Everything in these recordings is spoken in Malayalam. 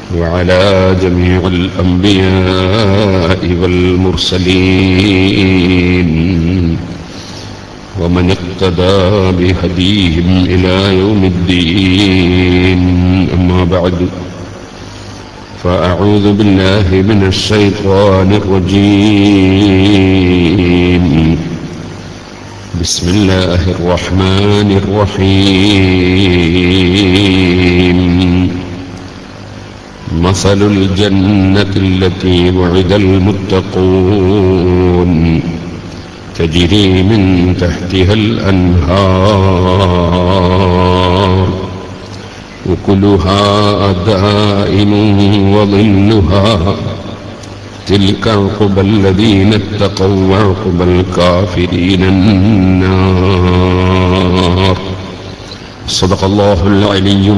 وعلى جميع الأنبياء والمرسلين ومن اقتدى بهديهم إلى يوم الدين أما بعد فأعوذ بالله من الشيطان الرجيم بسم الله الرحمن الرحيم مثل الجنة التي وعد المتقون تجري من تحتها الأنهار وكلها دائم وظلها تلك عقبى الذين اتقوا وعقبى الكافرين النار صدق الله العلي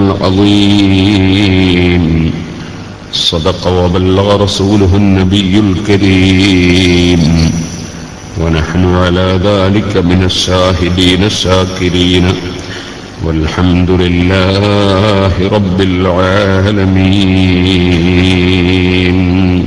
العظيم صدق وبلغ رسوله النبي الكريم ونحن على ذلك من الشاهدين الشاكرين والحمد لله رب العالمين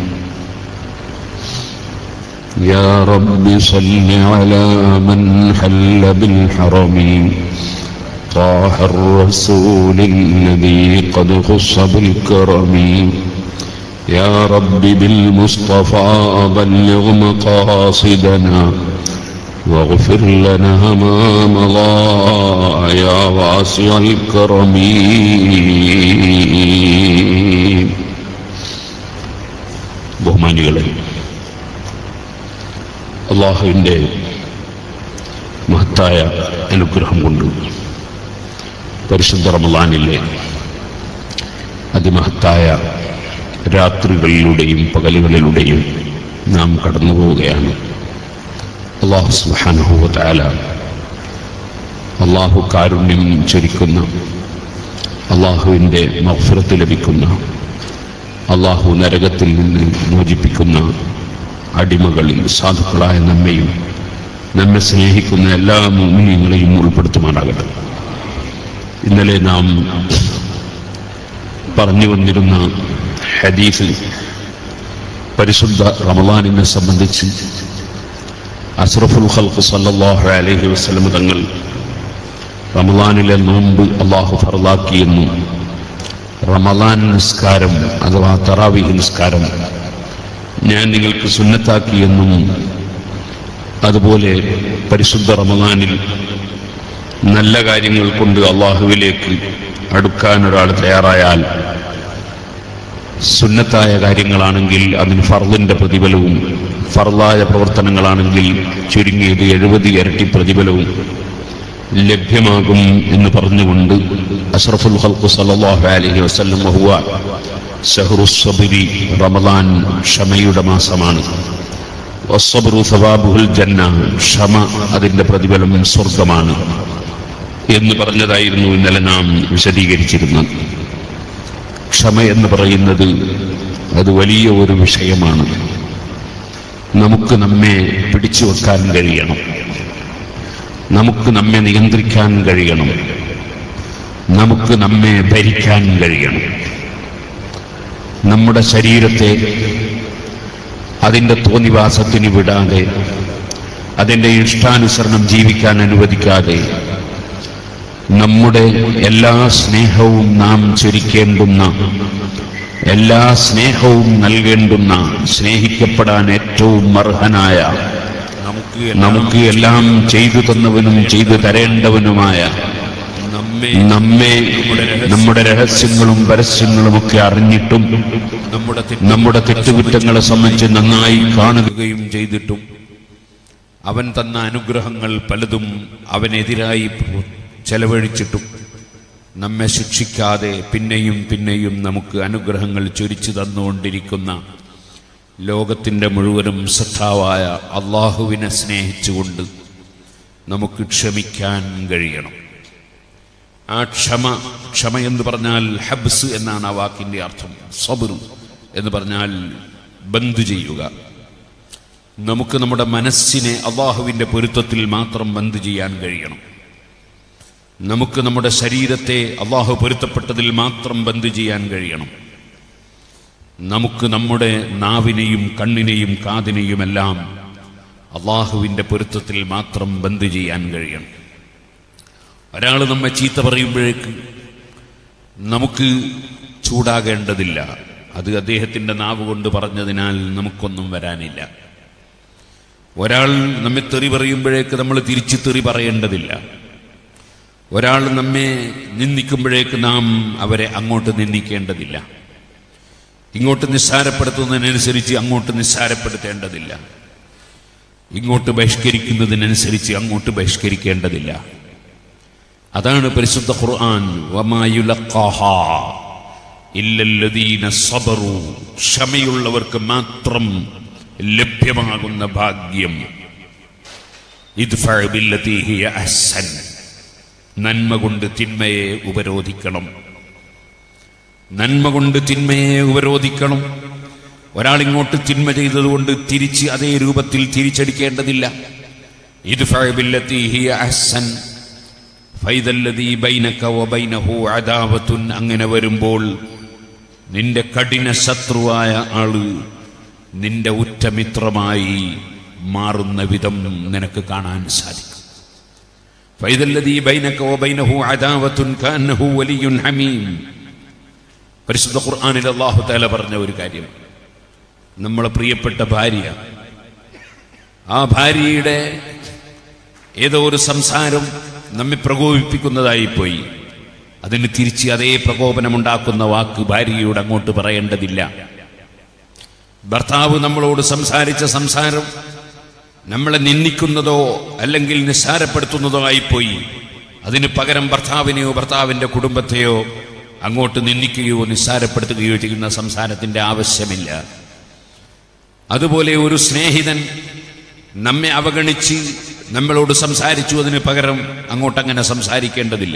يا رب صل على من حل بالحرم طه الرسول الذي قد خص بالكرم يا رب بالمصطفى بلغ مقاصدنا واغفر لنا ما مضى يا واسع الكرم ബഹുമാനികളെ അള്ളാഹുവിൻ്റെ മഹത്തായ അനുഗ്രഹം കൊണ്ട് പരിശുദ്ധ റമലാനിലെ അതിമഹത്തായ രാത്രികളിലൂടെയും പകലുകളിലൂടെയും നാം കടന്നു പോവുകയാണ് അള്ളാഹു സുബാനുഭവത്താല അള്ളാഹു കാരുണ്യം ചൊരിക്കുന്ന അള്ളാഹുവിൻ്റെ മഫ്രത്ത് ലഭിക്കുന്ന അള്ളാഹു നരകത്തിൽ നിന്ന് മോചിപ്പിക്കുന്ന അടിമകളിൽ സാധുക്കളായ നമ്മയും നമ്മെ സ്നേഹിക്കുന്ന എല്ലാ മുമിനിയങ്ങളെയും ഉൾപ്പെടുത്തുമാറാകട്ടെ ഇന്നലെ നാം പറഞ്ഞു വന്നിരുന്ന ഹദീഫിൽ പരിശുദ്ധ റമലാനിനെ സംബന്ധിച്ച് അസ്രഫുൽ ഖൽഖ് സല്ലല്ലാഹു അലൈഹി വസല്ലം തങ്ങൾ റമലാനിലെ നോമ്പ് അള്ളാഹു ഫറലാക്കിയെന്നും റമലാൻ നിസ്കാരം അഥവാ തറാവിഹ് നിസ്കാരം ഞാൻ നിങ്ങൾക്ക് സുന്നത്താക്കിയെന്നും അതുപോലെ പരിശുദ്ധ റമലാനിൽ നല്ല കാര്യങ്ങൾ കൊണ്ട് അള്ളാഹുവിലേക്ക് അടുക്കാൻ ഒരാൾ തയ്യാറായാൽ സുന്നത്തായ കാര്യങ്ങളാണെങ്കിൽ അതിന് ഫർദിന്റെ പ്രതിഫലവും ഫർദായ പ്രവർത്തനങ്ങളാണെങ്കിൽ ചുരുങ്ങിയത് എഴുപത് ഇരട്ടി പ്രതിഫലവും ലഭ്യമാകും എന്ന് പറഞ്ഞുകൊണ്ട് അഷ്റഫുൽ ഖൽഖു സല്ലല്ലാഹു അലൈഹി വസല്ലം ഹുവ ഷഹ്റു സബരി റമദാൻ ക്ഷമയുടെ മാസമാണ് വസ്സബ്റു സവാബുൽ ജന്ന ക്ഷമ അതിന്റെ പ്രതിഫലം സ്വർഗമാണ് എന്ന് പറഞ്ഞതായിരുന്നു ഇന്നലെ നാം വിശദീകരിച്ചിരുന്നത് ക്ഷമ എന്ന് പറയുന്നത് അത് വലിയ ഒരു വിഷയമാണ് നമുക്ക് നമ്മെ പിടിച്ചു വെക്കാൻ കഴിയണം നമുക്ക് നമ്മെ നിയന്ത്രിക്കാൻ കഴിയണം നമുക്ക് നമ്മെ ഭരിക്കാൻ കഴിയണം നമ്മുടെ ശരീരത്തെ അതിൻ്റെ തോന്നിവാസത്തിന് വിടാതെ അതിൻ്റെ ഇഷ്ടാനുസരണം ജീവിക്കാൻ അനുവദിക്കാതെ നമ്മുടെ എല്ലാ സ്നേഹവും നാം ചൊരിക്കേണ്ടുന്ന എല്ലാ സ്നേഹവും നൽകേണ്ടുന്ന സ്നേഹിക്കപ്പെടാൻ ഏറ്റവും അർഹനായ നമുക്ക് എല്ലാം ചെയ്തു തന്നവനും ചെയ്തു തരേണ്ടവനുമായ നമ്മെ നമ്മുടെ രഹസ്യങ്ങളും പരസ്യങ്ങളും ഒക്കെ അറിഞ്ഞിട്ടും നമ്മുടെ തെറ്റുകുറ്റങ്ങളെ സംബന്ധിച്ച് നന്നായി കാണുകയും ചെയ്തിട്ടും അവൻ തന്ന അനുഗ്രഹങ്ങൾ പലതും അവനെതിരായി ചെലവഴിച്ചിട്ടും നമ്മെ ശിക്ഷിക്കാതെ പിന്നെയും പിന്നെയും നമുക്ക് അനുഗ്രഹങ്ങൾ ചൊരിച്ചു തന്നുകൊണ്ടിരിക്കുന്ന ലോകത്തിൻ്റെ മുഴുവനും സത്താവായ അള്ളാഹുവിനെ സ്നേഹിച്ചുകൊണ്ട് നമുക്ക് ക്ഷമിക്കാൻ കഴിയണം ആ ക്ഷമ ക്ഷമ എന്ന് പറഞ്ഞാൽ ഹബ്സ് എന്നാണ് ആ വാക്കിൻ്റെ അർത്ഥം സബറു എന്ന് പറഞ്ഞാൽ ബന്ദ് ചെയ്യുക നമുക്ക് നമ്മുടെ മനസ്സിനെ അള്ളാഹുവിൻ്റെ പൊരുത്തത്തിൽ മാത്രം ബന്ദ് ചെയ്യാൻ കഴിയണം നമുക്ക് നമ്മുടെ ശരീരത്തെ അള്ളാഹു പൊരുത്തപ്പെട്ടതിൽ മാത്രം ബന്ദ് ചെയ്യാൻ കഴിയണം നമുക്ക് നമ്മുടെ നാവിനെയും കണ്ണിനെയും കാതിനെയുമെല്ലാം അള്ളാഹുവിൻ്റെ പൊരുത്തത്തിൽ മാത്രം ബന്ദ് ചെയ്യാൻ കഴിയണം ഒരാൾ നമ്മെ ചീത്ത പറയുമ്പോഴേക്ക് നമുക്ക് ചൂടാകേണ്ടതില്ല അത് അദ്ദേഹത്തിൻ്റെ നാവ് കൊണ്ട് പറഞ്ഞതിനാൽ നമുക്കൊന്നും വരാനില്ല ഒരാൾ നമ്മെ തെറി പറയുമ്പോഴേക്ക് നമ്മൾ തിരിച്ച് തെറി പറയേണ്ടതില്ല ഒരാൾ നമ്മെ നിന്ദിക്കുമ്പോഴേക്ക് നാം അവരെ അങ്ങോട്ട് നിന്ദിക്കേണ്ടതില്ല ഇങ്ങോട്ട് നിസ്സാരപ്പെടുത്തുന്നതിനനുസരിച്ച് അങ്ങോട്ട് നിസ്സാരപ്പെടുത്തേണ്ടതില്ല ഇങ്ങോട്ട് ബഹിഷ്കരിക്കുന്നതിനനുസരിച്ച് അങ്ങോട്ട് ബഹിഷ്കരിക്കേണ്ടതില്ല അതാണ് പരിശുദ്ധ ഖുർആൻ വമായുലഖാഹ ഇല്ലല്ലദീന സബറു ക്ഷമയുള്ളവർക്ക് മാത്രം ലഭ്യമാകുന്ന ഭാഗ്യം ഇദ്ഫഅ ബില്ലതീ ഹിയ അഹ്സൻ നന്മ കൊണ്ട് തിന്മയെ ഉപരോധിക്കണം നന്മ കൊണ്ട് തിന്മയെ ഉപരോധിക്കണം ഒരാൾ ഇങ്ങോട്ട് തിന്മ ചെയ്തതുകൊണ്ട് തിരിച്ച് അതേ രൂപത്തിൽ തിരിച്ചടിക്കേണ്ടതില്ല ഇദ്ഫഅ ബില്ലതീ ഹിയ അഹ്സൻ ഫൈദല്ലദീ ബൈനക വബൈനഹു അദാവത്തുൻ അങ്ങനെ വരുമ്പോൾ നിന്റെ കഠിന ശത്രുവായ ആള് നിന്റെ ഉറ്റമിത്രമായി മാറുന്ന വിധം നിനക്ക് കാണാൻ സാധിക്കും ഫൈദല്ലദീ ബൈനക വബൈനഹു അദാവത്തുൻ കാന്നഹു വലിയുൻ ഹമീം പരിശുദ്ധ ഖുർആനിൽ അല്ലാഹു തആല പറഞ്ഞ ഒരു കാര്യം നമ്മളെ പ്രിയപ്പെട്ട ഭാര്യ ആ ഭാര്യയുടെ ഏതോ ഒരു സംസാരം നമ്മെ പ്രകോപിപ്പിക്കുന്നതായി പോയി അതിന് തിരിച്ച് അതേ പ്രകോപനമുണ്ടാക്കുന്ന വാക്ക് ഭാര്യയോട് അങ്ങോട്ട് പറയേണ്ടതില്ല ഭർത്താവ് നമ്മളോട് സംസാരിച്ച സംസാരം നമ്മളെ നിന്ദിക്കുന്നതോ അല്ലെങ്കിൽ നിസ്സാരപ്പെടുത്തുന്നതോ ആയിപ്പോയി അതിന് പകരം ഭർത്താവിനെയോ ഭർത്താവിന്റെ കുടുംബത്തെയോ അങ്ങോട്ട് നിന്ദിക്കുകയോ നിസ്സാരപ്പെടുത്തുകയോ ചെയ്യുന്ന സംസാരത്തിന്റെ ആവശ്യമില്ല അതുപോലെ ഒരു സ്നേഹിതൻ നമ്മെ അവഗണിച്ച് നമ്മളോട് സംസാരിച്ചു അതിന് പകരം അങ്ങോട്ടങ്ങനെ സംസാരിക്കേണ്ടതില്ല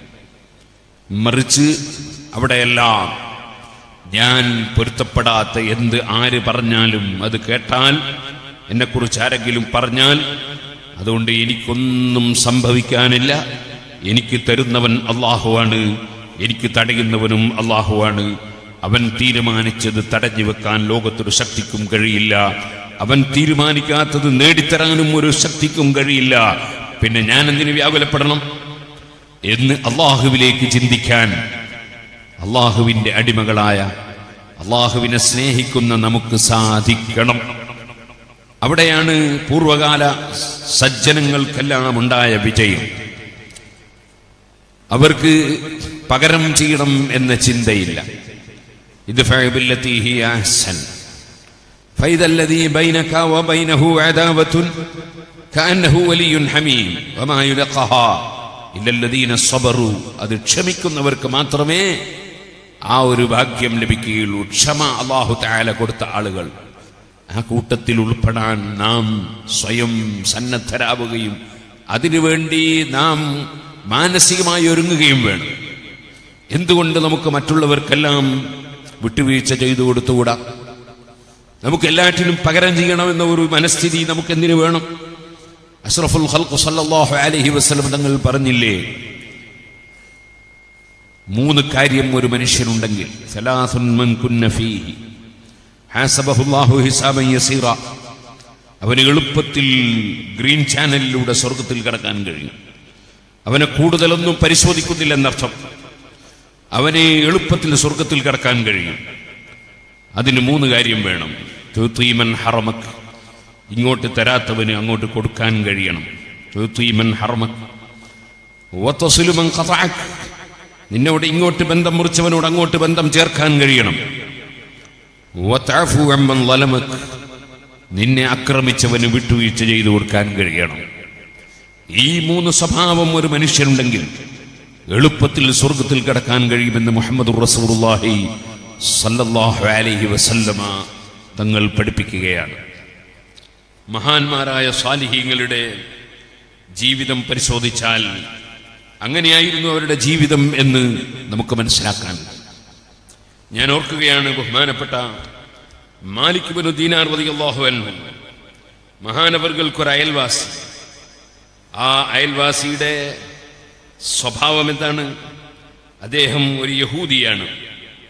മറിച്ച് അവിടെയെല്ലാം ഞാൻ പൊരുത്തപ്പെടാത്ത എന്ത് ആര് പറഞ്ഞാലും അത് കേട്ടാൽ എന്നെക്കുറിച്ച് ആരെങ്കിലും പറഞ്ഞാൽ അതുകൊണ്ട് എനിക്കൊന്നും സംഭവിക്കാനില്ല എനിക്ക് തരുന്നവൻ അള്ളാഹുവാണ് എനിക്ക് തടയുന്നവനും അള്ളാഹുവാണ് അവൻ തീരുമാനിച്ചത് തടഞ്ഞു വെക്കാൻ ലോകത്തൊരു ശക്തിക്കും കഴിയില്ല അവൻ തീരുമാനിക്കാത്തത് നേടിത്തരാനും ഒരു ശക്തിക്കും കഴിയില്ല പിന്നെ ഞാൻ എന്തിനു വ്യാകുലപ്പെടണം എന്ന് അള്ളാഹുവിലേക്ക് ചിന്തിക്കാൻ അള്ളാഹുവിന്റെ അടിമകളായ അള്ളാഹുവിനെ സ്നേഹിക്കുന്ന നമുക്ക് സാധിക്കണം അവിടെയാണ് പൂർവകാല സജ്ജനങ്ങൾക്കെല്ലാം ഉണ്ടായ വിജയം അവർക്ക് പകരം ചെയ്യണം എന്ന ചിന്തയില്ല ഇത് ഫഅബില്ലത്തി ഹിയ അഹ്സൻ فإذا الذي بينك وبينه عداوة كأنه ولي حميم وما يلقاها إلا الذين صبروا അത് ക്ഷമിക്കുന്നവർക്ക് മാത്രമേ ആ ഒരു ഭാഗ്യം ലഭിക്കുകയുള്ളൂ ക്ഷമ അള്ളാഹു താല കൊടുത്ത ആളുകൾ ആ കൂട്ടത്തിൽ ഉൾപ്പെടാൻ നാം സ്വയം സന്നദ്ധരാവുകയും അതിനുവേണ്ടി നാം മാനസികമായി ഒരുങ്ങുകയും വേണം എന്തുകൊണ്ട് നമുക്ക് മറ്റുള്ളവർക്കെല്ലാം വിട്ടുവീഴ്ച ചെയ്തു കൊടുത്തുകൂടാ നമുക്ക് എല്ലാറ്റിനും പകരം ചെയ്യണമെന്ന ഒരു മനസ്ഥിതി നമുക്ക് എന്തിനു വേണം അഷ്റഫുൽ ഖൽഖ് സല്ലല്ലാഹു അലൈഹി വസല്ലം തങ്ങൾ പറഞ്ഞില്ലേ മൂന്ന് കാര്യം ഒരു മനുഷ്യനുണ്ടെങ്കിൽ സലാസുൻ മൻ കുന്ന ഫീഹി ഹാസബഹുല്ലാഹു ഹിസാബൻ യസീറ അവന് എളുപ്പത്തിൽ ഗ്രീൻ ചാനലിലൂടെ സ്വർഗത്തിൽ കടക്കാൻ കഴിയും അവനെ കൂടുതലൊന്നും പരിശോധിക്കുന്നില്ലെന്നർത്ഥം അവനെ എളുപ്പത്തിൽ സ്വർഗത്തിൽ കടക്കാൻ കഴിയും അതിന് മൂന്ന് കാര്യം വേണം തുത്തീമൻ ഹറമക്ക് ഇങ്ങോട്ട് തരാത്തവന് അങ്ങോട്ട് കൊടുക്കാൻ കഴിയണം തുത്തീമൻ ഹറമക്ക് വത്തസുലുമൻ ഖതഅക് നിന്നോട് ഇങ്ങോട്ട് ബന്ധം മുറിച്ചവനോട് അങ്ങോട്ട് ബന്ധം ചേർക്കാൻ കഴിയണം വതഅഫു അമ്മൻ ളലമക് നിന്നെ ആക്രമിച്ചവന് വിട്ടുവീഴ്ച ചെയ്തു കൊടുക്കാൻ കഴിയണം ഈ മൂന്ന് സ്വഭാവം ഒരു മനുഷ്യനുണ്ടെങ്കിൽ എളുപ്പത്തിൽ സ്വർഗത്തിൽ കടക്കാൻ കഴിയുമെന്ന് മുഹമ്മദ് റസൂലുള്ളാഹി സല്ലല്ലാഹു അലൈഹി വസല്ലമ തങ്ങൾ പഠിപ്പിക്കുകയാണ് മഹാന്മാരായ സാലിഹീങ്ങളുടെ ജീവിതം പരിശോധിച്ചാൽ അങ്ങനെയായിരുന്നു അവരുടെ ജീവിതം എന്ന് നമുക്ക് മനസ്സിലാക്കാൻ ഞാൻ ഓർക്കുകയാണ് ബഹുമാനപ്പെട്ട മാലിക് ബിനു ദീനാർ റളിയല്ലാഹു അൻഹു മഹാനവർകൾക്കൊരു അയൽവാസി ആ അയൽവാസിയുടെ സ്വഭാവം എന്താണ് അദ്ദേഹം ഒരു യഹൂദിയാണ്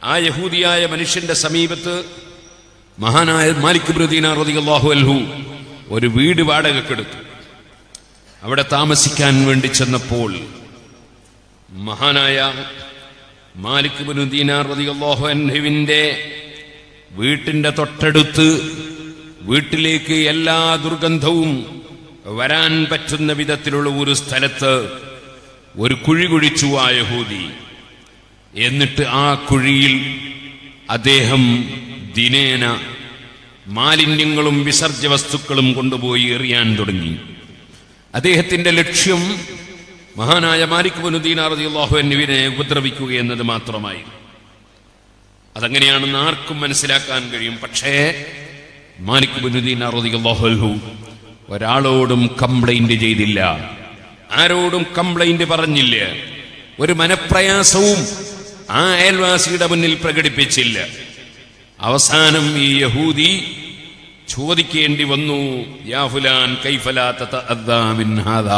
ആ യഹൂദിയായ മനുഷ്യന്റെ സമീപത്ത് മഹാനായ മാലിക് ബ്രദീന റളിയല്ലാഹു അൻഹു ഒരു വീട് വാടകക്കെടുത്തു അവിടെ താമസിക്കാൻ വേണ്ടി ചെന്നപ്പോൾ മഹാനായ മാലിക് ബിനുദ്ദീന റളിയല്ലാഹു അൻഹുവിന്റെ വീട്ടിന്റെ തൊട്ടടുത്ത് വീട്ടിലേക്ക് എല്ലാ ദുർഗന്ധവും വരാൻ പറ്റുന്ന വിധത്തിലുള്ള ഒരു സ്ഥലത്ത് ഒരു കുഴി കുഴിച്ചു ആ യഹൂദി എന്നിട്ട് ആ കുഴിയിൽ അദ്ദേഹം ദിനേന മാലിന്യങ്ങളും വിസർജ്യ വസ്തുക്കളും കൊണ്ടുപോയി എറിയാൻ തുടങ്ങി അദ്ദേഹത്തിന്റെ ലക്ഷ്യം മഹാനായ മാലിക് ബനുദ്ദീൻ റളിയല്ലാഹു അൻഹുവിനെ ഉപദ്രവിക്കുക എന്നത് മാത്രമായി അതങ്ങനെയാണെന്ന് ആർക്കും മനസ്സിലാക്കാൻ കഴിയും പക്ഷേ മാലിക് ബനുദ്ദീൻ റളിയല്ലാഹു അൻഹു ഒരാളോടും കംപ്ലൈന്റ് ചെയ്തില്ല ആരോടും കംപ്ലൈന്റ് പറഞ്ഞില്ല ഒരു മനപ്രയാസവും ആ അയൽവാസിയുടെ മുന്നിൽ പ്രകടിപ്പിച്ചില്ല അവസാനം ഈ യഹൂദി ചോദിക്കേണ്ടി വന്നു യാ ഫുലാൻ കൈഫലാ തതഅദ്ദാ മിൻ ഹാദാ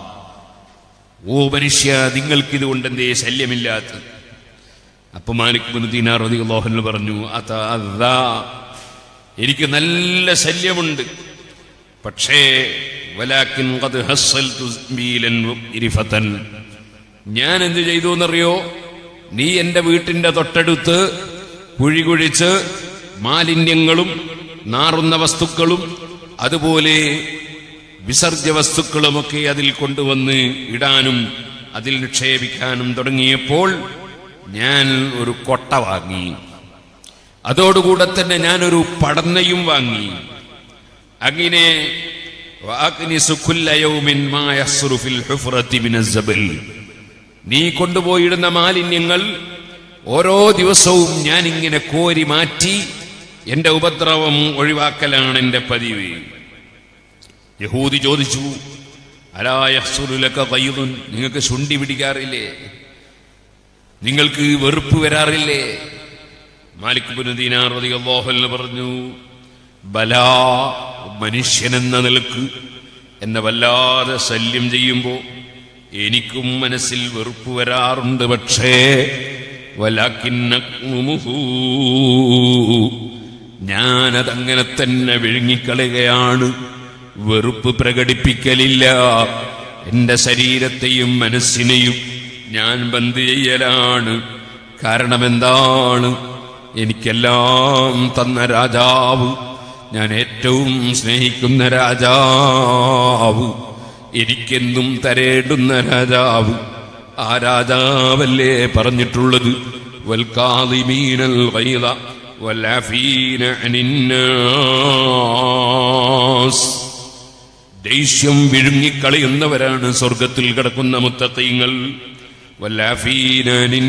ഓ മനുഷ്യ നിങ്ങൾക്ക് ഇതുകൊണ്ട് എന്തേ ശല്യമില്ലാത്ത അപ്പൊ മാലിക് ബിൻ റളിയല്ലാഹു പറഞ്ഞു അതഅദ്ദാ എനിക്ക് നല്ല ശല്യമുണ്ട് പക്ഷേ വലാക്കിൻ ഖദ് ഹസ്സൽതു ബീലൻ ഇരിഫതൻ ഞാൻ എന്ത് ചെയ്തു എന്നറിയോ നീ എന്റെ വീട്ടിന്റെ തൊട്ടടുത്ത് കുഴി കുഴിച്ച് മാലിന്യങ്ങളും നാറുന്ന വസ്തുക്കളും അതുപോലെ വിസർജ്യ വസ്തുക്കളുമൊക്കെ അതിൽ കൊണ്ടുവന്ന് ഇടാനും അതിൽ നിക്ഷേപിക്കാനും തുടങ്ങിയപ്പോൾ ഞാൻ ഒരു കൊട്ട വാങ്ങി അതോടുകൂടെ തന്നെ ഞാനൊരു പടന്നയും വാങ്ങി അങ്ങനെ വാക്നിസു കുല്ല യൗമിൻ മാ യസ്റു ഫിൽ ഹുഫ്റതി മിനസ് ജബൽ നീ കൊണ്ടുപോയിടുന്ന മാലിന്യങ്ങൾ ഓരോ ദിവസവും ഞാൻ ഇങ്ങനെ കോരി മാറ്റി എന്റെ ഉപദ്രവം ഒഴിവാക്കലാണ് എന്റെ പതിവ് യഹൂദി ചോദിച്ചു അലായസുലക കയ്യുതുൻ നിങ്ങൾക്ക് ശുണ്ടി പിടിക്കാറില്ലേ നിങ്ങൾക്ക് വെറുപ്പ് വരാറില്ലേ മാലിക് ബുനുദ്ദീനാർ റളിയല്ലാഹു പറഞ്ഞു ബലാ മനുഷ്യനെന്ന നിലക്ക് എന്നെ വല്ലാതെ ശല്യം ചെയ്യുമ്പോൾ എനിക്കും മനസ്സിൽ വെറുപ്പ് വരാറുണ്ട് പക്ഷേ വലാക്കിന്നഹു ഞാനതങ്ങനെ തന്നെ വിഴുങ്ങിക്കളയുകയാണ് വെറുപ്പ് പ്രകടിപ്പിക്കലില്ല എന്റെ ശരീരത്തെയും മനസ്സിനെയും ഞാൻ ബന്ദ് ചെയ്യലാണ് കാരണം എന്താണ് എനിക്കെല്ലാം തന്ന രാജാവ് ഞാൻ ഏറ്റവും സ്നേഹിക്കുന്ന രാജാവ് എനിക്കെന്നും തരേണ്ടുന്ന രാജാവ് ആ രാജാവല്ലേ പറഞ്ഞിട്ടുള്ളത് വൽക്കാദിമീനൽ ഗൈള വൽഅഫീന അനിന്നാസ് ദേഷ്യം വിഴുങ്ങിക്കളയുന്നവരാണ് സ്വർഗത്തിൽ കിടക്കുന്ന മുത്തത്തീങ്ങൾ വല്ലാഫീന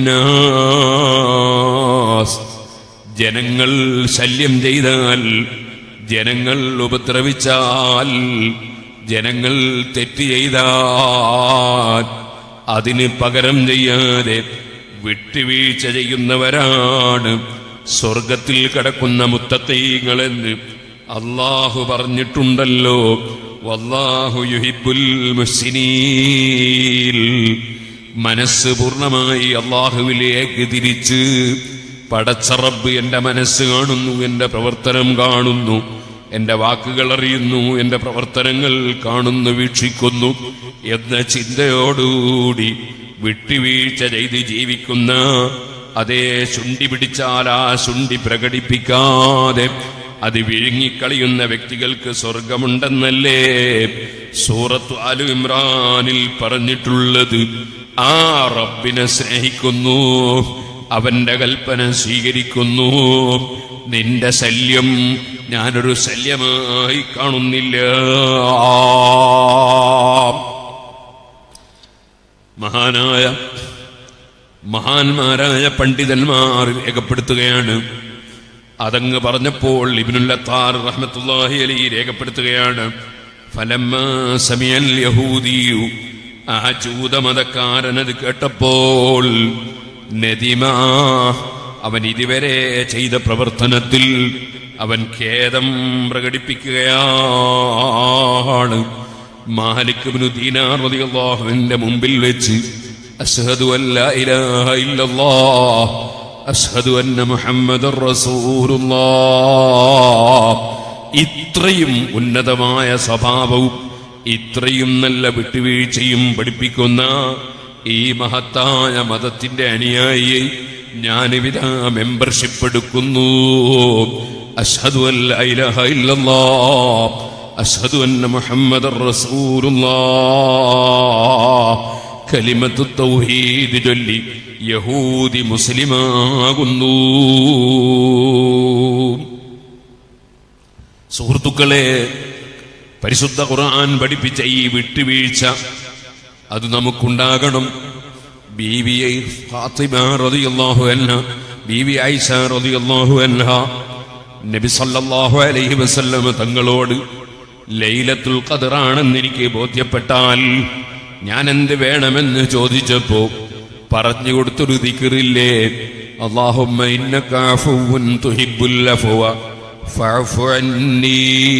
അനിന്നാസ് ജനങ്ങൾ ശല്യം ചെയ്താൽ ജനങ്ങൾ ഉപദ്രവിച്ചാൽ ജനങ്ങൾ തെറ്റ് ചെയ്താൽ അതിന് പകരം ചെയ്യാതെ വിട്ടുവീഴ്ച ചെയ്യുന്നവരാണ് സ്വർഗത്തിൽ കിടക്കുന്ന മുത്തത്തീങ്ങളെന്ന് അള്ളാഹു പറഞ്ഞിട്ടുണ്ടല്ലോ വല്ലാഹു യുഹിബുൽ മുഹ്സിനീൻ മനസ്സ് പൂർണ്ണമായി അള്ളാഹുവിലേക്ക് തിരിച്ച് പടച്ചറബ് എന്റെ മനസ്സ് കാണുന്നു എന്റെ പ്രവർത്തനം കാണുന്നു എന്റെ വാക്കുകൾ അറിയുന്നു എന്റെ പ്രവർത്തനങ്ങൾ കാണുന്നു വീക്ഷിക്കുന്നു എന്ന ചിന്തയോടുകൂടി വിട്ടുവീഴ്ച ചെയ്ത് ജീവിക്കുന്ന അതേ ശുണ്ടി പിടിച്ചാൽ ആ ശുണ്ടി പ്രകടിപ്പിക്കാതെ അത് വിഴുങ്ങിക്കളയുന്ന വ്യക്തികൾക്ക് സ്വർഗമുണ്ടെന്നല്ലേ സൂറത്ത് അലു ഇമ്രാനിൽ പറഞ്ഞിട്ടുള്ളത് ആ റബ്ബിനെ സ്നേഹിക്കുന്നു അവന്റെ കൽപ്പന സ്വീകരിക്കുന്നു നിന്റെ ശല്യം ഞാനൊരു ശല്യമായി കാണുന്നില്ല മഹാനായ മഹാന്മാരായ പണ്ഡിതന്മാർ രേഖപ്പെടുത്തുകയാണ് അതങ്ങ് പറഞ്ഞപ്പോൾ ഇബിനുല്ലത്താർ റഹ്മത്തുല്ലാഹി അലി രേഖപ്പെടുത്തുകയാണ് ഫലമ്മ സമിയൽ യഹൂദിയു ആ ജൂതമതക്കാരനത് കേട്ടപ്പോൾ നദിമാ അവൻ ഇതുവരെ ചെയ്ത പ്രവർത്തനത്തിൽ അവൻ ഖേദം പ്രകടിപ്പിക്കുകയാണ് മാലിക് ഇബ്നു ദീനാർ റളിയല്ലാഹുവിന്റെ മുമ്പിൽ വെച്ച് അഷ്ഹദു അല്ലാ ഇലാഹ ഇല്ലല്ലാഹ് അഷ്ഹദു അന്ന മുഹമ്മദ് റസൂലുള്ളാ ഇത്രയും ഉന്നതമായ സ്വഭാവവും ഇത്രയും നല്ല വിട്ടുവീഴ്ചയും പഠിപ്പിക്കുന്ന ഈ മഹത്തായ മതത്തിന്റെ അനുയായിയെ ഞാനിവിധ മെമ്പർഷിപ്പ് എടുക്കുന്നു അഷ്ഹദു അല്ല ഇലഹ ഇല്ലല്ലാ അഷ്ഹദു അന്ന മുഹമ്മദ് റസൂലുള്ളാ കലിമത്തു തൗഹീദ് ചൊല്ലി യഹൂദി മുസ്ലിമാകുന്നു സുഹൃത്തുക്കളെ പരിശുദ്ധ ഖുർആൻ പഠിപ്പിച്ച ഈ വിട്ടുവീഴ്ച അത് നമുക്കുണ്ടാകണം ബീവി ഫാത്തിമ റളിയല്ലാഹു അൻഹ ബീവി ഐഷ റളിയല്ലാഹു അൻഹ നബി സല്ലല്ലാഹു അലൈഹി വസല്ലം തങ്ങളോട് ലൈലത്തുൽ ഖദറാണെന്ന് എനിക്ക് ബോധ്യപ്പെട്ടാൽ ഞാൻ എന്ത് വേണമെന്ന് ചോദിച്ചപ്പോ പറഞ്ഞു കൊടുത്തൊരു ദിക്റില്ലേ അല്ലാഹുമ്മ ഇന്നക അഫുവ്വുൻ തുഹിബ്ബുൽ അഫ്വ ഫഅഫു അന്നീ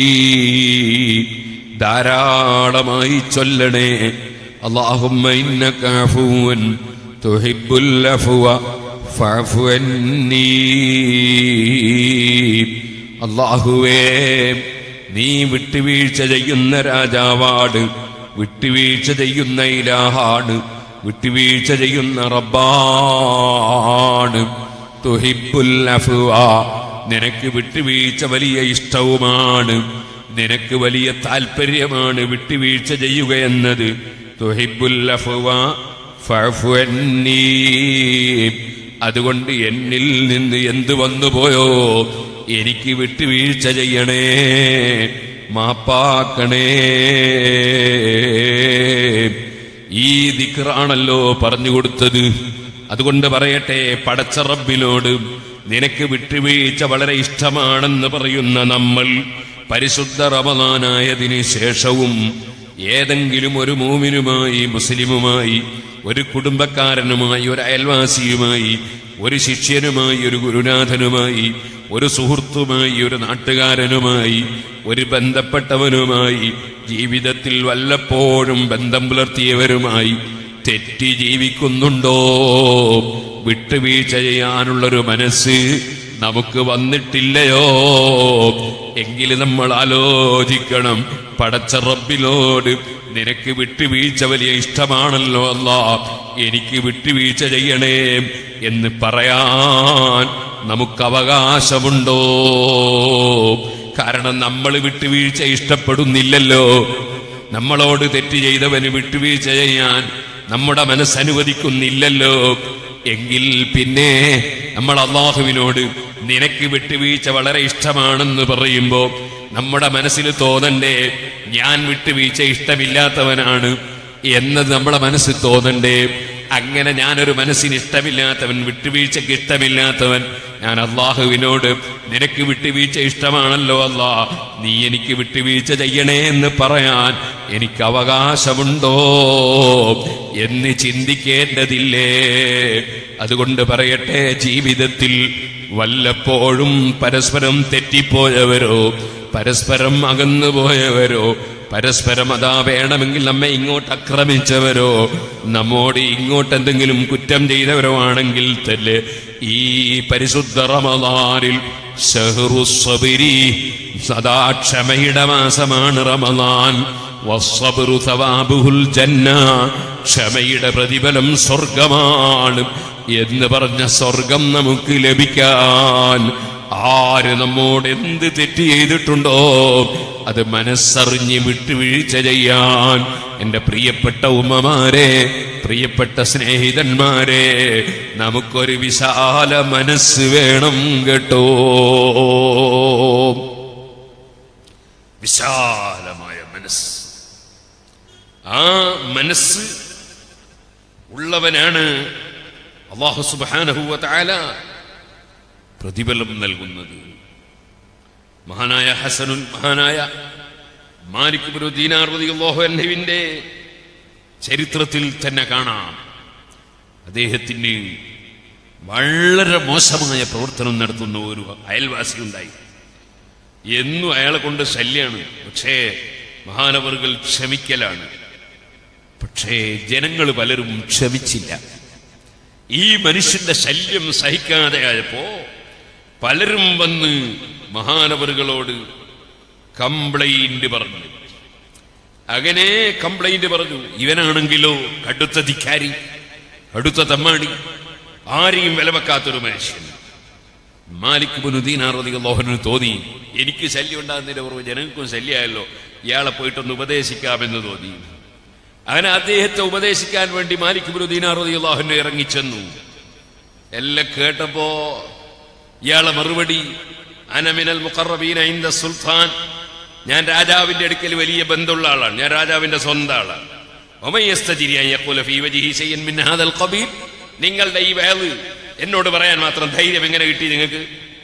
ധാരാളമായി ചൊല്ലണേ അല്ലാഹുമ്മ ഇന്നക അഫുവ്വുൻ തുഹിബ്ബുൽ അഫ്വ ഫഅഫു അന്നീ അല്ലാഹുവേ നീ വിട്ടുവീഴ്ച ചെയ്യുന്ന രാജാവാട് വിട്ടുവീഴ്ച ചെയ്യുന്ന ഇലാഹാണ് വിട്ടുവീഴ്ച ചെയ്യുന്ന റബ്ബാണ് തുഹിബുൽ അഫ്വ നിനക്ക് വിട്ടുവീഴ്ച വലിയ ഇഷ്ടവുമാണ് നിനക്ക് വലിയ താല്പര്യമാണ് വിട്ടുവീഴ്ച ചെയ്യുക എന്നത് തുഹിബുൽ അഫ്വ ഫഅഫു അന്നീ. അതുകൊണ്ട് എന്നിൽ നിന്ന് എന്ത് വന്നു പോയോ എനിക്ക് വിട്ടുവീഴ്ച ചെയ്യണേ മാപ്പാക്കണേ ഈ ദിക്റാണല്ലോ പറഞ്ഞു കൊടുത്തത് അതുകൊണ്ട് പറയട്ടെ പടച്ച റബ്ബിനോട് നിനക്ക് വിട്ടുവീഴ്ച വളരെ ഇഷ്ടമാണെന്ന് പറയുന്ന നമ്മൾ പരിശുദ്ധ റമദാനായതിനു ശേഷവും ഏതെങ്കിലും ഒരു മൂമിനുമായി മുസ്ലിമുമായി ഒരു കുടുംബക്കാരനുമായി ഒരു അയൽവാസിയുമായി ഒരു ശിഷ്യനുമായി ഒരു ഗുരുനാഥനുമായി ഒരു സുഹൃത്തുമായി ഒരു നാട്ടുകാരനുമായി ഒരു ബന്ധപ്പെട്ടവനുമായി ജീവിതത്തിൽ വല്ലപ്പോഴും ബന്ധം പുലർത്തിയവരുമായി തെറ്റി ജീവിക്കുന്നുണ്ടോ വിട്ടുവീഴ്ച ചെയ്യാനുള്ളൊരു മനസ്സ് നമുക്ക് വന്നിട്ടില്ലയോ എങ്കിൽ നമ്മൾ ആലോചിക്കണം പടച്ച റബ്ബിനോട് നിനക്ക് വിട്ടുവീഴ്ച വലിയ ഇഷ്ടമാണല്ലോ അല്ല എനിക്ക് വിട്ടുവീഴ്ച ചെയ്യണേ എന്ന് പറയാൻ നമുക്ക് അവകാശമുണ്ടോ കാരണം നമ്മൾ വിട്ടുവീഴ്ച ഇഷ്ടപ്പെടുന്നില്ലല്ലോ നമ്മളോട് തെറ്റ് ചെയ്തവന് വിട്ടുവീഴ്ച ചെയ്യാൻ നമ്മുടെ മനസ്സനുവദിക്കുന്നില്ലല്ലോ എങ്കിൽ പിന്നെ നമ്മൾ അള്ളാഹുവിനോട് നിനക്ക് വിട്ടുവീഴ്ച വളരെ ഇഷ്ടമാണെന്ന് പറയുമ്പോ നമ്മുടെ മനസ്സിൽ തോന്നണ്ടേ ഞാൻ വിട്ടുവീഴ്ച ഇഷ്ടമില്ലാത്തവനാണ് എന്നത് നമ്മുടെ മനസ്സിൽ തോന്നണ്ടേ അങ്ങനെ ഞാനൊരു മനസ്സിന് ഇഷ്ടമില്ലാത്തവൻ വിട്ടുവീഴ്ചക്ക് ഇഷ്ടമില്ലാത്തവൻ ഞാൻ അള്ളാഹുവിനോട് നിനക്ക് വിട്ടുവീഴ്ച ഇഷ്ടമാണല്ലോ അല്ലാ നീ എനിക്ക് വിട്ടുവീഴ്ച ചെയ്യണേ എന്ന് പറയാൻ എനിക്ക് അവകാശമുണ്ടോ എന്ന് ചിന്തിക്കേണ്ടതില്ലേ അതുകൊണ്ട് പറയട്ടെ ജീവിതത്തിൽ വല്ലപ്പോഴും പരസ്പരം തെറ്റിപ്പോയവരോ പരസ്പരം അകന്നുപോയവരോ പരസ്പരം അതാ വേണമെങ്കിൽ നമ്മെ ഇങ്ങോട്ട് ആക്രമിച്ചവരോ നമ്മോട് ഇങ്ങോട്ട് എന്തെങ്കിലും കുറ്റം ചെയ്തവരോ ആണെങ്കിൽ തന്നെ ഈ പരിശുദ്ധ റമദാനിൽ ഷഹ്റു സബരി സദാ ക്ഷമയുടെ മാസമാണ് റമദാൻ വസ്സബ്റു സവാബുഹുൽ ജന്ന ക്ഷമയുടെ പ്രതിഫലം സ്വർഗമാണ് എന്ന് പറഞ്ഞ സ്വർഗം നമുക്ക് ലഭിക്കാൻ ആര് നമ്മോട് എന്ത് തെറ്റ് ചെയ്തിട്ടുണ്ടോ അത് മനസ്സറിഞ്ഞ് വിട്ടുവീഴ്ച ചെയ്യാൻ എന്റെ പ്രിയപ്പെട്ട ഉമ്മമാരെ പ്രിയപ്പെട്ട സ്നേഹിതന്മാരെ നമുക്കൊരു വിശാല മനസ്സ് വേണം കേട്ടോ വിശാലമായ മനസ്സ് ആ മനസ്സ് ഉള്ളവനാണ് അള്ളാഹു സുബാനഹുവ താല പ്രതിഫലം നൽകുന്നത് മഹാനായ ഹസനുൽ മഹാനായ മാലിക് ബിനു ദീനാർ റളിയല്ലാഹു അൻഹുവിന്റെ ചരിത്രത്തിൽ തന്നെ കാണാം അദ്ദേഹത്തിന് വളരെ മോശമായ പ്രവർത്തനം നടത്തുന്ന ഒരു അയൽവാസി ഉണ്ടായി എന്നും അയാളെ കൊണ്ട് ശല്യാണ് പക്ഷേ മഹാനവറുകൾ ക്ഷമിക്കലാണ് പക്ഷേ ജനങ്ങൾ പലരും ക്ഷമിച്ചില്ല ഈ മനുഷ്യന്റെ ശല്യം സഹിക്കാതെയായപ്പോ പലരും വന്ന് മഹാനവറുകളോട് കംപ്ലൈന്റ് പറഞ്ഞു അങ്ങനെ കംപ്ലൈന്റ് പറഞ്ഞു ഇവനാണെങ്കിലോ കടുത്ത ധിക്കാരി കടുത്ത തമ്മാടി ആരെയും വിലവെക്കാത്തൊരു മനുഷ്യൻ മാലിക് ബുനുദ്ദീനാറിയാഹുവിന് തോന്നി എനിക്ക് ശല്യം ഉണ്ടാകുന്നതിന്റെ പുറമെ ജനങ്ങൾക്കും ശല്യമായല്ലോ ഇയാളെ പോയിട്ടൊന്ന് ഉപദേശിക്കാമെന്ന് തോന്നി അങ്ങനെ അദ്ദേഹത്തെ ഉപദേശിക്കാൻ വേണ്ടി മാലിക് ബുനുദ്ദീനാറിയാഹുവിനെ ഇറങ്ങിച്ചെന്നു എല്ലാം കേട്ടപ്പോ ഇയാളെ മറുപടി അനമിനൽ മുഖറബീന ഇന്ദ സുൽത്താൻ ഞാൻ രാജാവിന്റെ അടുക്കൽ വലിയ ബന്ധമുള്ള ആളാണ് ഞാൻ രാജാവിന്റെ സ്വന്തം ആളാണ് ഒമയസ്തജിരി അൻ യഖൂല ഫീ വജ്ഹി ശൈഅൻ മിൻ ഹാദൽ ഖബീൽ നിങ്ങളുടെ ഈ വേള് എന്നോട് പറയാൻ മാത്രം ധൈര്യം എങ്ങനെ കിട്ടി നിങ്ങൾക്ക്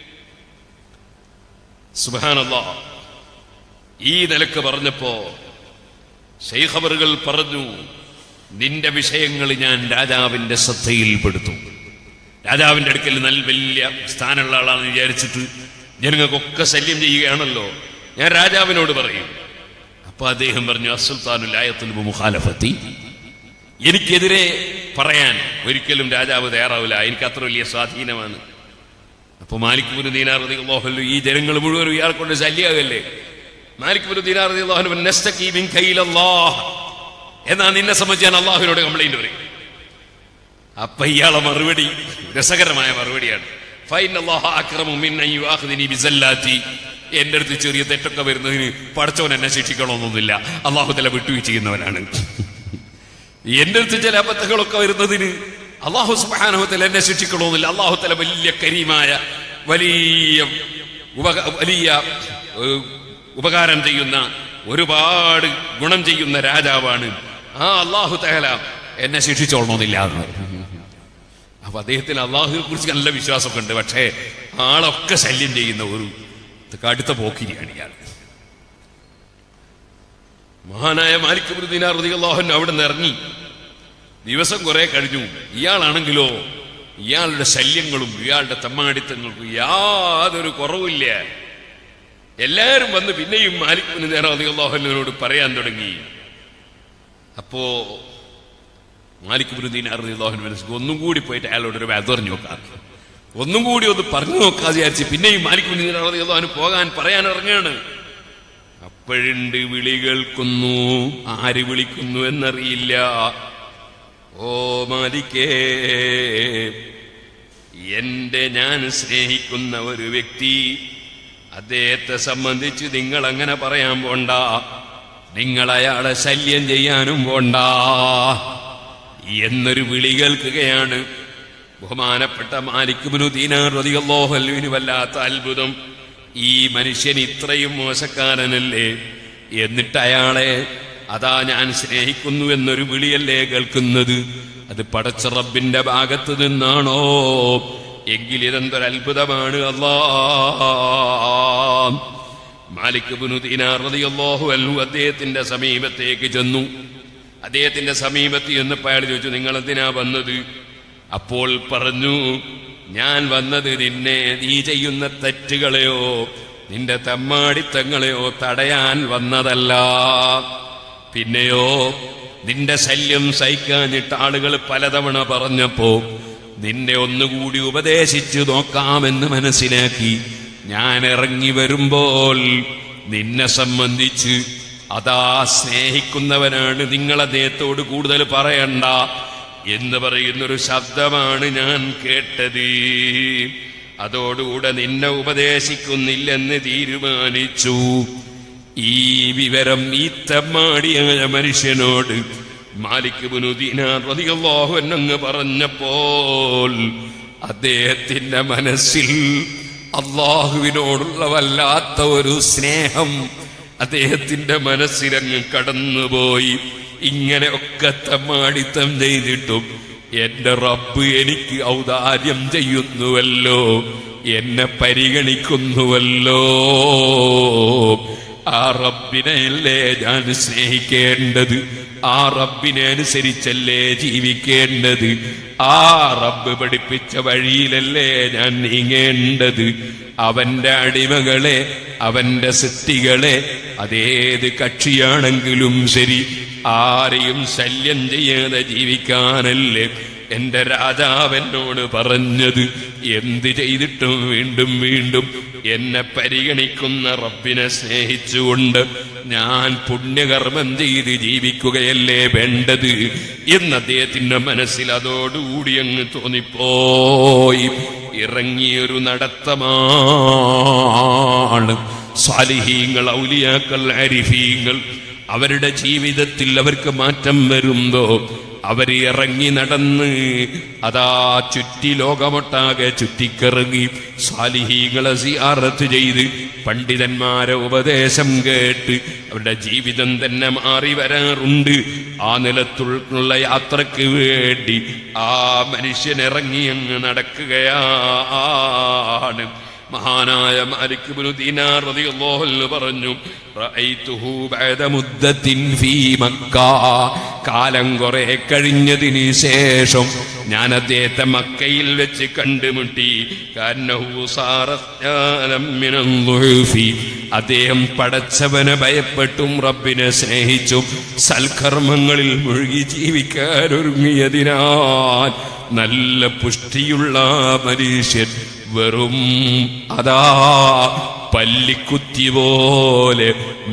സുബാനല്ലാ ഈ നിലക്ക് പറഞ്ഞപ്പോ ശൈഖബറുകൾ പറഞ്ഞു നിന്റെ വിഷയങ്ങൾ ഞാൻ രാജാവിന്റെ ശ്രദ്ധയിൽപ്പെടുത്തും രാജാവിന്റെ അടുക്കൽ നല്ല വലിയ സ്ഥാനമുള്ള ആളാണെന്ന് വിചാരിച്ചിട്ട് ജനങ്ങൾക്കൊക്കെ ശല്യം ചെയ്യുകയാണല്ലോ ഞാൻ രാജാവിനോട് പറയും അപ്പൊ അദ്ദേഹം പറഞ്ഞു അസുൽത്താനുലായത്തുൽ മുഖാലഫത്തി എനിക്കെതിരെ പറയാൻ ഒരിക്കലും രാജാവ് തയ്യാറാവില്ല എനിക്ക് അത്ര വലിയ സ്വാധീനമാണ് അപ്പൊ മാലിക് മുരു ദീനാർ റളിയല്ലാഹു ഈ ജനങ്ങൾ മുഴുവൻ ഇയാളെ കൊണ്ട് ശല്യാകല്ലേ മാലിക് മുരു ദീനാർ റളിയല്ലാഹു നസ്തഖീ മിൻ കൈലല്ലാഹ് എന്നാ നിന്നെ സംബന്ധിച്ച് ഞാൻ അള്ളാഹുവിനോട് കംപ്ലൈന്റ് പറയും അപ്പൊ ഇയാളെ മറുപടി രസകരമായ മറുപടിയാണ് ഫൈൻ അല്ലാഹു അക്രമു മിൻ അൻ യുആഖിദിനി ബിസല്ലാത്തി എന്റെ അടുത്ത് ചെറിയ തെറ്റൊക്കെ വരുന്നതിന് പടച്ചവൻ എന്നെ ശിക്ഷിക്കണമെന്നൊന്നുമില്ല അള്ളാഹു തല വിട്ടുവീഴ്ച ചെയ്യുന്നവനാണ് എന്റെ അടുത്ത് ചില അബദ്ധങ്ങളൊക്കെ വരുന്നതിന് അള്ളാഹു സുബാനുഹത്തിൽ എന്നെ ശിക്ഷിക്കണമെന്നില്ല അള്ളാഹു തല വലിയ കരീമായ വലിയ ഉപക- വലിയ ഏഹ്, ഉപകാരം ചെയ്യുന്ന ഒരുപാട് ഗുണം ചെയ്യുന്ന രാജാവാണ് ആ അള്ളാഹു തഹല എന്നെ ശിക്ഷിച്ചോളണമെന്നില്ല എന്ന് അപ്പൊ അദ്ദേഹത്തിന് അള്ളാഹുവിനെ കുറിച്ച് നല്ല വിശ്വാസമൊക്കെ ഉണ്ട് പക്ഷേ ആളൊക്കെ ശല്യം ചെയ്യുന്ന ഒരു കടുത്ത പോക്കിരിയാണ് ഇയാൾ മഹാനായ മാലിക് ബുദ്ദീനാർ റളിയല്ലാഹു അവിടെ നിന്ന് ഇറങ്ങി ദിവസം കുറെ കഴിഞ്ഞു ഇയാളാണെങ്കിലോ ഇയാളുടെ ശല്യങ്ങളും ഇയാളുടെ തമ്മാടിത്തങ്ങൾക്കും യാതൊരു കുറവില്ല എല്ലാവരും വന്ന് പിന്നെയും മാലിക് ബുദ്ദീനാർ റളിയല്ലാഹുവിനോട് പറയാൻ തുടങ്ങി അപ്പോ മാലിക് ബുദ്ദീനാർ റളിയല്ലാഹു മനസ്സിൽ ഒന്നും കൂടി പോയിട്ട് അയാളോട് ഒരു പറഞ്ഞു നോക്കാം ഒന്നും കൂടി ഒന്ന് പറഞ്ഞു നോക്കാതെ വിചാരിച്ച് പിന്നെയും മാലിക് ബുദ്ദീനാർ റളിയല്ലാഹു പോകാൻ പറയാൻ ഇറങ്ങാണ് അപ്പോഴുണ്ട് വിളി കേൾക്കുന്നു ആര് വിളിക്കുന്നു എന്നറിയില്ല ഓ മാലിക്കേ എന്റെ ഞാൻ സ്നേഹിക്കുന്ന ഒരു വ്യക്തി അദ്ദേഹത്തെ സംബന്ധിച്ച് നിങ്ങൾ അങ്ങനെ പറയാൻ പോണ്ട നിങ്ങൾ അയാളെ ശല്യം ചെയ്യാനും പോണ്ട എന്നൊരു വിളി കേൾക്കുകയാണ് ബഹുമാനപ്പെട്ട മാലിക്കുബിനു ദീനാറിയല്ലോഹല്ലുവിന് വല്ലാത്ത അത്ഭുതം ഈ മനുഷ്യൻ ഇത്രയും മോശക്കാരനല്ലേ എന്നിട്ട് അയാളെ അതാ ഞാൻ സ്നേഹിക്കുന്നു എന്നൊരു വിളിയല്ലേ കേൾക്കുന്നത് അത് പടച്ച റബ്ബിന്റെ ഭാഗത്ത് നിന്നാണോ എങ്കിൽ ഇതെന്തൊരു അത്ഭുതമാണ് അല്ലാ മാലിക് ബിനു ദീനാർ റളിയല്ലാഹു അൻഹു അദ്ദേഹത്തിന്റെ സമീപത്തേക്ക് ചെന്നു അദ്ദേഹത്തിന്റെ സമീപത്ത് ചെന്നപ്പോൾ അയാൾ ചോദിച്ചു നിങ്ങൾ എന്തിനാ വന്നത് അപ്പോൾ പറഞ്ഞു ഞാൻ വന്നത് നിന്നെ നീ ചെയ്യുന്ന തെറ്റുകളെയോ നിന്റെ തമ്മാടിത്തങ്ങളെയോ തടയാൻ വന്നതല്ല പിന്നെയോ നിന്റെ ശല്യം സഹിക്കാഞ്ഞിട്ട് ആളുകൾ പലതവണ പറഞ്ഞപ്പോ നിന്നെ ഒന്നുകൂടി ഉപദേശിച്ചു നോക്കാമെന്ന് മനസ്സിലാക്കി ഞാൻ ഇറങ്ങി വരുമ്പോൾ നിന്നെ സംബന്ധിച്ച് അതാ സ്നേഹിക്കുന്നവനാണ് നിങ്ങൾ അദ്ദേഹത്തോട് കൂടുതൽ പറയണ്ട എന്ന് പറയുന്നൊരു ശബ്ദമാണ് ഞാൻ കേട്ടത് അതോടുകൂടെ നിന്നെ ഉപദേശിക്കുന്നില്ലെന്ന് തീരുമാനിച്ചു ഈ വിവരം ഈ തെമ്മാടിയായ മനുഷ്യനോട് മാലിക് ബുനുദീനാഹു എന്നങ്ങ് പറഞ്ഞപ്പോൾ അദ്ദേഹത്തിന്റെ മനസ്സിൽ അള്ളാഹുവിനോടുള്ള വല്ലാത്ത ഒരു സ്നേഹം അദ്ദേഹത്തിന്റെ മനസ്സിലങ്ങ് കടന്നുപോയി ഇങ്ങനെയൊക്കെ തമ്മാടിത്തം ചെയ്തിട്ടും എന്റെ റബ്ബ് എനിക്ക് ഔദാര്യം ചെയ്യുന്നുവല്ലോ എന്നെ പരിഗണിക്കുന്നുവല്ലോ ആ റബ്ബിനെയല്ലേ ഞാൻ സ്നേഹിക്കേണ്ടത് ആ റബ്ബിനെ അനുസരിച്ചല്ലേ ജീവിക്കേണ്ടത് ആ റബ്ബ് പഠിപ്പിച്ച വഴിയിലല്ലേ ഞാൻ നീങ്ങേണ്ടത് അവന്റെ അടിമകളെ അവന്റെ സൃഷ്ടികളെ അതേത് കക്ഷിയാണെങ്കിലും ശരി ആരെയും ശല്യം ചെയ്യാതെ ജീവിക്കാനല്ലേ എന്റെ രാജാവ് എന്നോട് പറഞ്ഞത് എന്ത് ചെയ്തിട്ടും വീണ്ടും വീണ്ടും എന്നെ പരിഗണിക്കുന്ന റബ്ബിനെ സ്നേഹിച്ചുകൊണ്ട് ഞാൻ പുണ്യകർമ്മം ചെയ്ത് ജീവിക്കുകയല്ലേ വേണ്ടത് എന്ന് അദ്ദേഹത്തിന്റെ മനസ്സിൽ അതോടുകൂടി അങ്ങ് തോന്നിപ്പോയി ഇറങ്ങിയൊരു നടത്തമാണ് സാലിഹീങ്ങൾ ഔലിയാക്കൾ അരിഫീങ്ങൾ അവരുടെ ജീവിതത്തിൽ അവർക്ക് മാറ്റം വരുമ്പോ അവർ ഇറങ്ങി നടന്ന് അതാ ചുറ്റി ലോകമൊട്ടാകെ ചുറ്റിക്കിറങ്ങി സാലിഹീങ്ങളെ സിയാറത്ത് ചെയ്ത് പണ്ഡിതന്മാരെ ഉപദേശം കേട്ട് അവരുടെ ജീവിതം തന്നെ മാറി വരാറുണ്ട് ആ നിലത്തുള്ള യാത്രക്ക് വേണ്ടി ആ മനുഷ്യൻ ഇറങ്ങി അങ്ങ് നടക്കുകയാണ് മഹാനായ മാലിക് ഇബ്നു ദീനാർ റളിയല്ലാഹു അൻഹു പറഞ്ഞു റഅയ്തുഹു ബഅദ മുദ്ദത്തിൻ ഫീ മക്ക കാലം കുറെ കഴിഞ്ഞതിന് ശേഷം ഞാൻ അദ്ദേഹത്തെ മക്കയിൽ വെച്ച് കണ്ടുമുട്ടി കാരണഹു സാറം മിനൽ ളുഹുഫി അദ്ദേഹം പടച്ചവനെ ഭയപ്പെട്ടും റബ്ബിനെ സ്നേഹിച്ചും സൽക്കർമ്മങ്ങളിൽ മുഴുകി ജീവിക്കാൻ ഒരുങ്ങിയതിനാൽ നല്ല പുഷ്ടിയുള്ള മനുഷ്യൻ വെറും അതാ പല്ലിക്കുത്തി പോലെ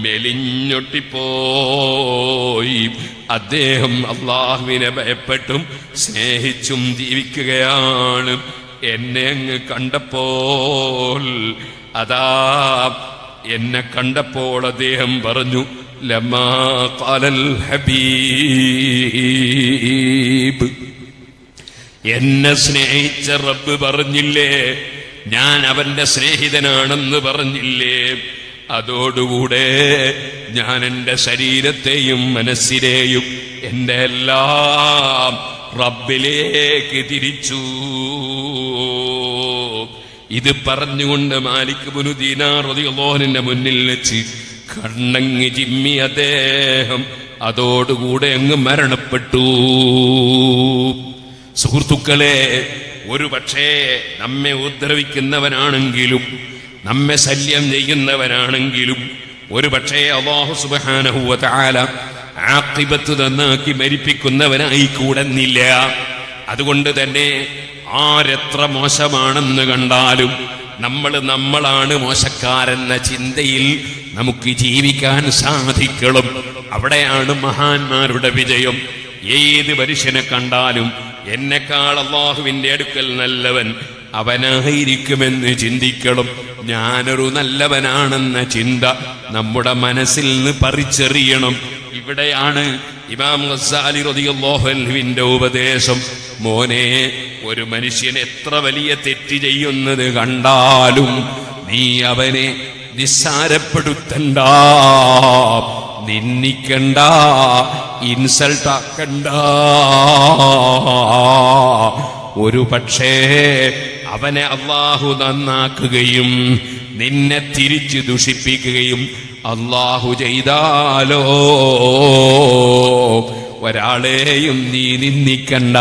മെലിഞ്ഞൊട്ടിപ്പോയി അദ്ദേഹം അള്ളാഹുവിനെ ഭയപ്പെട്ടും സ്നേഹിച്ചും ജീവിക്കുകയാണ് എന്നെ അങ്ങ് കണ്ടപ്പോൾ അതാ എന്നെ കണ്ടപ്പോൾ അദ്ദേഹം പറഞ്ഞു ലമാ ഖാലൽ ഹബീബ് എന്നെ സ്നേഹിച്ച റബ്ബ് പറഞ്ഞില്ലേ ഞാൻ അവന്റെ സ്നേഹിതനാണെന്ന് പറഞ്ഞില്ലേ അതോടുകൂടെ ഞാൻ എൻ്റെ ശരീരത്തെയും മനസ്സിനെയും എൻ്റെ എല്ലാം റബ്ബിലേക്ക് തിരിച്ചു ഇത് പറഞ്ഞുകൊണ്ട് മാലിക് മുനു ദീനാറിന്റെ മുന്നിൽ വെച്ച് കണ്ണങ്ങി ചിമ്മി അദ്ദേഹം അതോടുകൂടെ അങ്ങ് മരണപ്പെട്ടു സുഹൃത്തുക്കളെ ഒരു പക്ഷേ നമ്മെ ഉപദ്രവിക്കുന്നവനാണെങ്കിലും നമ്മെ ശല്യം ചെയ്യുന്നവനാണെങ്കിലും ഒരു പക്ഷേ അള്ളാഹു സുബാനഹുവ താല ആക്കിബത്ത് നന്നാക്കി മരിപ്പിക്കുന്നവനായി കൂടെന്നില്ല അതുകൊണ്ട് തന്നെ ആരെത്ര മോശമാണെന്ന് കണ്ടാലും നമ്മൾ നമ്മളാണ് മോശക്കാരെന്ന ചിന്തയിൽ നമുക്ക് ജീവിക്കാൻ സാധിക്കണം അവിടെയാണ് മഹാന്മാരുടെ വിജയം ഏത് മനുഷ്യനെ കണ്ടാലും എന്നെക്കാൾ അള്ളാഹുവിന്റെ അടുക്കൽ നല്ലവൻ അവനായിരിക്കുമെന്ന് ചിന്തിക്കണം ഞാനൊരു നല്ലവനാണെന്ന ചിന്ത നമ്മുടെ മനസ്സിൽ നിന്ന് പറിച്ചെറിയണം ഇവിടെയാണ് ഇമാം ഗസാലി റളിയല്ലാഹുവിന്റെ ഉപദേശം മോനെ ഒരു മനുഷ്യൻ എത്ര വലിയ തെറ്റ് ചെയ്യുന്നത് കണ്ടാലും നീ അവനെ നിസ്സാരപ്പെടുത്തണ്ട നിന്ദിക്കണ്ട ഇൻസൾട്ട് ആക്കണ്ട ഒരു പക്ഷേ അവനെ അള്ളാഹു നന്നാക്കുകയും നിന്നെ തിരിച്ചു ദുഷിപ്പിക്കുകയും അള്ളാഹു ചെയ്താലോ ഒരാളെയും നീ നിന്ദിക്കണ്ട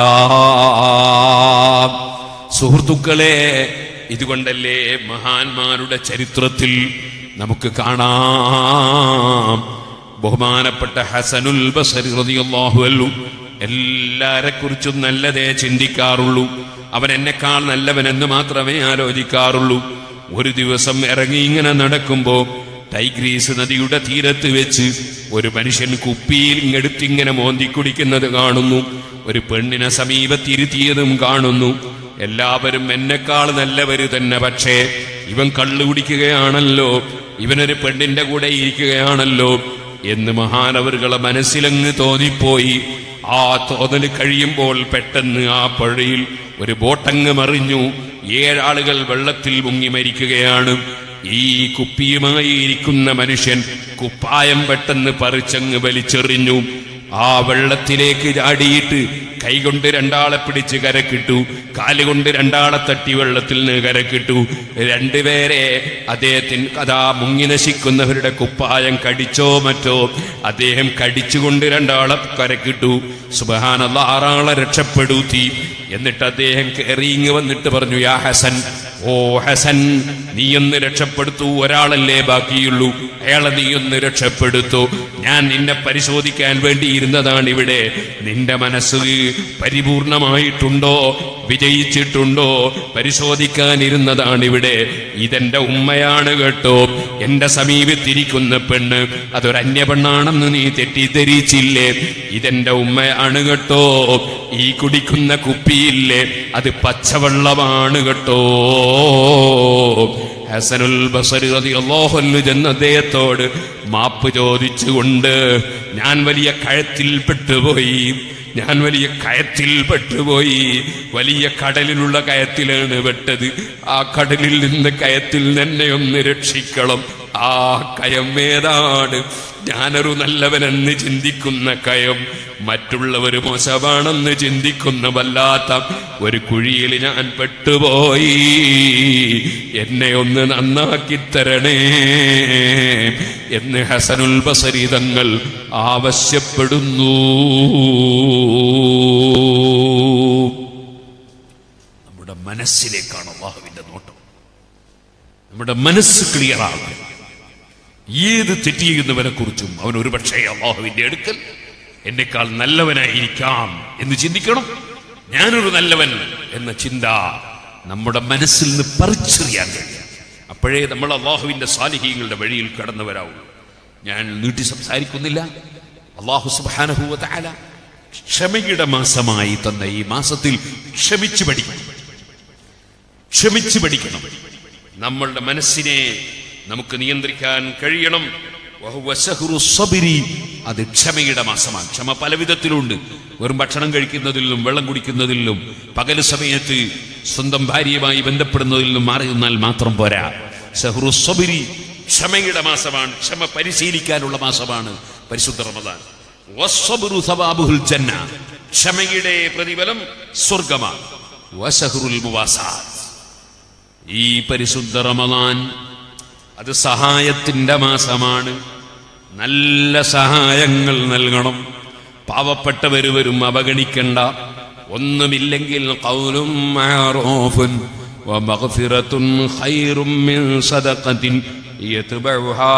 സുഹൃത്തുക്കളെ ഇതുകൊണ്ടല്ലേ മഹാന്മാരുടെ ചരിത്രത്തിൽ നമുക്ക് കാണാം ബഹുമാനപ്പെട്ട ഹസനുൽ ബസരി റളിയല്ലാഹു അൻഹു എല്ലാരെ കുറിച്ചും നല്ലതേ ചിന്തിക്കാറുള്ളൂ അവൻ എന്നെക്കാൾ നല്ലവനെന്ന് മാത്രമേ ആലോചിക്കാറുള്ളൂ ഒരു ദിവസം ഇറങ്ങി ഇങ്ങനെ നടക്കുമ്പോ ടൈഗ്രീസ് നദിയുടെ തീരത്ത് വെച്ച് ഒരു മനുഷ്യൻ കുപ്പിയിൽ ഇങ്ങെടുത്തിങ്ങനെ മോന്തി കുടിക്കുന്നത് കാണുന്നു ഒരു പെണ്ണിനെ സമീപത്തിരുത്തിയതും കാണുന്നു എല്ലാവരും എന്നെക്കാൾ നല്ലവര് തന്നെ പക്ഷേ ഇവൻ കള്ളു കുടിക്കുകയാണല്ലോ ഇവനൊരു പെണ്ണിന്റെ കൂടെ ഇരിക്കുകയാണല്ലോ എന്ന് മഹാനവറുകളെ മനസ്സിലങ്ങ് തോന്നിപ്പോയി ആ തോന്നൽ കഴിയുമ്പോൾ പെട്ടെന്ന് ആ പുഴയിൽ ഒരു ബോട്ടങ്ങ് മറിഞ്ഞു ഏഴാളുകൾ വെള്ളത്തിൽ മുങ്ങി മരിക്കുകയാണ് ഈ കുപ്പിയുമായി ഇരിക്കുന്ന മനുഷ്യൻ കുപ്പായം പെട്ടെന്ന് പറിച്ചങ്ങ് വലിച്ചെറിഞ്ഞു ആ വെള്ളത്തിലേക്ക് ചാടിയിട്ട് കൈകൊണ്ട് രണ്ടാളെ പിടിച്ച് കരക്കിട്ടു കാലുകൊണ്ട് രണ്ടാളെ തട്ടി വെള്ളത്തിൽ നിന്ന് കരക്കിട്ടു രണ്ടുപേരെ അദ്ദേഹത്തിന് അതാ മുങ്ങി നശിക്കുന്നവരുടെ കുപ്പായം കടിച്ചോ മറ്റോ അദ്ദേഹം കടിച്ചുകൊണ്ട് രണ്ടാളെ കരക്കിട്ടു സുബഹാനല്ല ആറാളെ രക്ഷപ്പെടുത്തി എന്നിട്ട് അദ്ദേഹം കയറി ഇങ്ങ് വന്നിട്ട് പറഞ്ഞു യാ ഹസൻ ഓ ഹസൻ നീയൊന്ന് രക്ഷപ്പെടുത്തൂ ഒരാളല്ലേ ബാക്കിയുള്ളൂ അയാളെ നീയൊന്ന് രക്ഷപ്പെടുത്തൂ ഞാൻ നിന്നെ പരിശോധിക്കാൻ വേണ്ടിയിരുന്നതാണ് ഇവിടെ നിന്റെ മനസ്സ് പരിപൂർണമായിട്ടുണ്ടോ വിജയിച്ചിട്ടുണ്ടോ പരിശോധിക്കാനിരുന്നതാണ് ഇവിടെ ഇതെന്റെ ഉമ്മയാണ് കേട്ടോ എന്റെ സമീപത്തിരിക്കുന്ന പെണ്ണ് അതൊരു അന്യ പെണ്ണാണെന്ന് നീ തെറ്റിദ്ധരിച്ചില്ലേ ഇതെന്റെ ഉമ്മയാണ് കേട്ടോ ഈ കുടിക്കുന്ന കുപ്പിയില്ലേ അത് പച്ചവെള്ളമാണ് കേട്ടോ ഹസനുൽ ബസരി റളിയല്ലാഹു അൻഹു ചെന്ന് അദ്ദേഹത്തോട് മാപ്പ് ചോദിച്ചുകൊണ്ട് ഞാൻ വലിയ കഴത്തിൽ പെട്ടുപോയി ഞാൻ വലിയ കയത്തിൽ പെട്ടുപോയി വലിയ കടലിലുള്ള കയത്തിലാണ് പെട്ടത് ആ കടലിൽ നിന്ന് കയത്തിൽ എന്നെ ഒന്ന് രക്ഷിക്കണം ആ കയം ഏതാണ് ഞാനൊരു നല്ലവനെന്ന് ചിന്തിക്കുന്ന കയം മറ്റുള്ളവർ മോശമാണെന്ന് ചിന്തിക്കുന്ന വല്ലാത്ത ഒരു കുഴിയിൽ ഞാൻ പെട്ടുപോയി എന്നെ ഒന്ന് നന്നാക്കി തരണേ എന്ന് ഹസനുൽ ബസരി തങ്ങൾ ആവശ്യപ്പെടുന്നു നമ്മുടെ മനസ്സിലേക്കാണ് അള്ളാഹുവിന്റെ നോട്ടം നമ്മുടെ മനസ്സ് ക്ലിയർ ആകും ഏത് തെറ്റ് ചെയ്യുന്നവനെ കുറിച്ചും അവൻ ഒരുപക്ഷെ അള്ളാഹുവിന്റെ അടുക്കൽ എന്നെക്കാൾ നല്ലവനായിരിക്കാം എന്ന് ചിന്തിക്കണം ഞാനൊരു നല്ലവൻ എന്ന ചിന്ത നമ്മുടെ മനസ്സിൽ നിന്ന് പറിച്ചെറിയാൻ കഴിയും അപ്പോഴേ നമ്മൾ അള്ളാഹുവിന്റെ സാലിഹീങ്ങളുടെ വഴിയിൽ കടന്നവരാവും ഞാൻ നീട്ടി സംസാരിക്കുന്നില്ല അള്ളാഹു സുബാനഹുവ താല ക്ഷമയുടെ മാസമായി തന്ന ഈ മാസത്തിൽ ക്ഷമിച്ചു പഠിക്കണം ക്ഷമിച്ചു പഠിക്കണം നമ്മളുടെ മനസ്സിനെ നമുക്ക് നിയന്ത്രിക്കാൻ കഴിയണം വഹുവ ശഹ്റു സബിരി. അത് ക്ഷമയുടെ മാസമാണ് ക്ഷമ പല വിധത്തിലുണ്ട് വെറും ഭക്ഷണം കഴിക്കുന്നതിലും വെള്ളം കുടിക്കുന്നതിലും പകൽ സമയത്ത് സ്വന്തം ഭാര്യയുമായി ബന്ധപ്പെടുന്നതിലും മാറി നിന്നാൽ മാത്രം പോരാ ഷഹ്റു സബിരി ക്ഷമയുടെ മാസമാണ് ക്ഷമ പരിശീലിക്കാനുള്ള മാസമാണ് പരിശുദ്ധ റമദാൻ വസ്സബ്റു സവാബുഹുൽ ജന്ന ക്ഷമയുടെ പ്രതിഫലം സ്വർഗമാണ് വശഹ്റുൽ മുവാസാത്ത് ഈ പരിശുദ്ധ റമദാൻ അത് സഹായത്തിന്റെ മാസമാണ് നല്ല സഹായങ്ങൾ നൽകണം പാവപ്പെട്ടവര് വരും അവഗണിക്കണ്ട ഒന്നുമില്ലെങ്കിൽ ഖൗലും മഅറൂഫുൻ വമഗ്ഫിറത്തുൻ ഖൈറും മിൻ സദഖത്തിൻ യത്ബഉഹാ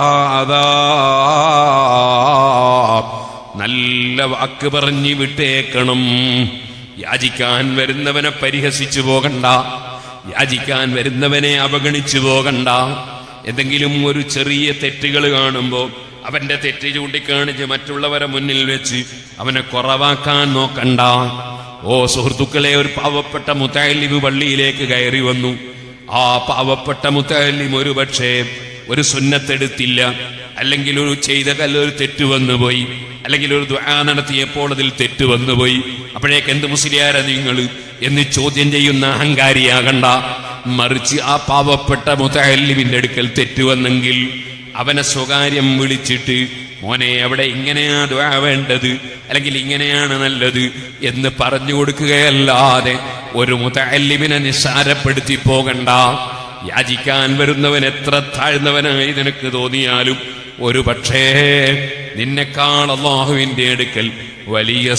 അദാബ് നല്ല വാക്ക് പറഞ്ഞ് വിട്ടേക്കണം യാചിക്കാൻ വരുന്നവനെ പരിഹസിച്ചു പോകണ്ട യാചിക്കാൻ വരുന്നവനെ അവഗണിച്ചു പോകണ്ട എന്തെങ്കിലും ഒരു ചെറിയ തെറ്റുകൾ കാണുമ്പോൾ അവന്റെ തെറ്റ് ചൂണ്ടിക്കാണിച്ച് മറ്റുള്ളവരെ മുന്നിൽ വെച്ച് അവനെ കുറവാക്കാൻ നോക്കണ്ട ഓ സുഹൃത്തുക്കളെ ഒരു പാവപ്പെട്ട മുത്തല്ലിബ് പള്ളിയിലേക്ക് കയറി വന്നു ആ പാവപ്പെട്ട മുത്തല്ലിം ഒരു പക്ഷേ ഒരു സുന്നത്തെടുത്തില്ല അല്ലെങ്കിൽ ഒരു ചെയ്ത കല്ല് ഒരു തെറ്റ് വന്നുപോയി അല്ലെങ്കിൽ ഒരു ദ്വാ നടത്തിയപ്പോൾ അതിൽ തെറ്റ് വന്നുപോയി അപ്പോഴേക്ക് എന്ത് മുസ്ലിയാരാ നിങ്ങൾ എന്ന് ചോദ്യം ചെയ്യുന്ന അഹങ്കാരിയാകണ്ട മറിച്ച് ആ പാവപ്പെട്ട മുത്തല്ലിമിന്റെ അടുക്കൽ തെറ്റ് വന്നെങ്കിൽ അവനെ സ്വകാര്യം വിളിച്ചിട്ട് മോനെ അവിടെ ഇങ്ങനെയാ ദ്വാ വേണ്ടത് അല്ലെങ്കിൽ ഇങ്ങനെയാണ് നല്ലത് എന്ന് പറഞ്ഞു കൊടുക്കുകയല്ലാതെ ഒരു മുത്തല്ലിമിനെ നിസ്സാരപ്പെടുത്തി പോകണ്ട യാചിക്കാൻ വരുന്നവൻ എത്ര താഴ്ന്നവനായി നിനക്ക് തോന്നിയാലും ഒരു പക്ഷേ നിന്നെക്കാൾ അള്ളാഹുവിന്റെ അടുക്കൽ വലിയ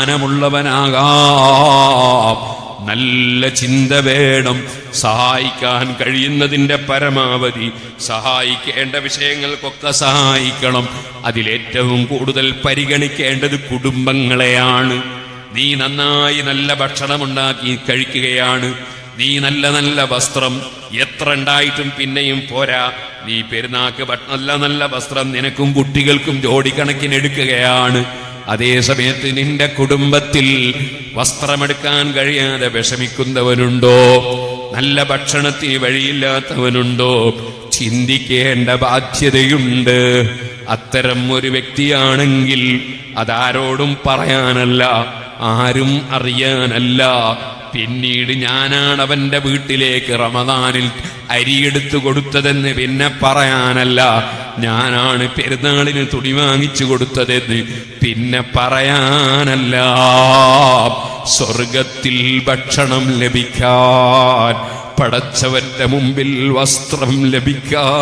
സ്ഥാനമുള്ളവനാകാം നല്ല ചിന്ത വേണം സഹായിക്കാൻ കഴിയുന്നതിന്റെ പരമാവധി സഹായിക്കേണ്ട വിഷയങ്ങൾക്കൊക്കെ സഹായിക്കണം അതിലേറ്റവും കൂടുതൽ പരിഗണിക്കേണ്ടത് കുടുംബങ്ങളെയാണ് നീ നന്നായി നല്ല ഭക്ഷണമുണ്ടാക്കി കഴിക്കുകയാണ് നീ നല്ല നല്ല വസ്ത്രം എത്ര ഉണ്ടായിട്ടും പിന്നെയും പോരാ നീ പെരുന്നാക്ക് ഭ- നല്ല നല്ല വസ്ത്രം നിനക്കും കുട്ടികൾക്കും ജോഡിക്കണക്കിന് എടുക്കുകയാണ് അതേ സമയത്ത് നിന്റെ കുടുംബത്തിൽ വസ്ത്രമെടുക്കാൻ കഴിയാതെ വിഷമിക്കുന്നവനുണ്ടോ നല്ല ഭക്ഷണത്തിന് വഴിയില്ലാത്തവനുണ്ടോ ചിന്തിക്കേണ്ട ബാധ്യതയുണ്ട് അത്തരം ഒരു വ്യക്തിയാണെങ്കിൽ അതാരോടും പറയാനല്ല ആരും അറിയാനല്ല പിന്നീട് ഞാനാണ് അവന്റെ വീട്ടിലേക്ക് റമദാനിൽ അരിയെടുത്തു കൊടുത്തതെന്ന് പിന്നെ പറയാനല്ല ഞാനാണ് പെരുന്നാളിന് തുണി വാങ്ങിച്ചു കൊടുത്തതെന്ന് പിന്നെ പറയാനല്ല സ്വർഗത്തിൽ ഭക്ഷണം ലഭിക്കാൻ പടച്ചവന്റെ മുമ്പിൽ വസ്ത്രം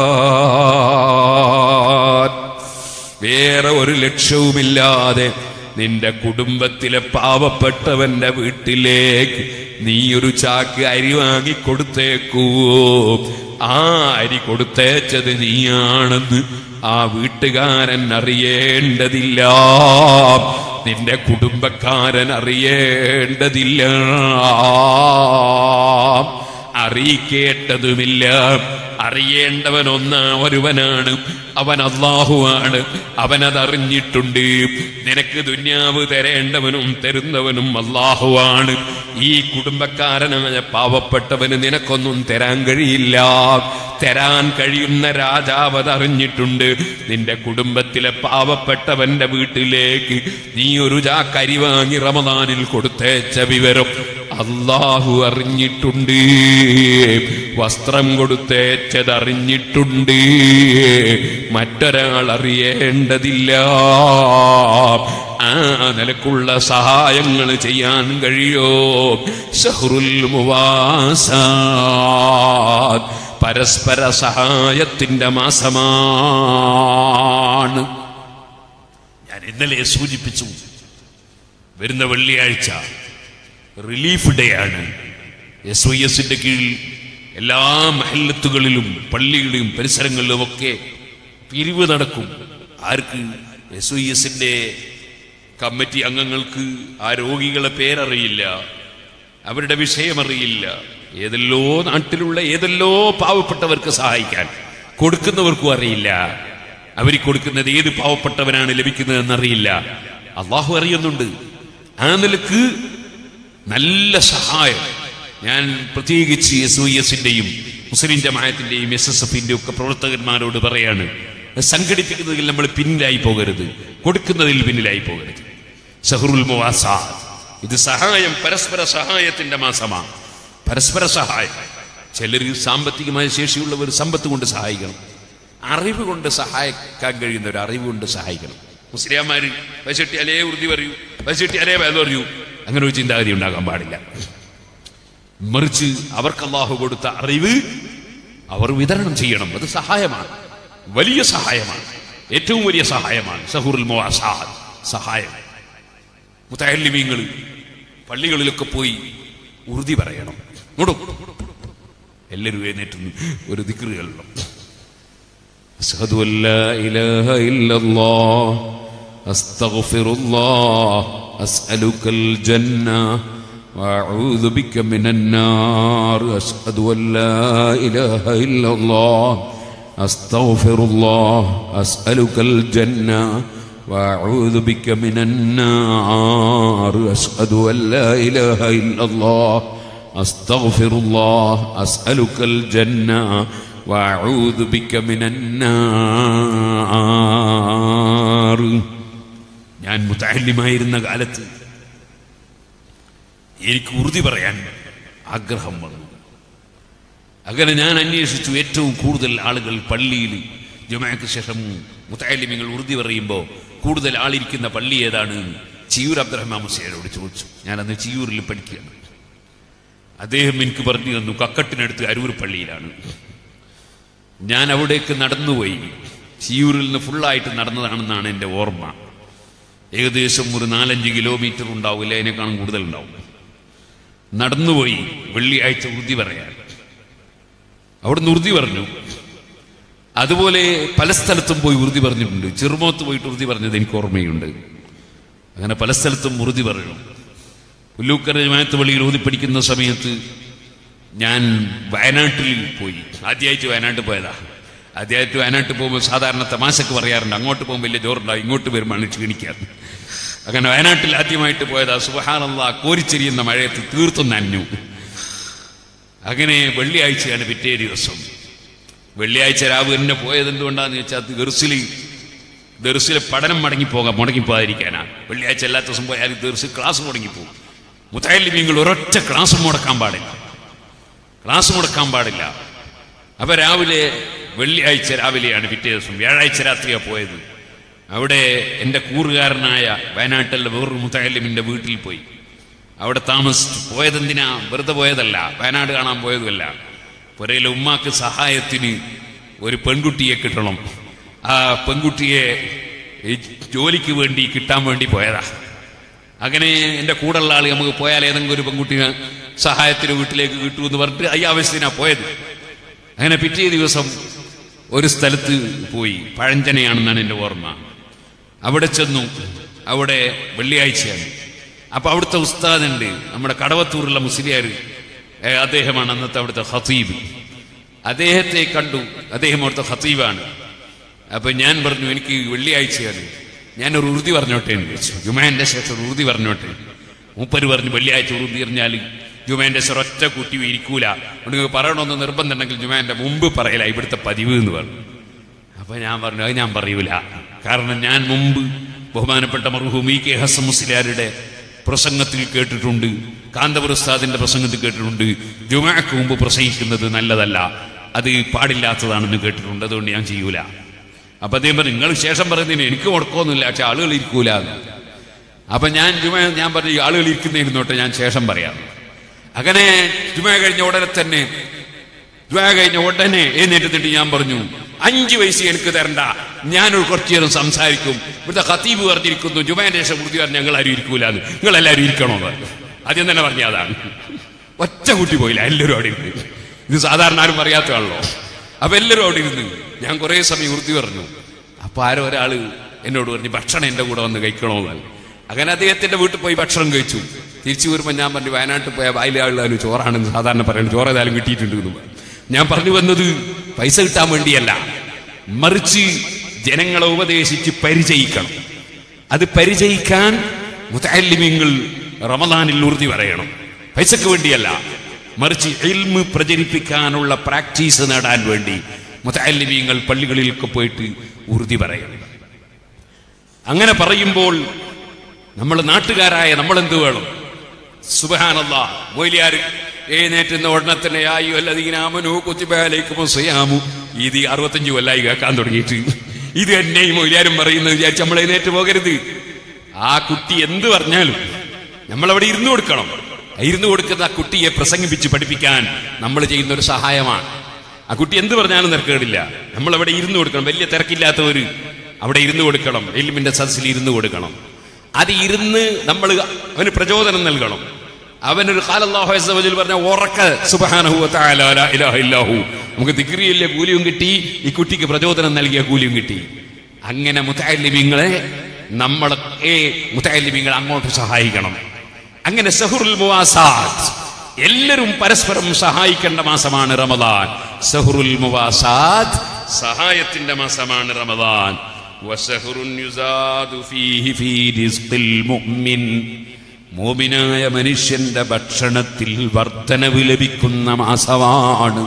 ലഭിക്കാൻ വേറെ ഒരു ലക്ഷ്യവുമില്ലാതെ നിന്റെ കുടുംബത്തിലെ പാവപ്പെട്ടവന്റെ വീട്ടിലേക്ക് നീ ഒരു ചാക്ക് അരി വാങ്ങി കൊടുത്തേക്കൂ ആ അരി കൊടുത്തേച്ചത് നീയാണെന്ന് ആ വീട്ടുകാരൻ അറിയേണ്ടതില്ല നിന്റെ കുടുംബക്കാരൻ അറിയേണ്ടതില്ല അറിയിക്കേണ്ടതുമില്ല അറിയേണ്ടവൻ ഒന്നാ ഒരുവനാണ് അവൻ അള്ളാഹുവാണ് അവനതറിഞ്ഞിട്ടുണ്ട് നിനക്ക് ദുന്യാവ് തരേണ്ടവനും തരുന്നവനും അള്ളാഹുവാണ് ഈ കുടുംബക്കാരനായ പാവപ്പെട്ടവന് നിനക്കൊന്നും തരാൻ കഴിയില്ല തരാൻ കഴിയുന്ന രാജാവ് അതറിഞ്ഞിട്ടുണ്ട് നിന്റെ കുടുംബത്തിലെ പാവപ്പെട്ടവന്റെ വീട്ടിലേക്ക് നീ ഒരു ചാക്കരി വാങ്ങി റമദാനിൽ കൊടുത്തേച്ച വിവരം അള്ളാഹു അറിഞ്ഞിട്ടുണ്ട് വസ്ത്രം കൊടുത്തേച്ചത് അറിഞ്ഞിട്ടുണ്ട് മറ്റൊരാൾ അറിയേണ്ടതില്ല ആ നിലക്കുള്ള സഹായങ്ങൾ ചെയ്യാൻ കഴിയോ ഷഹ്റുൽ മുവാസാദ് പരസ്പര സഹായത്തിന്റെ മാസമാണ് ഞാൻ ഇന്നലെ സൂചിപ്പിച്ചു വരുന്ന വെള്ളിയാഴ്ച റിലീഫ് ഡേ ആണ് എസ് വൈ എസിന്റെ കീഴിൽ എല്ലാ മഹല്ലത്തുകളിലും പള്ളികളിലും പരിസരങ്ങളിലും ഒക്കെ പിരിവ് നടക്കും ആർക്ക് എസ് വൈ എസിന്റെ കമ്മിറ്റി അംഗങ്ങൾക്ക് ആ രോഗികളെ പേരറിയില്ല അവരുടെ വിഷയമറിയില്ല ഏതെല്ലോ നാട്ടിലുള്ള ഏതെല്ലോ പാവപ്പെട്ടവർക്ക് സഹായിക്കാൻ കൊടുക്കുന്നവർക്കും അറിയില്ല അവർ കൊടുക്കുന്നത് ഏത് പാവപ്പെട്ടവനാണ് ലഭിക്കുന്നതെന്നറിയില്ല അള്ളാഹു അറിയുന്നുണ്ട് ആ നിലക്ക് നല്ല സഹായം ഞാൻ പ്രത്യേകിച്ച് എസ് ഒ എസിന്റെയും മുസ്ലിം ജമായത്തിന്റെയും എസ് എസ് എഫിന്റെ ഒക്കെ പ്രവർത്തകന്മാരോട് പറയാണ് സംഘടിപ്പിക്കുന്നതിൽ നമ്മൾ പിന്നിലായി പോകരുത് കൊടുക്കുന്നതിൽ പിന്നിലായി പോകരുത് സഹറുൽ മുവാസാദ് ഇത് സഹായം പരസ്പര സഹായത്തിന്റെ മാസമാണ് പരസ്പര സഹായം ചിലർ സാമ്പത്തികമായ ശേഷിയുള്ളവർ സമ്പത്ത് കൊണ്ട് സഹായിക്കണം അറിവ് കൊണ്ട് സഹായിക്കാൻ കഴിയുന്നവർ അറിവ് കൊണ്ട് സഹായിക്കണം മുസ്ലിംമാര് പശട്ടി അലേ ഉറുതി പറയൂ പശട്ടി അലേ വേദ പറയൂ അങ്ങനെ ഒരു ചിന്താഗതി ഉണ്ടാകാൻ പാടില്ല മറിച്ച് അവർക്ക് അള്ളാഹു കൊടുത്ത അറിവ് അവർ വിതരണം ചെയ്യണം അത് സഹായമാണ് വലിയ സഹായമാണ് ഏറ്റവും വലിയ സഹായമാണ് സഹുറുൽ മുവാസാദ് സഹായം മുത്തഹല്ലിമീങ്ങൾ പള്ളികളിലൊക്കെ പോയി ഉറുതി പറയണം ഇങ്ങോട്ടും എല്ലാവരും എഴുന്നേറ്റുന്നു ഒരു ദിക്റുകളിലും أشهد أن لا إله إلا الله أستغفر الله أسألك الجنة وأعوذ بك من النار أشهد أن لا إله إلا الله أستغفر الله أسألك الجنة وأعوذ بك من النار أشهد أن لا إله إلا الله أستغفر الله أسألك الجنة وأعوذ بك من النار ഞാൻ മുത്തല്ലിമായിരുന്ന കാലത്ത് എനിക്ക് ഉറുതി പറയാൻ ആഗ്രഹം വന്നു അങ്ങനെ ഞാൻ അന്വേഷിച്ചു ഏറ്റവും കൂടുതൽ ആളുകൾ പള്ളിയിൽ ജുമാക്ക് ശേഷം മുത്തല്ലിമിങ്ങൾ ഉറുതി പറയുമ്പോൾ കൂടുതൽ ആളിരിക്കുന്ന പള്ളി ഏതാണ് ചിയൂർ അബ്ദുറഹ്മാൻ മുസൈനോട് ചോദിച്ചു ഞാനന്ന് ചിയൂരിൽ പഠിക്കുകയാണ് അദ്ദേഹം എനിക്ക് പറഞ്ഞു തന്നു കക്കട്ടിനടുത്ത് അരൂർ പള്ളിയിലാണ് ഞാൻ അവിടേക്ക് നടന്നുപോയി ചിയൂരിൽ നിന്ന് ഫുള്ളായിട്ട് നടന്നതാണെന്നാണ് എൻ്റെ ഓർമ്മ ഏകദേശം ഒരു നാലഞ്ച് കിലോമീറ്റർ ഉണ്ടാവില്ല അതിനേക്കാളും കൂടുതൽ ഉണ്ടാവും നടന്നുപോയി വെള്ളിയാഴ്ച ഉറുതി പറയാൻ അവിടെ ഉറുതി പറഞ്ഞു അതുപോലെ പല സ്ഥലത്തും പോയി ഉറുതി പറഞ്ഞിട്ടുണ്ട് ചെറുമോത്ത് പോയിട്ട് ഉറുതി പറഞ്ഞത് എനിക്ക് ഓർമ്മയുണ്ട് അങ്ങനെ പല സ്ഥലത്തും ഉറുതി പറഞ്ഞു പുല്ലൂക്കര ജമാഅത്ത് പള്ളിയിൽ ഊതി പഠിക്കുന്ന സമയത്ത് ഞാൻ വയനാട്ടിൽ പോയി ആദ്യമായിട്ട് വയനാട്ടിൽ പോയതാ ആദ്യമായിട്ട് വയനാട്ടിൽ പോകുമ്പോൾ സാധാരണ തമാശക്ക് പറയാറുണ്ട് അങ്ങോട്ട് പോകുമ്പോൾ വലിയ ജോറുണ്ടാവും ഇങ്ങോട്ട് വരുമ്പോൾ ക്ഷീണിക്കാറ് അങ്ങനെ വയനാട്ടിൽ ആദ്യമായിട്ട് പോയതാ സുബഹാനല്ല കോരിച്ചെരിയുന്ന മഴയത്ത് തീർത്തും നനഞ്ഞു അങ്ങനെ വെള്ളിയാഴ്ചയാണ് പിറ്റേ ദിവസം വെള്ളിയാഴ്ച രാവ് തന്നെ പോയത് എന്തുകൊണ്ടാന്ന് വെച്ചാൽ ദർസിൽ ദർസിലെ പഠനം മടങ്ങിപ്പോകാം മുടങ്ങിപ്പോകാതിരിക്കാനാ വെള്ളിയാഴ്ച എല്ലാ ദിവസം പോയാൽ ദർസിൽ ക്ലാസ് മുടങ്ങിപ്പോകും മുത്തലിമീങ്ങൾ ഒരൊറ്റ ക്ലാസ് മുടക്കാൻ പാടില്ല ക്ലാസ് മുടക്കാൻ പാടില്ല അപ്പൊ രാവിലെ വെള്ളിയാഴ്ച രാവിലെയാണ് പിറ്റേ ദിവസം വ്യാഴാഴ്ച രാത്രിയാണ് പോയത് അവിടെ എൻ്റെ കൂറുകാരനായ വയനാട്ടിലെ വേറൊരു മുത്തലിമിൻ്റെ വീട്ടിൽ പോയി അവിടെ താമസിച്ചു പോയതെന്തിനാ വെറുതെ പോയതല്ല വയനാട് കാണാൻ പോയതുമല്ല പുരയിലെ ഉമ്മാക്ക് സഹായത്തിന് ഒരു പെൺകുട്ടിയെ കിട്ടണം ആ പെൺകുട്ടിയെ ഈ ജോലിക്ക് വേണ്ടി കിട്ടാൻ വേണ്ടി പോയതാ അങ്ങനെ എൻ്റെ കൂടെയുള്ള ആൾ നമുക്ക് പോയാൽ ഏതെങ്കിലും ഒരു പെൺകുട്ടിനെ സഹായത്തിന് വീട്ടിലേക്ക് കിട്ടൂ എന്ന് പറഞ്ഞിട്ട് ഈ ആവശ്യത്തിനാ പോയത് അങ്ങനെ പിറ്റേ ദിവസം ഒരു സ്ഥലത്ത് പോയി പഴഞ്ചനയാണെന്നാണ് എൻ്റെ ഓർമ്മ അവിടെ ചെന്നു അവിടെ വെള്ളിയാഴ്ചയാണ് അപ്പൊ അവിടുത്തെ ഉസ്താദുണ്ട് നമ്മുടെ കടവത്തൂരുള്ള മുസ്ലിയാർ ഏ, അദ്ദേഹമാണ് അന്നത്തെ അവിടുത്തെ ഹത്തീബ് അദ്ദേഹത്തെ കണ്ടു അദ്ദേഹം അവിടുത്തെ ഹത്തീബാണ് അപ്പൊ ഞാൻ പറഞ്ഞു എനിക്ക് വെള്ളിയാഴ്ചയാണ് ഞാനൊരു ഉറുതി പറഞ്ഞോട്ടെ എന്ന് വെച്ചു ജുമാന്റെ ശേഷം ഒരു ഉറുതി പറഞ്ഞോട്ടെ മൂപ്പര് പറഞ്ഞു വെള്ളിയാഴ്ച ഉറുതി എറിഞ്ഞാൽ ജുമാന്റെ ശേഷം ഒറ്റ കുട്ടി ഇരിക്കൂല അതുകൊണ്ട് നിങ്ങൾക്ക് പറയണമെന്ന് നിർബന്ധം ഉണ്ടെങ്കിൽ ജുമാന്റെ മുമ്പ് പറയല ഇവിടുത്തെ പതിവ് എന്ന് പറഞ്ഞു അപ്പൊ ഞാൻ പറഞ്ഞു അത് ഞാൻ പറയൂല കാരണം ഞാൻ മുമ്പ് ബഹുമാനപ്പെട്ട മർഹൂം ഇ കെ ഹസൻ മുസ്ലിയാരുടെ പ്രസംഗത്തിൽ കേട്ടിട്ടുണ്ട് കാന്തപുര ഉസ്താദിന്റെ പ്രസംഗത്തിൽ കേട്ടിട്ടുണ്ട് ജുമാക്ക് മുമ്പ് പ്രസംഗിക്കുന്നത് നല്ലതല്ല അത് പാടില്ലാത്തതാണെന്ന് കേട്ടിട്ടുണ്ട് അതുകൊണ്ട് ഞാൻ ചെയ്യൂല അപ്പൊ അദ്ദേഹം പറഞ്ഞു നിങ്ങൾ ശേഷം പറയുന്നതിന് എനിക്ക് മുടക്കമൊന്നുമില്ല പക്ഷെ ആളുകൾ ഇരിക്കൂല എന്ന്. അപ്പൊ ഞാൻ ജുമ ഞാൻ പറഞ്ഞു ഈ ആളുകൾ ഇരിക്കുന്നതിരുന്നോട്ടെ ഞാൻ ശേഷം പറയാം അങ്ങനെ ജുമ കഴിഞ്ഞ ഉടനെ തന്നെ ജുമ കഴിഞ്ഞ ഉടനെ എഴുന്നേറ്റത്തിട്ട് ഞാൻ പറഞ്ഞു അഞ്ച് വയസ്സ് എനിക്ക് തരണ്ട ഞാനൊരു കുറച്ചു നേരം സംസാരിക്കും ഇവിടുത്തെ ഖത്തീബ് പറഞ്ഞിരിക്കുന്നു ജുമേന്റെ ശേഷം വൃത്തി പറഞ്ഞ് ഞങ്ങൾ ആരും ഇരിക്കൂലെന്ന് നിങ്ങൾ എല്ലാവരും ഇരിക്കണോ എന്ന് പറഞ്ഞു ആദ്യം തന്നെ പറഞ്ഞ അതാണ് ഒറ്റ കുട്ടി പോയില്ല എല്ലാവരും അവിടെ ഇരുന്ന് ഇത് സാധാരണ ആരും അറിയാത്തതാണല്ലോ അപ്പൊ എല്ലാവരും അവിടെ ഇരുന്ന് ഞാൻ കുറെ സമയം വൃത്തി പറഞ്ഞു അപ്പൊ ആരോ ഒരാള് എന്നോട് പറഞ്ഞു ഭക്ഷണം എന്റെ കൂടെ വന്ന് കഴിക്കണോന്ന് അങ്ങനെ അദ്ദേഹത്തിന്റെ വീട്ടിൽ പോയി ഭക്ഷണം കഴിച്ചു തിരിച്ചു വരുമ്പോൾ ഞാൻ പറഞ്ഞു വയനാട്ടിൽ പോയ വായിലാളും ചോറാണെന്ന് സാധാരണ പറയുന്നത് ചോറ് ഏതായാലും കിട്ടിയിട്ടുണ്ട് എന്ന് പറഞ്ഞു. ഞാൻ പറഞ്ഞു വന്നത് പൈസ കിട്ടാൻ വേണ്ടിയല്ല മറിച്ച് ജനങ്ങളെ ഉപദേശിച്ച് പരിചയിക്കണം അത് പരിചയിക്കാൻ മുത്തല്ലിമീങ്ങൾ റമദാനിൽ ഉറുതി പറയണം പൈസക്ക് വേണ്ടിയല്ല മറിച്ച് ഇൽമ് പ്രചരിപ്പിക്കാനുള്ള പ്രാക്ടീസ് നേടാൻ വേണ്ടി മുത്തല്ലിമീങ്ങൾ പള്ളികളിലൊക്കെ പോയിട്ട് ഉറുതി പറയണം അങ്ങനെ പറയുമ്പോൾ നമ്മൾ നാട്ടുകാരായ നമ്മൾ എന്ത് വേണം സുബഹാനല്ല മൊയ്ലിയാർ എഴുന്നേറ്റുന്ന ഉടനെ തന്നെ ആയി വല്ലതീനാമനു കുത്തിബാലേക്കുമോ സ്വയാമു ഇത് ഈ അറുപത്തഞ്ച് കൊല്ലായി കേൾക്കാൻ തുടങ്ങിയിട്ട് ഇത് തന്നെ ഈ മൊയ്ലിയാരും പറയുന്നത് വിചാരിച്ച് നമ്മൾ എഴുന്നേറ്റ് പോകരുത് ആ കുട്ടി എന്ത് പറഞ്ഞാലും നമ്മളവിടെ ഇരുന്നു കൊടുക്കണം ആ ഇരുന്നു കൊടുക്കുന്ന ആ കുട്ടിയെ പ്രസംഗിപ്പിച്ച് പഠിപ്പിക്കാൻ നമ്മൾ ചെയ്യുന്ന ഒരു സഹായമാണ് ആ കുട്ടി എന്ത് പറഞ്ഞാലും തിരക്കേടില്ല നമ്മൾ അവിടെ ഇരുന്ന് കൊടുക്കണം വലിയ തിരക്കില്ലാത്തവര് അവിടെ ഇരുന്ന് കൊടുക്കണം എല്ലുമിന്റെ സദസ്സിൽ ഇരുന്ന് കൊടുക്കണം അത് ഇരുന്ന് നമ്മൾ അവന് പ്രചോദനം നൽകണം അവനൊരു കാലല്ലാഹുൽ പറഞ്ഞ ഉറക്ക സുബ്ഹാനഹു വ തആല ലാ ഇലാഹ ഇല്ലാഹു നമുക്ക് ദിക്രിയിലെ കൂലിയും കിട്ടി ഈ കുട്ടിക്ക് പ്രചോദനം നൽകിയ കൂലിയും കിട്ടി അങ്ങനെ മുത്തല്ലിമീങ്ങളെ നമ്മളെ മുത്തല്ലിമീങ്ങളെ അങ്ങോട്ട് സഹായിക്കണം അങ്ങനെ സഹുറുൽ മുവാസാത്ത് എല്ലാവരും പരസ്പരം സഹായിക്കേണ്ട മാസമാണ് റമദാൻ സഹുറുൽ മുവാസാത്ത് സഹായത്തിന്റെ മാസമാണ് റമദാൻ വസഹുറുൻ യുസാദു ഫീഹി ഫീ റിസ്ഖിൽ മുഅ്മിൻ മോമിനായ മനുഷ്യന്റെ ഭക്ഷണത്തിൽ വർധനവ് ലഭിക്കുന്ന മാസമാണ്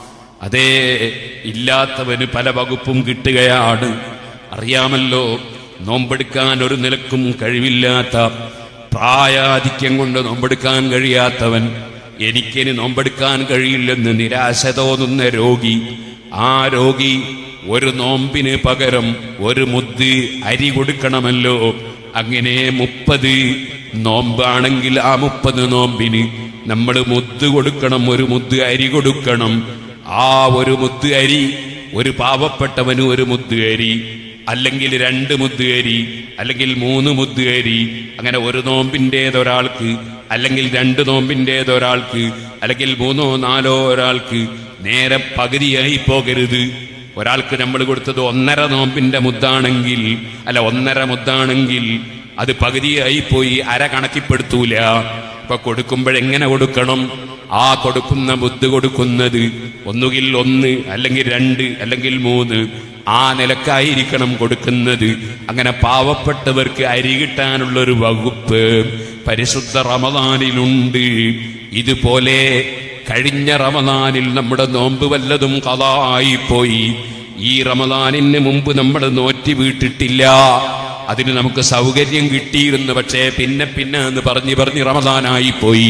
അതേ ഇല്ലാത്തവന് പല വകുപ്പും കിട്ടുകയാണ് അറിയാമല്ലോ നോമ്പെടുക്കാൻ ഒരു നിലക്കും കഴിവില്ലാത്ത പ്രായാധിക്യം കൊണ്ട് നോമ്പെടുക്കാൻ കഴിയാത്തവൻ എനിക്കിനി നോമ്പെടുക്കാൻ കഴിയില്ലെന്ന് നിരാശ തോന്നുന്ന രോഗി ആ രോഗി ഒരു നോമ്പിന് പകരം ഒരു മുദ്ദ് അരി കൊടുക്കണമല്ലോ അങ്ങനെ മുപ്പത് നോമ്പാണെങ്കിൽ ആ മുപ്പത് നോമ്പിന് നമ്മൾ മുദ്ദ് കൊടുക്കണം ഒരു മുദ്ദ് അരി കൊടുക്കണം ആ ഒരു മുദ്ദ് അരി ഒരു പാവപ്പെട്ടവന് ഒരു മുദ്ദ് അരി അല്ലെങ്കിൽ രണ്ട് മുദ്ദ് അരി അല്ലെങ്കിൽ മൂന്ന് മുദ്ദ് അരി അങ്ങനെ ഒരു നോമ്പിൻ്റേത് ഒരാൾക്ക് അല്ലെങ്കിൽ രണ്ട് നോമ്പിൻ്റേത് ഒരാൾക്ക് അല്ലെങ്കിൽ മൂന്നോ നാലോ ഒരാൾക്ക് നേരെ പകുതിയായി പോകരുത് ഒരാൾക്ക് നമ്മൾ കൊടുത്തത് ഒന്നര നോമ്പിന്റെ മുദ്ദാണെങ്കിൽ അല്ല ഒന്നര മുദ്ദാണെങ്കിൽ അത് പകുതിയായി പോയി അര കണക്കിപ്പെടുത്തൂല ഇപ്പൊ കൊടുക്കുമ്പോഴെങ്ങനെ കൊടുക്കണം ആ കൊടുക്കുന്ന മുദ്ദ് കൊടുക്കുന്നത് ഒന്നുകിൽ ഒന്ന് അല്ലെങ്കിൽ രണ്ട് അല്ലെങ്കിൽ മൂന്ന് ആ നിലക്കായിരിക്കണം കൊടുക്കുന്നത് അങ്ങനെ പാവപ്പെട്ടവർക്ക് അരി കിട്ടാനുള്ള ഒരു വകുപ്പ് പരിശുദ്ധ റമദാനിലുണ്ട് ഇതുപോലെ കഴിഞ്ഞ റമദാനിൽ നമ്മുടെ നോമ്പ് വല്ലതും കഥായി പോയി ഈ റമദാനിന് മുമ്പ് നമ്മൾ നോറ്റി വീട്ടിട്ടില്ല അതിന് നമുക്ക് സൗകര്യം കിട്ടിയിരുന്നു പക്ഷേ പിന്നെ പിന്നെ എന്ന് പറഞ്ഞ് പറഞ്ഞ് റമദാനായി പോയി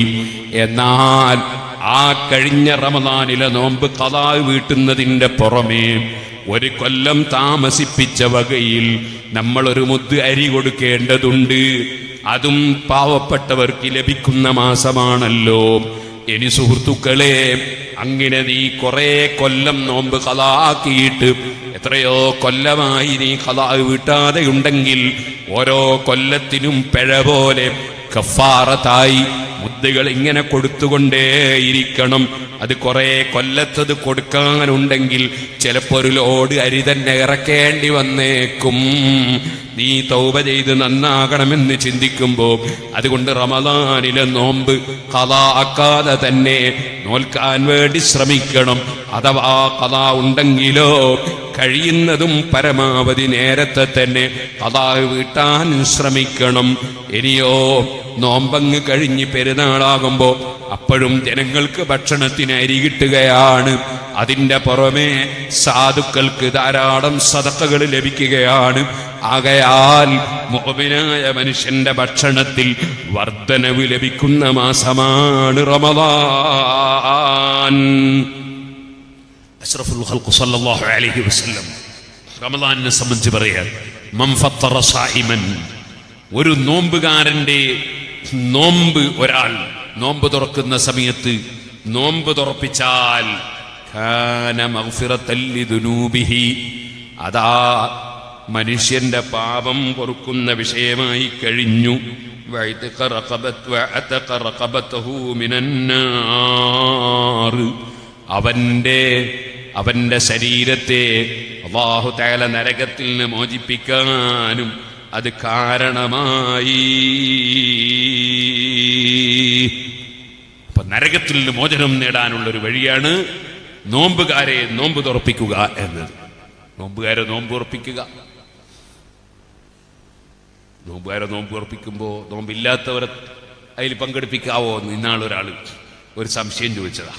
എന്നാൽ ആ കഴിഞ്ഞ റമദാനിലെ നോമ്പ് കഥാ വീട്ടുന്നതിന്റെ പുറമേ ഒരു കൊല്ലം താമസിപ്പിച്ച വകയിൽ നമ്മൾ ഒരു മുദ്ദ് അരി കൊടുക്കേണ്ടതുണ്ട് അതും പാവപ്പെട്ടവർക്ക് ലഭിക്കുന്ന മാസമാണല്ലോ ഇനി സുഹൃത്തുക്കളെ അങ്ങനെ നീ കുറെ കൊല്ലം നോമ്പ് കലാക്കിയിട്ട് എത്രയോ കൊല്ലമായി നീ കലാ വീട്ടാതെ ഉണ്ടെങ്കിൽ ഓരോ കൊല്ലത്തിനും പിഴ പോലെ കഫാറത്തായി മുദ്ദകൾ ഇങ്ങനെ കൊടുത്തുകൊണ്ടേയിരിക്കണം അത് കുറെ കൊല്ലത്തത് കൊടുക്കാനുണ്ടെങ്കിൽ ചിലപ്പോ ഒരു ലോഡ് അരി തന്നെ ഇറക്കേണ്ടി വന്നേക്കും നീ തൗബ ചെയ്ത് നന്നാകണമെന്ന് ചിന്തിക്കുമ്പോ അതുകൊണ്ട് റമദാനിലെ നോമ്പ് കഥാക്കാതെ തന്നെ നോൽക്കാൻ വേണ്ടി ശ്രമിക്കണം അഥവാ കഥ ഉണ്ടെങ്കിലോ കഴിയുന്നതും പരമാവധി നേരത്തെ തന്നെ കഥാ വീട്ടാൻ ശ്രമിക്കണം ഇനിയോ നോമ്പങ്ങ് കഴിഞ്ഞ് പെരുന്നാളാകുമ്പോ അപ്പോഴും ജനങ്ങൾക്ക് ഭക്ഷണത്തിന് അരി കിട്ടുകയാണ് അതിന്റെ പുറമെ സാധുക്കൾക്ക് ധാരാളം സതക്കകൾ ലഭിക്കുകയാണ് ആകയാൽ മോമിനായ മനുഷ്യന്റെ ഭക്ഷണത്തിൽ വർധനവ് ലഭിക്കുന്ന മാസമാണ് റമദാൻ അഷ്റഫുൽ ഖൽഖ് സല്ലല്ലാഹു അലൈഹി വസല്ലം റമദാനിനെ സംബന്ധിച്ച് പറയാൻ മൻ ഫത്തറ സായിമൻ ഒരു നോമ്പുകാരന്റെ നോമ്പ് ഒരാൾ നോമ്പ് തുറക്കുന്ന സമയത്ത് നോമ്പ് തുറപ്പിച്ചാൽ കാന മഗ്ഫിറത്തൻ ലിദുനൂബിഹി അതാ മനുഷ്യന്റെ പാപം പൊറുക്കുന്ന വിഷയമായി കഴിഞ്ഞു വഅതഖ റഖബത്ത് വഅതഖ റഖബതഹു മിനന്നാർ അവന്റെ അവന്റെ ശരീരത്തെ അള്ളാഹു തയാല നരകത്തിൽ നിന്ന് മോചിപ്പിക്കാനും അത് കാരണമായി അപ്പൊ നരകത്തിൽ നിന്ന് മോചനം നേടാനുള്ള ഒരു വഴിയാണ് നോമ്പുകാരെ നോമ്പ് തുറപ്പിക്കുക എന്നത് നോമ്പുകാരെ നോമ്പ് ഉറപ്പിക്കുക നോമ്പുകാരെ നോമ്പ് ഉറപ്പിക്കുമ്പോ നോമ്പില്ലാത്തവരെ അതിൽ പങ്കെടുപ്പിക്കാവോ എന്ന് ഇന്നാളൊരാൾ ഒരു സംശയം ചോദിച്ചതാ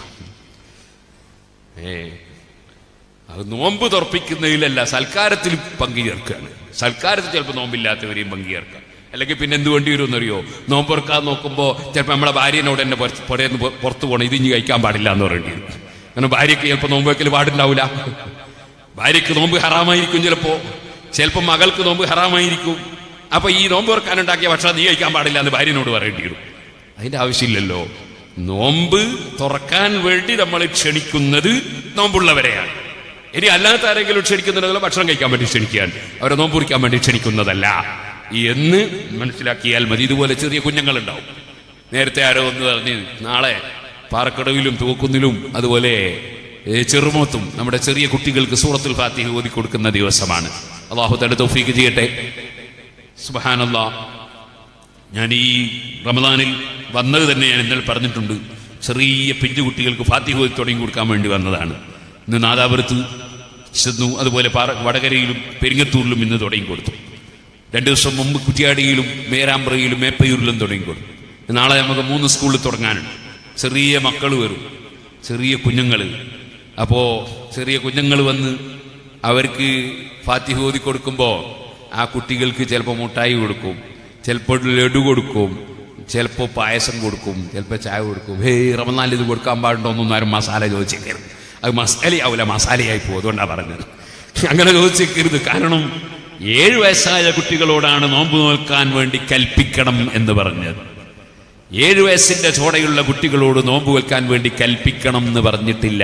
ഏ അത് നോമ്പ് തുറപ്പിക്കുന്നതിലല്ല സൽക്കാരത്തിൽ പങ്കുചേർക്കുകയാണ് സൽക്കാരത്തിൽ ചിലപ്പോൾ നോമ്പില്ലാത്തവരെയും പങ്കുചേർക്കാം അല്ലെങ്കിൽ പിന്നെ എന്ത് വേണ്ടി വരും എന്നറിയോ നോമ്പ് തുറക്കാൻ നോക്കുമ്പോൾ ചിലപ്പോൾ നമ്മളെ ഭാര്യനോട് എന്നെ പുറത്ത് പുറത്ത് പോകണം ഇത് ഇനി കഴിക്കാൻ പാടില്ല എന്ന് പറയേണ്ടി വരും കാരണം ഭാര്യയ്ക്ക് ചിലപ്പോൾ നോമ്പ് വയ്ക്കൽ പാടുണ്ടാവില്ല ഭാര്യയ്ക്ക് നോമ്പ് ഹറാമായിരിക്കും ചിലപ്പോ ചിലപ്പോൾ മകൾക്ക് നോമ്പ് ഹറാമായിരിക്കും അപ്പൊ ഈ നോമ്പ് തുറക്കാനുണ്ടാക്കിയ ഭക്ഷണം നീ കഴിക്കാൻ പാടില്ല എന്ന് ഭാര്യനോട് പറയേണ്ടി വരും അതിന്റെ ആവശ്യമില്ലല്ലോ നോമ്പ് തുറക്കാൻ വേണ്ടി നമ്മൾ ക്ഷണിക്കുന്നത് നോമ്പുള്ളവരെയാണ് ഇനി അല്ലാത്ത ആരെങ്കിലും ക്ഷണിക്കുന്നുണ്ടെങ്കിൽ ഭക്ഷണം കഴിക്കാൻ വേണ്ടി ക്ഷണിക്കുകയാണ് അവരെ നോമ്പ് കുറിക്കാൻ വേണ്ടി ക്ഷണിക്കുന്നതല്ല എന്ന് മനസ്സിലാക്കിയാൽ മതി ഇതുപോലെ ചെറിയ കുഞ്ഞുങ്ങളുണ്ടാവും നേരത്തെ ആരോ ഒന്ന് പറഞ്ഞ് നാളെ പാറക്കടവിലും തൂക്കുന്നിലും അതുപോലെ ഏ, ചെറുമോത്തും നമ്മുടെ ചെറിയ കുട്ടികൾക്ക് സൂറത്തുൽ ഫാത്തിഹ ഓതി കൊടുക്കുന്ന ദിവസമാണ് അള്ളാഹു തന്റെ തൗഫീക്ക് ചെയ്യട്ടെ സുബഹാനല്ലാ ഞാൻ ഈ റമദാനിൽ വന്നത് തന്നെ ഞാൻ ഇന്നലെ പറഞ്ഞിട്ടുണ്ട് ചെറിയ പിഞ്ചു കുട്ടികൾക്ക് ഫാത്തിഹ ഓതി തുടങ്ങി കൊടുക്കാൻ വേണ്ടി വന്നതാണ് ഇന്ന് നാദാപുരത്ത് ചെന്നു അതുപോലെ പാറ വടകരയിലും പെരിങ്ങത്തൂരിലും ഇന്ന് തുടങ്ങി കൊടുത്തു രണ്ടു ദിവസം മുമ്പ് കുറ്റിയാടിയിലും മേരാമ്പ്രയിലും മേപ്പയൂരിലും തുടങ്ങി കൊടുത്തു നാളെ നമുക്ക് മൂന്ന് സ്കൂളിൽ തുടങ്ങാനുണ്ട് ചെറിയ മക്കൾ വരും ചെറിയ കുഞ്ഞുങ്ങൾ അപ്പോ ചെറിയ കുഞ്ഞുങ്ങൾ വന്ന് അവർക്ക് ഫാത്തിഹ ഓതി കൊടുക്കുമ്പോൾ ആ കുട്ടികൾക്ക് ചിലപ്പോൾ മുട്ടായി കൊടുക്കും ചിലപ്പോൾ ലഡു കൊടുക്കും ചിലപ്പോൾ പായസം കൊടുക്കും ചിലപ്പോൾ ചായ കൊടുക്കും ഹേയ് റമനാലിൽ ഇത് കൊടുക്കാൻ പാടുണ്ടോ എന്നൊന്നും ആരും മസാല ചോദിച്ചേക്കരുത് അത് മസാലയാവില്ല മസാലയായി പോകും അതുകൊണ്ടാണ് പറഞ്ഞത് അങ്ങനെ ചോദിച്ചേക്കരുത് കാരണം ഏഴു വയസ്സായ കുട്ടികളോടാണ് നോമ്പ് നോൽക്കാൻ വേണ്ടി കൽപ്പിക്കണം എന്ന് പറഞ്ഞത് ഏഴു വയസ്സിന്റെ ചോടയുള്ള കുട്ടികളോട് നോമ്പ് വെക്കാൻ വേണ്ടി കൽപ്പിക്കണം എന്ന് പറഞ്ഞിട്ടില്ല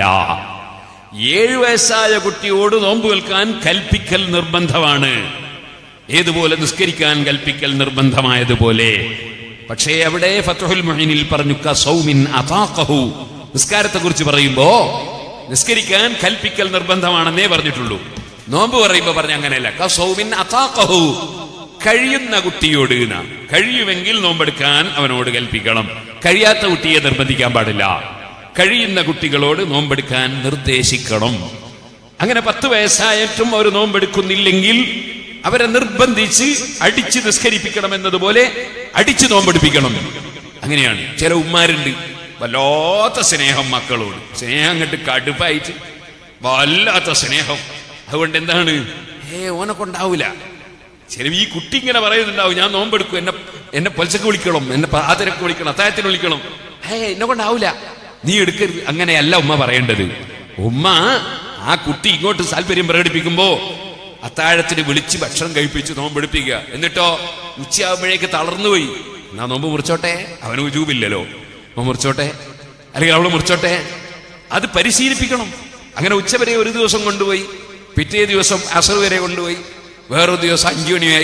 ഏഴു വയസ്സായ കുട്ടിയോട് നോമ്പ് വെൽക്കാൻ കൽപ്പിക്കൽ നിർബന്ധമാണ് ഏതുപോലെ നിസ്കരിക്കാൻ കൽപ്പിക്കൽ നിർബന്ധമായതുപോലെ പക്ഷേ അവിടെ ഫത്തുഹുൽ മുഹിനിൽ പറഞ്ഞു കസൗമിൻ അതാഖഹു നിസ്കാരത്തെ കുറിച്ച് പറയുമ്പോ നിസ്കരിക്കാൻ കൽപ്പിക്കൽ നിർബന്ധമാണെന്നേ പറഞ്ഞിട്ടുള്ളൂ നോമ്പ് പറയുമ്പോ പറഞ്ഞ അങ്ങനെയല്ല കസൗമിൻ അതാഖഹു കഴിയുന്ന കുട്ടിയോട് ന. കഴിയുമെങ്കിൽ നോമ്പെടുക്കാൻ അവനോട് കൽപ്പിക്കണം കഴിയാത്ത കുട്ടിയെ നിർബന്ധിക്കാൻ പാടില്ല കഴിയുന്ന കുട്ടികളോട് നോമ്പെടുക്കാൻ നിർദ്ദേശിക്കണം അങ്ങനെ പത്ത് വയസ്സായിട്ടും അവർ നോമ്പെടുക്കുന്നില്ലെങ്കിൽ അവരെ നിർബന്ധിച്ച് അടിച്ച് നിസ്കരിപ്പിക്കണം എന്നതുപോലെ അടിച്ച് നോമ്പെടുപ്പിക്കണം അങ്ങനെയാണ് ചില ഉമ്മാരുണ്ട് വല്ലാത്ത സ്നേഹം മക്കളോട് സ്നേഹം അങ്ങോട്ട് കടുപ്പായിട്ട് വല്ലാത്ത സ്നേഹം അതുകൊണ്ട് എന്താണ് ഏ ഓനെ കൊണ്ടാവൂല ചില ഈ കുട്ടി ഇങ്ങനെ പറയുന്നുണ്ടാവും ഞാൻ നോമ്പെടുക്കും എന്നെ എന്നെ പൊലച്ചക്ക് വിളിക്കണം എന്നെ പാതിരക്ക് വിളിക്കണം അത്തായത്തിന് വിളിക്കണം ഏ എന്നെ കൊണ്ടാവൂല നീ എടുക്കരുത് അങ്ങനെയല്ല ഉമ്മ പറയേണ്ടത് ഉമ്മ ആ കുട്ടി ഇങ്ങോട്ട് താല്പര്യം പ്രകടിപ്പിക്കുമ്പോ അത്താഴത്തിന് വിളിച്ച് ഭക്ഷണം കഴിപ്പിച്ച് നോമ്പെടുപ്പിക്കുക എന്നിട്ടോ ഉച്ചയാകുമ്പോഴേക്ക് തളർന്നുപോയി എന്നാ നോമ്പ് മുറിച്ചോട്ടെ അവന് ഉജൂബില്ലല്ലോ നോമ്പ് മുറിച്ചോട്ടെ അല്ലെങ്കിൽ അവള് മുറിച്ചോട്ടെ അത് പരിശീലിപ്പിക്കണം അങ്ങനെ ഉച്ചവരെ ഒരു ദിവസം കൊണ്ടുപോയി പിറ്റേ ദിവസം അസർ വരെ കൊണ്ടുപോയി വേറൊരു ദിവസം അഞ്ചു മണിയായി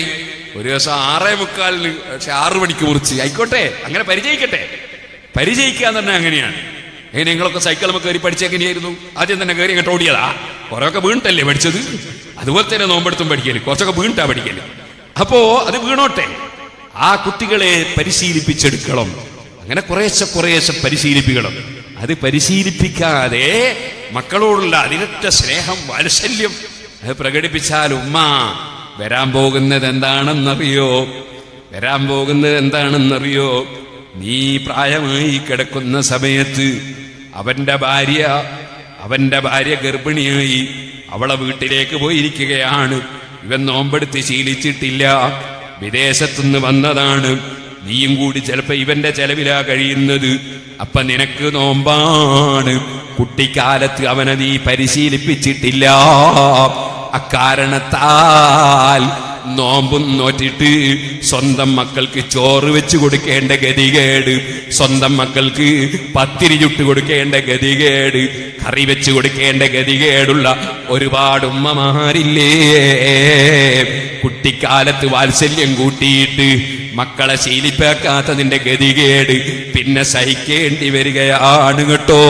ഒരു ദിവസം ആറേ മുക്കാലിന് പക്ഷെ ആറു മണിക്ക് മുറിച്ച് ആയിക്കോട്ടെ അങ്ങനെ പരിചയിക്കട്ടെ പരിചയിക്കുക എന്ന് പറഞ്ഞാൽ അങ്ങനെയാണ് എങ്ങനെ നിങ്ങളൊക്കെ സൈക്കിളും കയറി പഠിച്ച എങ്ങനെയായിരുന്നു ആദ്യം തന്നെ കയറി അങ്ങോട്ട് ഓടിയതാ കുറെയൊക്കെ വീണിട്ടല്ലേ പഠിച്ചത് അതുപോലെ തന്നെ നോമ്പെടുത്തും പഠിക്കല് കുറച്ചൊക്കെ വീണിട്ടാ പഠിക്കല് അപ്പോ അത് വീണോട്ടെ ആ കുട്ടികളെ പരിശീലിപ്പിച്ചെടുക്കണം അങ്ങനെ കുറേശ്ശെ കുറേശ്ശെ പരിശീലിപ്പിക്കണം അത് പരിശീലിപ്പിക്കാതെ മക്കളോടുള്ള അതിരറ്റ സ്നേഹം വാത്സല്യം അത് പ്രകടിപ്പിച്ചാൽ ഉമ്മ വരാൻ പോകുന്നത് എന്താണെന്നറിയോ വരാൻ പോകുന്നത് എന്താണെന്നറിയോ നീ പ്രായമായി കിടക്കുന്ന സമയത്ത് അവന്റെ ഭാര്യ അവന്റെ ഭാര്യ ഗർഭിണിയായി അവളെ വീട്ടിലേക്ക് പോയിരിക്കുകയാണ് ഇവൻ നോമ്പെടുത്ത് ശീലിച്ചിട്ടില്ല വിദേശത്തുനിന്ന് വന്നതാണ് നീയും കൂടി ചിലപ്പോ ഇവന്റെ ചെലവിലാ കഴിയുന്നത് അപ്പൊ നിനക്ക് നോമ്പാണ് കുട്ടിക്കാലത്ത് അവനെ നീ പരിശീലിപ്പിച്ചിട്ടില്ല അക്കാരണത്താൽ നോമ്പും നോറ്റിട്ട് സ്വന്തം മക്കൾക്ക് ചോറ് വെച്ച് കൊടുക്കേണ്ട ഗതികേട് സ്വന്തം മക്കൾക്ക് പത്തിരി ചുട്ട് കൊടുക്കേണ്ട ഗതികേട് കറി വെച്ച് കൊടുക്കേണ്ട ഗതികേടുള്ള ഒരുപാട് ഉമ്മമാരില്ലേ കുട്ടിക്കാലത്ത് വാത്സല്യം കൂട്ടിയിട്ട് മക്കളെ ശീലിപ്പാക്കാത്തതിന്റെ ഗതികേട് പിന്നെ സഹിക്കേണ്ടി വരികയാണ് കേട്ടോ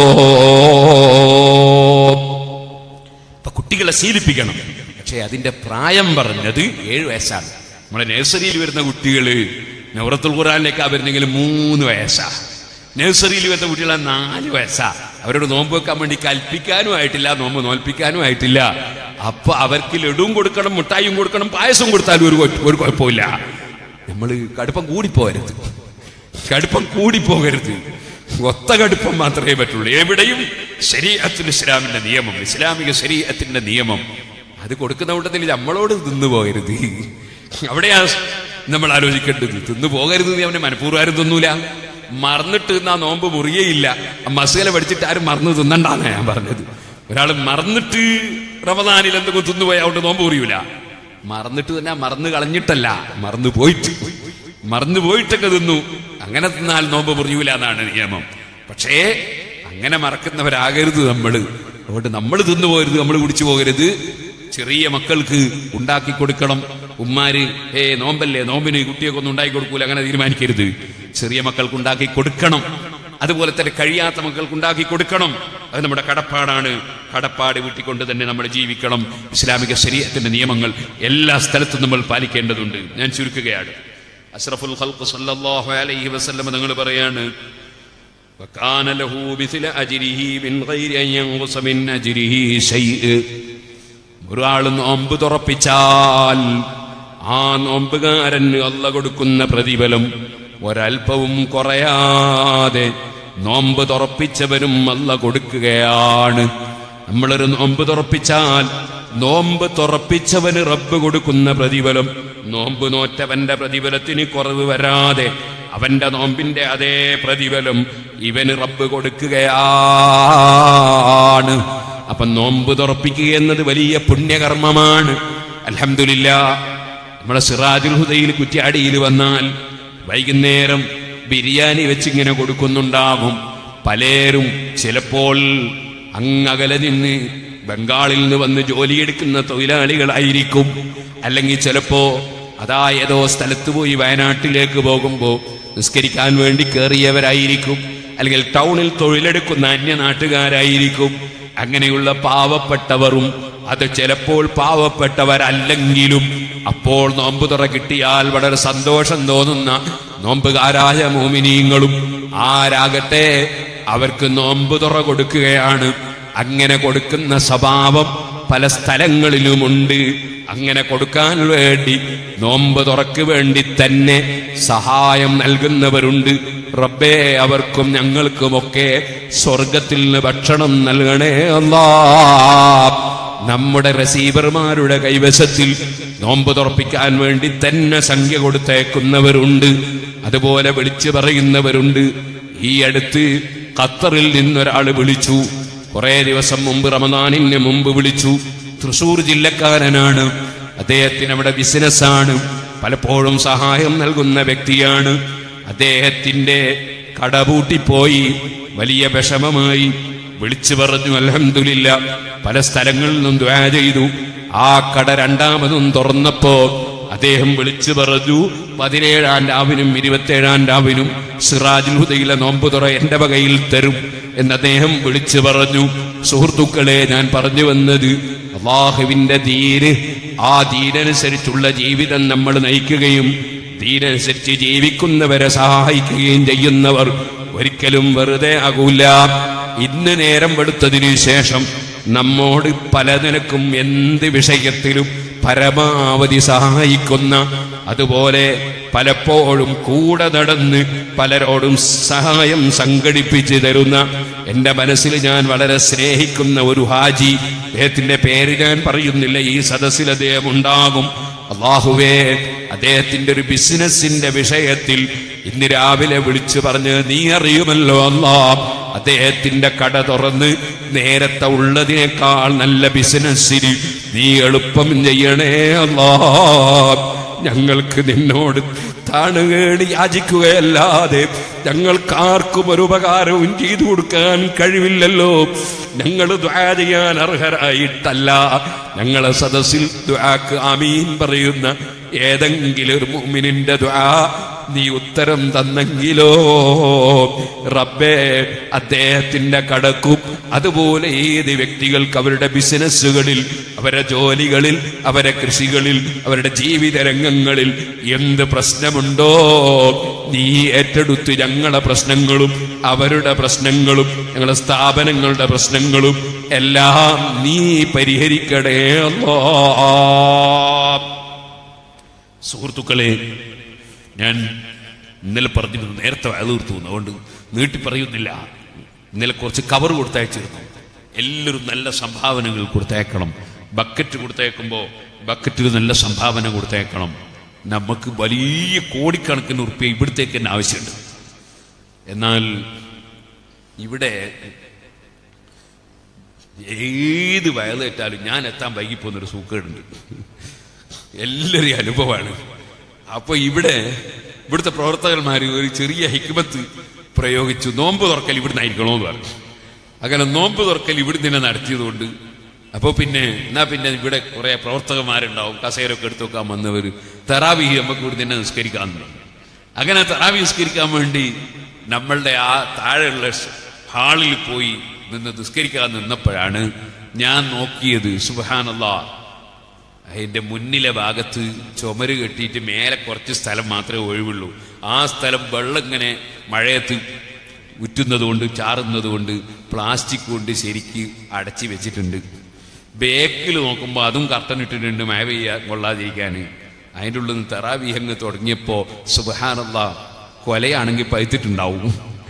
അപ്പൊ കുട്ടികളെ ശീലിപ്പിക്കണം പക്ഷെ അതിന്റെ പ്രായം പറഞ്ഞത് ഏഴ് വയസ്സാണ് നമ്മുടെ നഴ്സറിയിൽ വരുന്ന കുട്ടികള് നവറത്തുൽ ഖുറാനിലേക്ക് വരുന്നെങ്കിൽ മൂന്ന് വയസ്സാ നഴ്സറിയിൽ വരുന്ന കുട്ടികളെ നാല് വയസ്സാ അവരോട് നോമ്പ് വെക്കാൻ വേണ്ടി കൽപ്പിക്കാനും ആയിട്ടില്ല നോമ്പ് നോൽപ്പിക്കാനും ആയിട്ടില്ല അപ്പൊ അവർക്ക് ലഡുവും കൊടുക്കണം മുട്ടായും കൊടുക്കണം പായസം കൊടുത്താലും ഒരു കുഴ- ഒരു കുഴപ്പമില്ല നമ്മൾ കടുപ്പം കൂടിപ്പോകരുത് കടുപ്പം കൂടിപ്പോകരുത് ഒത്ത കടുപ്പം മാത്രമേ പറ്റുള്ളൂ എവിടെയും ശരീഅത്തുൽ ഇസ്ലാമിന്റെ നിയമം ഇസ്ലാമിക ശരീഅത്തിന്റെ നിയമം അത് കൊടുക്കുന്ന കൂട്ടത്തിൽ നമ്മളോട് തിന്നു പോകരുത് അവിടെയാ നമ്മൾ ആലോചിക്കേണ്ടത് തിന്നു പോകരുത് എന്ന് അവനെ മനഃപൂർവ്വം തിന്നൂല മറന്നിട്ട് തിന്നാ നോമ്പ് മുറിയേയില്ല ആ മസുകല പഠിച്ചിട്ട് ആരും മറന്നു തിന്നണ്ടാന്നാ ഞാൻ പറഞ്ഞത് ഒരാൾ മറന്നിട്ട് റമദാനിൽ എന്തെങ്കിലും തിന്നുപോയാൽ അവിടെ നോമ്പ് മുറിയൂല മറന്നിട്ട് തന്നെ മറന്നു കളഞ്ഞിട്ടല്ല മറന്നു പോയിട്ട് മറന്നു പോയിട്ടൊക്കെ തിന്നു അങ്ങനെ തിന്നാൽ നോമ്പ് മുറിയൂല എന്നാണ് നിയമം പക്ഷേ അങ്ങനെ മറക്കുന്നവരാകരുത് നമ്മൾ അതുകൊണ്ട് നമ്മൾ തിന്നു പോകരുത് നമ്മൾ കുടിച്ചു പോകരുത് ചെറിയ മക്കൾക്ക് ഉണ്ടാക്കി കൊടുക്കണം ഉമ്മാര് ഏ നോമ്പല്ലേ നോമ്പിന് കുട്ടിയൊക്കെ ഒന്നും ഉണ്ടാക്കി കൊടുക്കൂല അങ്ങനെ തീരുമാനിക്കരുത് ചെറിയ മക്കൾക്ക് ഉണ്ടാക്കി കൊടുക്കണം അതുപോലെ തന്നെ കഴിയാത്ത മക്കൾക്ക് ഉണ്ടാക്കി കൊടുക്കണം അത് നമ്മുടെ കടപ്പാടാണ് കടപ്പാട് വീട്ടിക്കൊണ്ട് തന്നെ നമ്മൾ ജീവിക്കണം ഇസ്ലാമിക ശരീരത്തിന്റെ നിയമങ്ങൾ എല്ലാ സ്ഥലത്തും നമ്മൾ പാലിക്കേണ്ടതുണ്ട് ഞാൻ ചുരുക്കുകയാണ് അഷ്റഫുൽ ഖൽഖ് സല്ലല്ലാഹു അലൈഹി വസല്ലം തങ്ങൾ പറയാണ് وكان له مثل أجره من غير أن ينقص من أجره شيء ഒരാൾ നോമ്പ് തുറപ്പിച്ചാൽ ആ നോമ്പുകാരന് അല്ല കൊടുക്കുന്ന പ്രതിഫലം ഒരൽപ്പവും കുറയാതെ നോമ്പ് തുറപ്പിച്ചവനും അല്ല കൊടുക്കുകയാണ് നമ്മളൊരു നോമ്പ് തുറപ്പിച്ചാൽ നോമ്പ് തുറപ്പിച്ചവന് റബ്ബ് കൊടുക്കുന്ന പ്രതിഫലം നോമ്പ് നോറ്റവന്റെ പ്രതിഫലത്തിന് കുറവ് വരാതെ അവന്റെ നോമ്പിന്റെ അതേ പ്രതിഫലം ഇവന് റബ്ബ് കൊടുക്കുകയാണ് അപ്പൊ നോമ്പ് തുറപ്പിക്കുക എന്നത് വലിയ പുണ്യകർമ്മമാണ് അൽഹംദുലില്ലാ നമ്മളെ സിറാജുൽ ഹുദയിൽ കുറ്റ്യാടിയിൽ വന്നാൽ വൈകുന്നേരം ബിരിയാണി വെച്ചിങ്ങനെ കൊടുക്കുന്നുണ്ടാവും പലരും ചിലപ്പോൾ അങ്ങകലെ നിന്ന് ബംഗാളിൽ നിന്ന് വന്ന് ജോലിയെടുക്കുന്ന തൊഴിലാളികളായിരിക്കും അല്ലെങ്കിൽ ചിലപ്പോ അതാ ഏതോ സ്ഥലത്ത് പോയി വയനാട്ടിലേക്ക് പോകുമ്പോൾ നിസ്കരിക്കാൻ വേണ്ടി കയറിയവരായിരിക്കും അല്ലെങ്കിൽ ടൗണിൽ തൊഴിലെടുക്കുന്ന അന്യനാട്ടുകാരായിരിക്കും അങ്ങനെയുള്ള പാവപ്പെട്ടവരും അത് ചിലപ്പോൾ പാവപ്പെട്ടവരല്ലെങ്കിലും അപ്പോൾ നോമ്പ് തുറ കിട്ടിയാൽ വളരെ സന്തോഷം തോന്നുന്ന നോമ്പുകാരായ മോമിനീങ്ങളും ആരാകട്ടെ അവർക്ക് നോമ്പ് തുറ കൊടുക്കുകയാണ് അങ്ങനെ കൊടുക്കുന്ന സ്വഭാവം പല സ്ഥലങ്ങളിലുമുണ്ട് അങ്ങനെ കൊടുക്കാൻ വേണ്ടി നോമ്പ് തുറക്ക് വേണ്ടി തന്നെ സഹായം നൽകുന്നവരുണ്ട് റബ്ബേ അവർക്കും ഞങ്ങൾക്കുമൊക്കെ സ്വർഗത്തിൽ നിന്ന് ഭക്ഷണം നൽകണേ അല്ലാ നമ്മുടെ റസീവർമാരുടെ കൈവശത്തിൽ നോമ്പ് തുറപ്പിക്കാൻ വേണ്ടി തന്നെ സംഖ്യ കൊടുത്തേക്കുന്നവരുണ്ട് അതുപോലെ വിളിച്ചു പറയുന്നവരുണ്ട് ഈ അടുത്ത് ഖത്തറിൽ നിന്നൊരാൾ വിളിച്ചു കുറെ ദിവസം മുമ്പ് റമദാനിന് മുമ്പ് വിളിച്ചു തൃശൂർ ജില്ലക്കാരനാണ് അദ്ദേഹത്തിന് അവിടെ ബിസിനസ്സാണ് പലപ്പോഴും സഹായം നൽകുന്ന വ്യക്തിയാണ് അദ്ദേഹത്തിന്റെ കട പൂട്ടിപ്പോയി വലിയ വിഷമമായി വിളിച്ചു പറഞ്ഞു അലഹമില്ല പല സ്ഥലങ്ങളിൽ നിന്നും ദ്വാ ചെയ്തു ആ കട രണ്ടാമതും തുറന്നപ്പോ അദ്ദേഹം വിളിച്ചു പറഞ്ഞു പതിനേഴാം രാവിനും ഇരുപത്തേഴാം രാവിനും സിറാജുൽ ഹുദയിലെ നോമ്പ് തുറ എന്റെ വകയിൽ തരും എന്ന് അദ്ദേഹം വിളിച്ചു പറഞ്ഞു സുഹൃത്തുക്കളെ ഞാൻ പറഞ്ഞു വന്നത് അള്ളാഹുവിന്റെ ദീന് ആ ദീനനുസരിച്ചുള്ള ജീവിതം നമ്മൾ നയിക്കുകയും ദീനനുസരിച്ച് ജീവിക്കുന്നവരെ സഹായിക്കുകയും ചെയ്യുന്നവർ ഒരിക്കലും വെറുതെ ആകൂല ഇന്ന് നേരം വെളുത്തതിനു ശേഷം നമ്മോട് പല നിലക്കും എന്ത് വിഷയത്തിലും പരമാവധി സഹായിക്കുന്ന അതുപോലെ പലപ്പോഴും കൂടെ നടന്ന് പലരോടും സഹായം സംഘടിപ്പിച്ചു തരുന്ന എൻ്റെ മനസ്സിൽ ഞാൻ വളരെ സ്നേഹിക്കുന്ന ഒരു ഹാജി അദ്ദേഹത്തിന്റെ പേര് ഞാൻ പറയുന്നില്ല ഈ സദസ്സിൽ അദ്ദേഹം ഉണ്ടാകും അള്ളാഹുവേ അദ്ദേഹത്തിന്റെ ഒരു ബിസിനസിന്റെ വിഷയത്തിൽ ഇന്ന് രാവിലെ വിളിച്ചു പറഞ്ഞ് നീ അറിയുമല്ലോ അല്ലാ അദ്ദേഹത്തിന്റെ കട തുറന്ന് നേരത്തെ ഉള്ളതിനേക്കാൾ നല്ല ബിസിനസ്സിന് നീ എളുപ്പം ചെയ്യണേ അല്ലാ ഞങ്ങൾക്ക് നിന്നോട് താണുകേടി യാചിക്കുകയല്ലാതെ ഞങ്ങൾക്കാർക്കും ഒരു ഉപകാരവും ചെയ്തു കൊടുക്കാൻ കഴിവില്ലല്ലോ ഞങ്ങൾ ദ്വാ ചെയ്യാൻ അർഹരായിട്ടല്ല ഞങ്ങളെ സദസ്സിൽ ദ്വാക്ക് ആമീൻ പറയുന്ന ഏതെങ്കിലും ഒരു മുഅ്മിനിന്റെ ദ്വാ നീ ഉത്തരം തന്നെങ്കിലോ റബ്ബേ അദ്ദേഹത്തിന്റെ കടക്കും അതുപോലെ ഏത് വ്യക്തികൾക്ക് അവരുടെ ബിസിനസ്സുകളിൽ അവരുടെ ജോലികളിൽ അവരുടെ കൃഷികളിൽ അവരുടെ ജീവിത രംഗങ്ങളിൽ എന്ത് പ്രശ്നമുണ്ടോ നീ ഏറ്റെടുത്ത് ഞങ്ങളെ പ്രശ്നങ്ങളും അവരുടെ പ്രശ്നങ്ങളും ഞങ്ങളുടെ സ്ഥാപനങ്ങളുടെ പ്രശ്നങ്ങളും എല്ലാം നീ പരിഹരിക്കണേ അല്ലാ സുഹൃത്തുക്കളെ ഞാൻ ഇന്നലെ പറഞ്ഞിരുന്നു നേരത്തെ വയലീർത്തു അതുകൊണ്ട് നീട്ടി പറയുന്നില്ല ഇന്നലെ കുറച്ച് കവർ കൊടുത്തയച്ചിരുന്നു എല്ലാവരും നല്ല സംഭാവനകൾ കൊടുത്തയക്കണം ബക്കറ്റ് കൊടുത്തയക്കുമ്പോൾ ബക്കറ്റിൽ നല്ല സംഭാവന കൊടുത്തയക്കണം നമുക്ക് വലിയ കോടിക്കണക്കിന് ഉറുപ്പ്യ ഇവിടത്തേക്ക് തന്നെ ആവശ്യമുണ്ട് എന്നാൽ ഇവിടെ ഏത് വയലേറ്റാലും ഞാൻ എത്താൻ വൈകിപ്പോകുന്നൊരു സൂക്കേടുണ്ട് എല്ലാവരെയും അനുഭവമാണ് അപ്പൊ ഇവിടെ ഇവിടുത്തെ പ്രവർത്തകന്മാർ ഒരു ചെറിയ ഹിക്മത്ത് പ്രയോഗിച്ചു നോമ്പ് തുറക്കൽ ഇവിടുന്ന് ആയിരിക്കണമെന്ന് പറഞ്ഞു അങ്ങനെ നോമ്പ് തുറക്കൽ ഇവിടുന്ന് തന്നെ നടത്തിയതുകൊണ്ട് അപ്പോൾ പിന്നെ എന്നാ പിന്നെ ഇവിടെ കുറെ പ്രവർത്തകന്മാരുണ്ടാവും കസേരൊക്കെ എടുത്തു വെക്കാൻ വന്നവർ തെറാവിഹി നമുക്ക് ഇവിടെ തന്നെ നിസ്കരിക്കാൻ അങ്ങനെ തെറാവി നിസ്കരിക്കാൻ വേണ്ടി നമ്മളുടെ ആ താഴെയുള്ള ഹാളിൽ പോയി നിന്ന് നിസ്കരിക്കാൻ നിന്നപ്പോഴാണ് ഞാൻ നോക്കിയത് സുബഹാനല്ലാ അതിന്റെ മുന്നിലെ ഭാഗത്ത് ചുമര് കെട്ടിയിട്ട് മേലെ കുറച്ച് സ്ഥലം മാത്രമേ ഒഴിവുള്ളൂ ആ സ്ഥലം വെള്ളം ഇങ്ങനെ മഴയത്ത് ഉറ്റുന്നത് കൊണ്ട് ചാറുന്നത് കൊണ്ട് പ്ലാസ്റ്റിക് കൊണ്ട് ശരിക്ക് അടച്ചു വെച്ചിട്ടുണ്ട് ബേക്കിൽ നോക്കുമ്പോൾ അതും കർട്ടൻ ഇട്ടിട്ടുണ്ട് മഴ പെയ്യാൻ കൊള്ളാതിരിക്കാൻ അതിൻ്റെ ഉള്ളിൽ നിന്ന് തെറാവീഹങ്ങ് തുടങ്ങിയപ്പോൾ സുബഹാനല്ല കൊലയാണെങ്കിൽ പഴുത്തിട്ടുണ്ടാവും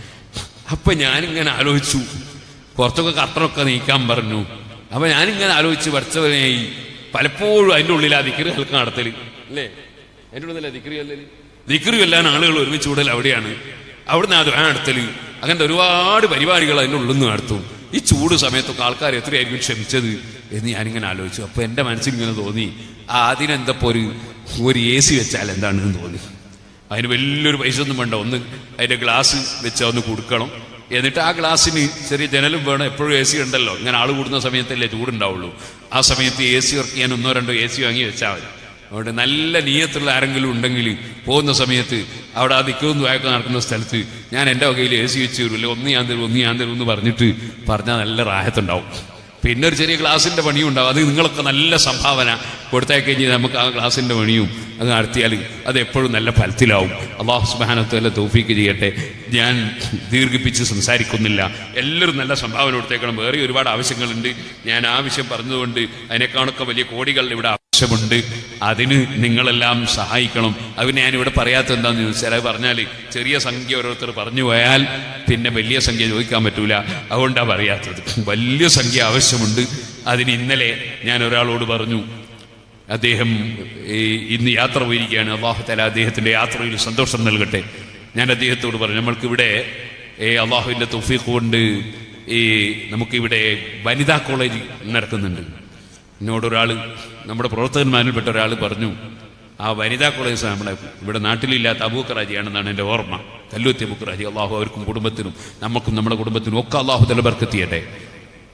അപ്പൊ ഞാനിങ്ങനെ ആലോചിച്ചു കുറച്ചൊക്കെ കർട്ടനൊക്കെ നീക്കാൻ പറഞ്ഞു അപ്പൊ ഞാനിങ്ങനെ ആലോചിച്ച് പഠിച്ചവനെയായി പലപ്പോഴും അതിൻ്റെ ഉള്ളിൽ ആ ദിക്കറി ഹൽക്ക നടത്തല് അല്ലേ അതിൻ്റെ ഉള്ളിലല്ലേ ദിക്കറി അല്ലേ ദിക്കറി എല്ലാം ആളുകൾ ഒരുമിച്ച് കൂടൽ അവിടെയാണ് അവിടുന്ന് ആ ദ്വാ നടത്തല് അങ്ങനത്തെ ഒരുപാട് പരിപാടികൾ അതിൻ്റെ ഉള്ളിൽ നിന്ന് നടത്തും ഈ ചൂട് സമയത്തൊക്കെ ആൾക്കാർ എത്രയായിരിക്കും ക്ഷമിച്ചത് എന്ന് ഞാനിങ്ങനെ ആലോചിച്ചു അപ്പൊ എന്റെ മനസ്സിൽ ഇങ്ങനെ തോന്നി ആ അതിനെന്തപ്പോ ഒരു ഒരു എ സി വെച്ചാൽ എന്താണെന്ന് തോന്നി അതിന് വലിയൊരു പൈസ ഒന്നും വേണ്ട ഒന്ന് അതിന്റെ ഗ്ലാസ് വെച്ച് ഒന്ന് കൊടുക്കണം എന്നിട്ട് ആ ഗ്ലാസ്സിന് ചെറിയ ജനലും വേണം എപ്പോഴും എ സി ഉണ്ടല്ലോ ഇങ്ങനെ ആൾ കൂടുന്ന സമയത്തല്ലേ ചൂടുണ്ടാവുള്ളൂ ആ സമയത്ത് എ സി വർക്ക് ചെയ്യാൻ ഒന്നോ രണ്ടോ എ സി വാങ്ങി വെച്ചാൽ മതി അതുകൊണ്ട് നല്ല നീയത്തുള്ള ആരെങ്കിലും ഉണ്ടെങ്കിൽ പോകുന്ന സമയത്ത് അവിടെ ആ ദിക്കൊന്നും വായൊക്കെ നടക്കുന്ന സ്ഥലത്ത് ഞാൻ എൻ്റെ വകയിൽ എ സി വെച്ച് തരുമല്ലോ ഒന്ന് ഞാൻ തരും ഒന്ന് ഞാൻ തരും എന്ന് പറഞ്ഞിട്ട് പറഞ്ഞാൽ നല്ല റാഹത്തുണ്ടാവും പിന്നെ ഒരു ചെറിയ ക്ലാസിന്റെ പണിയും ഉണ്ടാവും അത് നിങ്ങളൊക്കെ നല്ല സംഭാവന കൊടുത്തേക്ക് കഴിഞ്ഞാൽ നമുക്ക് ആ ക്ലാസിന്റെ പണിയും അത് നടത്തിയാൽ അത് എപ്പോഴും നല്ല ഫലത്തിലാവും അള്ളാഹു സുബാനത്തല്ല തോഫീക്ക് ചെയ്യട്ടെ ഞാൻ ദീർഘിപ്പിച്ച് സംസാരിക്കുന്നില്ല എല്ലാവരും നല്ല സംഭാവന കൊടുത്തേക്കണം വേറെ ഒരുപാട് ആവശ്യങ്ങളുണ്ട് ഞാൻ ആവശ്യം പറഞ്ഞതുകൊണ്ട് അതിനേക്കാളൊക്കെ വലിയ കോടികൾ ഇവിടെ ആവശ്യമുണ്ട് അതിന് നിങ്ങളെല്ലാം സഹായിക്കണം അതിന് ഞാൻ ഇവിടെ പറയാത്ത എന്താന്ന് ചോദിച്ചാൽ അത് പറഞ്ഞാൽ ചെറിയ സംഖ്യ ഓരോരുത്തർ പറഞ്ഞു പോയാൽ പിന്നെ വലിയ സംഖ്യ ചോദിക്കാൻ പറ്റൂല അതുകൊണ്ടാണ് പറയാത്തത് വലിയ സംഖ്യ ആവശ്യമുണ്ട് അതിന് ഇന്നലെ ഞാൻ ഒരാളോട് പറഞ്ഞു അദ്ദേഹം ഈ ഇന്ന് യാത്ര പോയിരിക്കുകയാണ് അള്ളാഹുത്തല അദ്ദേഹത്തിന്റെ യാത്രയിൽ സന്തോഷം നൽകട്ടെ ഞാൻ അദ്ദേഹത്തോട് പറഞ്ഞു നമ്മൾക്കിവിടെ ഈ അള്ളാഹുവിന്റെ തുഫീഖ് കൊണ്ട് ഈ നമുക്കിവിടെ വനിതാ കോളേജ് നടക്കുന്നുണ്ട് എന്നോടൊരാൾ നമ്മുടെ പ്രവർത്തകന്മാരിൽപ്പെട്ട ഒരാൾ പറഞ്ഞു ആ വനിതാ കോളേജ് നമ്മുടെ ഇവിടെ നാട്ടിലില്ലാത്ത അബൂക്കറാജിയാണെന്നാണ് എൻ്റെ ഓർമ്മ കല്ലുത്തി അബൂക്കറാജി അള്ളാഹു അവർക്കും കുടുംബത്തിനും നമുക്കും നമ്മുടെ കുടുംബത്തിനും ഒക്കെ അള്ളാഹു തലബർക്കെത്തിയട്ടെ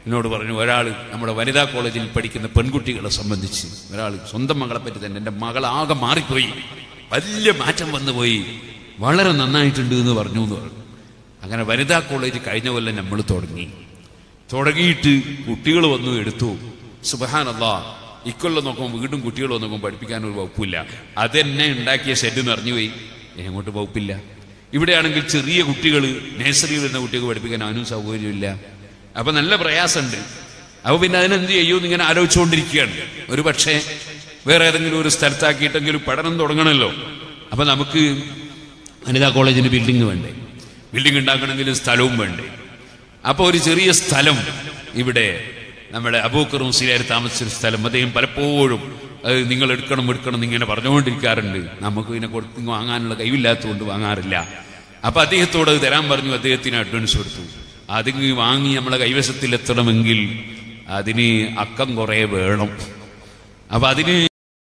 എന്നോട് പറഞ്ഞു ഒരാൾ നമ്മുടെ വനിതാ കോളേജിൽ പഠിക്കുന്ന പെൺകുട്ടികളെ സംബന്ധിച്ച് ഒരാൾ സ്വന്തം മകളെ പറ്റി തന്നെ എൻ്റെ മകളാകെ മാറിപ്പോയി വലിയ മാറ്റം വന്നു പോയി വളരെ നന്നായിട്ടുണ്ട് എന്ന് പറഞ്ഞു എന്ന് പറഞ്ഞു അങ്ങനെ വനിതാ കോളേജ് കഴിഞ്ഞ കൊല്ലം നമ്മൾ തുടങ്ങി തുടങ്ങിയിട്ട് കുട്ടികൾ വന്നു എടുത്തു സുബഹാനല്ലാ ഇക്കൊല്ലം നോക്കുമ്പോൾ വീണ്ടും കുട്ടികൾ നോക്കുമ്പോൾ പഠിപ്പിക്കാൻ ഒരു വകുപ്പില്ല അതെന്നെ ഉണ്ടാക്കിയ ഷെഡ് നിറഞ്ഞു പോയി എങ്ങോട്ട് വകുപ്പില്ല ഇവിടെയാണെങ്കിൽ ചെറിയ കുട്ടികൾ നഴ്സറിയിൽ വരുന്ന കുട്ടികൾക്ക് പഠിപ്പിക്കാൻ അവനും സൗകര്യമില്ല അപ്പൊ നല്ല പ്രയാസമുണ്ട് അപ്പൊ പിന്നെ അതിനെന്ത് ചെയ്യുമെന്ന് ഇങ്ങനെ ആലോചിച്ചുകൊണ്ടിരിക്കുകയാണ് ഒരു പക്ഷേ വേറെ ഏതെങ്കിലും ഒരു സ്ഥലത്താക്കിയിട്ടെങ്കിലും പഠനം തുടങ്ങണമല്ലോ അപ്പൊ നമുക്ക് വനിതാ കോളേജിന് ബിൽഡിംഗ് വേണ്ടേ ബിൽഡിംഗ് ഉണ്ടാക്കണമെങ്കിൽ സ്ഥലവും വേണ്ടേ അപ്പൊ ഒരു ചെറിയ സ്ഥലം ഇവിടെ നമ്മുടെ അബൂക്കർ മുസ്ലിയാർ താമസിച്ചൊരു സ്ഥലം അദ്ദേഹം പലപ്പോഴും അത് നിങ്ങൾ എടുക്കണം എടുക്കണം എന്ന് ഇങ്ങനെ പറഞ്ഞുകൊണ്ടിരിക്കാറുണ്ട് നമുക്ക് ഇതിനെ കൊടുത്ത് വാങ്ങാനുള്ള കഴിവില്ലാത്തതുകൊണ്ട് വാങ്ങാറില്ല അപ്പൊ അദ്ദേഹത്തോട് അത് തരാൻ പറഞ്ഞു അദ്ദേഹത്തിന് അഡ്വാൻസ് കൊടുത്തു അതിങ്ങ് വാങ്ങി നമ്മളെ കൈവശത്തിൽ എത്തണമെങ്കിൽ അതിന് അക്കം കുറെ വേണം അപ്പൊ അതിന്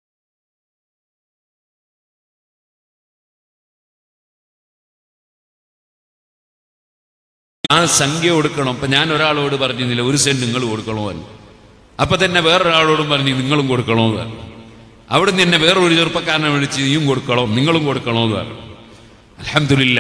ആ സംഖ്യ കൊടുക്കണം അപ്പൊ ഞാൻ ഒരാളോട് പറഞ്ഞിരുന്നില്ല ഒരു സെന്റ് നിങ്ങൾ കൊടുക്കണോ എന്ന് അപ്പൊ തന്നെ വേറൊരാളോടും പറഞ്ഞു നിങ്ങളും കൊടുക്കണോ എന്ന് പറഞ്ഞു അവിടെ നിന്ന് എന്നെ വേറൊരു ചെറുപ്പക്കാരനെ വിളിച്ച് നീയും കൊടുക്കണോ നിങ്ങളും കൊടുക്കണോ എന്ന് പറഞ്ഞു അലഹമില്ല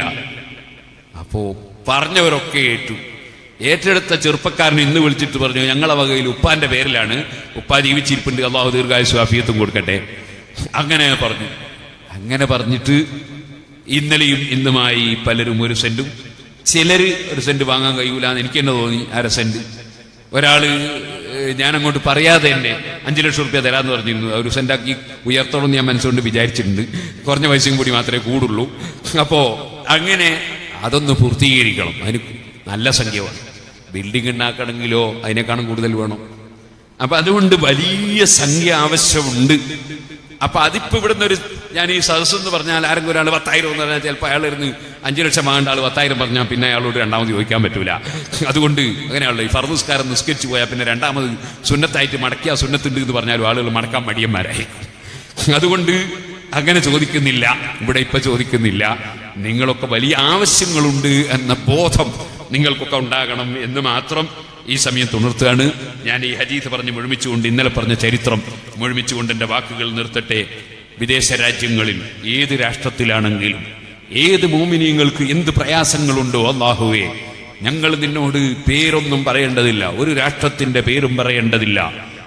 അപ്പോ പറഞ്ഞവരൊക്കെ ഏറ്റു ഏറ്റെടുത്ത ചെറുപ്പക്കാരൻ ഇന്ന് വിളിച്ചിട്ട് പറഞ്ഞു ഞങ്ങളെ വകയിൽ ഉപ്പാന്റെ പേരിലാണ് ഉപ്പ ജീവിച്ചിരിപ്പുണ്ട് അള്ളാഹു ദീർഘായുസ് ആഫിയത്തും കൊടുക്കട്ടെ അങ്ങനെ പറഞ്ഞു അങ്ങനെ പറഞ്ഞിട്ട് ഇന്നലെയും ഇന്നുമായി പലരും ഒരു സെന്റും ചിലര് ഒരു സെന്റ് വാങ്ങാൻ കഴിയൂലെന്ന് എനിക്ക് തന്നെ തോന്നി അര സെന്റ് ഒരാള് ഏഹ്, ഞാൻ അങ്ങോട്ട് പറയാതെ തന്നെ അഞ്ചു ലക്ഷം റുപ്യ തരാന്ന് പറഞ്ഞിരുന്നു ഒരു സെന്റാക്കി ഉയർത്തോളം ഞാൻ മനസ്സുകൊണ്ട് വിചാരിച്ചിട്ടുണ്ട് കുറഞ്ഞ പൈസയും കൂടി മാത്രമേ കൂടുള്ളൂ അപ്പോ അങ്ങനെ അതൊന്ന് പൂർത്തീകരിക്കണം അതിന് നല്ല സംഖ്യ വേണം ബിൽഡിംഗ് ഉണ്ടാക്കണമെങ്കിലോ അതിനേക്കാളും കൂടുതൽ വേണം അപ്പൊ അതുകൊണ്ട് വലിയ സംഖ്യ ആവശ്യമുണ്ട് അപ്പൊ അതിപ്പോ ഇവിടുന്ന് ഒരു ഞാൻ ഈ സദസ്സ് എന്ന് പറഞ്ഞാൽ ആരെങ്കിലും ഒരാൾ പത്തായിരം എന്ന് പറഞ്ഞാൽ ചിലപ്പോൾ അയാൾ ഇരുന്ന് അഞ്ചു ലക്ഷം വാങ്ങേണ്ട ആൾ പത്തായിരം പറഞ്ഞാൽ പിന്നെ അയാളോട് രണ്ടാമത് ചോദിക്കാൻ പറ്റൂല അതുകൊണ്ട് അങ്ങനെയാണല്ലോ ഈ ഫർദുസ്കാരം നിസ്കരിച്ചു പോയാൽ പിന്നെ രണ്ടാമത് സുന്നത്തായിട്ട് മടക്കിയ സുന്നത്തുണ്ട് എന്ന് പറഞ്ഞാലും ആളുകൾ മടക്കാൻ മടിയന്മാരായി അതുകൊണ്ട് അങ്ങനെ ചോദിക്കുന്നില്ല ഇവിടെ ഇപ്പൊ ചോദിക്കുന്നില്ല നിങ്ങളൊക്കെ വലിയ ആവശ്യങ്ങളുണ്ട് എന്ന ബോധം നിങ്ങൾക്കൊക്കെ ഉണ്ടാകണം എന്ന് മാത്രം ഈ സമയത്ത് ഉണർത്തുകയാണ് ഞാൻ ഈ ഹദീത്ത് പറഞ്ഞ് മുഴുമിച്ചുകൊണ്ട് ഇന്നലെ പറഞ്ഞ ചരിത്രം മുഴുമിച്ചുകൊണ്ട് എൻ്റെ വാക്കുകൾ നിർത്തട്ടെ വിദേശ രാജ്യങ്ങളിൽ ഏത് രാഷ്ട്രത്തിലാണെങ്കിലും ഏത് മോമിനിയങ്ങൾക്ക് എന്ത് പ്രയാസങ്ങളുണ്ടോ അള്ളാഹുവേ ഞങ്ങൾ നിന്നോട് പേരൊന്നും പറയേണ്ടതില്ല ഒരു രാഷ്ട്രത്തിന്റെ പേരും പറയേണ്ടതില്ല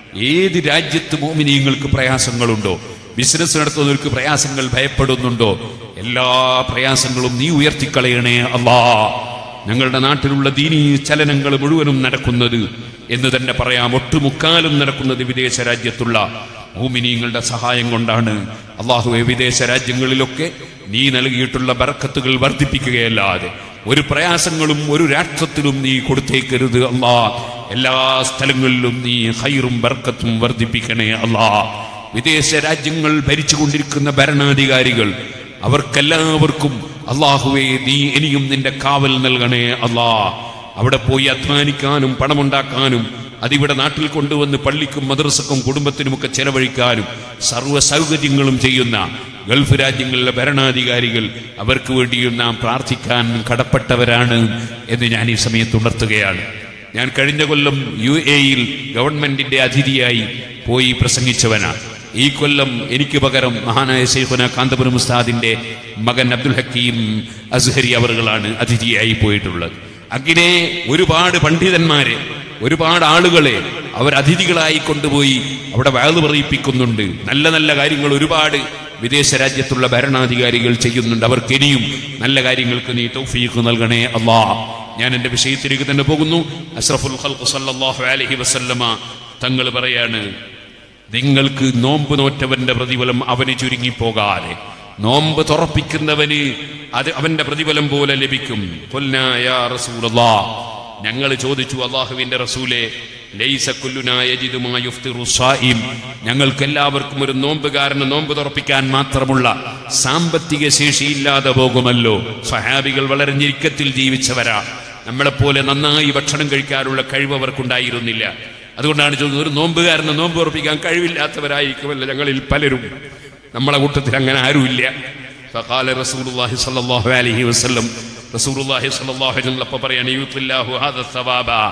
ഏത് രാജ്യത്ത് മോമിനിയങ്ങൾക്ക് പ്രയാസങ്ങളുണ്ടോ ബിസിനസ് നടത്തുന്നവർക്ക് പ്രയാസങ്ങൾ ഭയപ്പെടുന്നുണ്ടോ എല്ലാ പ്രയാസങ്ങളും നീ ഉയർത്തിക്കളയണേ അല്ലാ ഞങ്ങളുടെ നാട്ടിലുള്ള ദീനീ ചലനങ്ങൾ മുഴുവനും നടക്കുന്നത് എന്ന് തന്നെ പറയാം ഒട്ടുമുക്കാലും നടക്കുന്നത് വിദേശ രാജ്യത്തുള്ള ഭൂമിനീങ്ങളുടെ സഹായം കൊണ്ടാണ് അള്ളാഹുവെ വിദേശ രാജ്യങ്ങളിലൊക്കെ നീ നൽകിയിട്ടുള്ള ബർക്കത്തുകൾ വർദ്ധിപ്പിക്കുകയല്ലാതെ ഒരു പ്രയാസങ്ങളും ഒരു രാഷ്ട്രത്തിലും നീ കൊടുത്തേക്കരുത് അല്ലാ എല്ലാ സ്ഥലങ്ങളിലും നീ ഹൈറും ബർക്കത്തും വർദ്ധിപ്പിക്കണേ അല്ലാ വിദേശ രാജ്യങ്ങൾ ഭരിച്ചുകൊണ്ടിരിക്കുന്ന ഭരണാധികാരികൾ അവർക്കെല്ലാവർക്കും അള്ളാഹുവേ നീ ഇനിയും നിന്റെ കാവൽ നൽകണേ അല്ലാ അവിടെ പോയി അധ്വാനിക്കാനും പണമുണ്ടാക്കാനും അതിവിടെ നാട്ടിൽ കൊണ്ടുവന്ന് പള്ളിക്കും മദ്രസക്കും കുടുംബത്തിനുമൊക്കെ ചെലവഴിക്കാനും സർവ്വ സൗകര്യങ്ങളും ചെയ്യുന്ന ഗൾഫ് രാജ്യങ്ങളിലെ ഭരണാധികാരികൾ അവർക്ക് വേണ്ടിയും നാം പ്രാർത്ഥിക്കാൻ കടപ്പെട്ടവരാണ് എന്ന് ഞാൻ ഈ സമയത്ത് ഉണർത്തുകയാണ് ഞാൻ കഴിഞ്ഞ കൊല്ലം യു എയിൽ ഗവൺമെന്റിന്റെ അതിഥിയായി പോയി പ്രസംഗിച്ചവനാണ് ഈ കൊല്ലം എനിക്ക് പകരം മഹാനായ ശൈഖുന കാന്തപുരം ഉസ്താദിന്റെ മകൻ അബ്ദുൽ ഹക്കീം അസ്ഹരി അവറുകളാണ് അതിഥിയായി പോയിട്ടുള്ളത് അങ്ങനെ ഒരുപാട് പണ്ഡിതന്മാരെ ഒരുപാട് ആളുകളെ അവർ അതിഥികളായി കൊണ്ടുപോയി അവിടെ വയലു പറയിപ്പിക്കുന്നുണ്ട് നല്ല നല്ല കാര്യങ്ങൾ ഒരുപാട് വിദേശ രാജ്യത്തുള്ള ഭരണാധികാരികൾ ചെയ്യുന്നുണ്ട് അവർക്ക് ഇനിയും നല്ല കാര്യങ്ങൾക്ക് നീ തൗഫീഖ് നൽകണേ അല്ലാ ഞാൻ എന്റെ വിഷയത്തിലേക്ക് തന്നെ പോകുന്നു അഷ്റഫുൽ ഖൽഖ് സല്ലല്ലാഹു അലൈഹി വസല്ലമ തങ്ങൾ പറയാണ് നിങ്ങൾക്ക് നോമ്പ് നോറ്റവന്റെ പ്രതിഫലം അവന് ചുരുങ്ങിപ്പോകാതെ നോമ്പ് തുറപ്പിക്കുന്നവന് അത് അവന്റെ പ്രതിഫലം പോലെ ലഭിക്കും ഖുൽനാ യാ റസൂലല്ലാ ഞങ്ങൾ ചോദിച്ചു അള്ളാഹുവിന്റെ റസൂലെ ലൈസ കുല്ലുനാ യജിദു മാ യുഫ്തിറു സായിം ഞങ്ങൾക്ക് എല്ലാവർക്കും ഒരു നോമ്പുകാരന് നോമ്പ് തുറപ്പിക്കാൻ മാത്രമുള്ള സാമ്പത്തിക ശേഷിയില്ലാതെ പോകുമല്ലോ സഹാബികൾ വളരെ ഞെരുക്കത്തിൽ ജീവിച്ചവരാ നമ്മളെപ്പോലെ നന്നായി ഭക്ഷണം കഴിക്കാനുള്ള കഴിവ് അവർക്കുണ്ടായിരുന്നില്ല അതുകൊണ്ടാണ് ചോദിച്ചത് ഒരു നോമ്പുകാരന് നോമ്പ് ഉറപ്പിക്കാൻ കഴിവില്ലാത്തവരായിരിക്കുമല്ലോ ഞങ്ങളിൽ പലരും നമ്മളെ കൂട്ടത്തിൽ അങ്ങനെ ആരുമില്ല فقال رسول الله صلى الله عليه وسلم رسول الله صلى الله عليه وسلم അപ്പോൾ പറയാണ് യൂത്തില്ലാഹു ഹാദ الثواب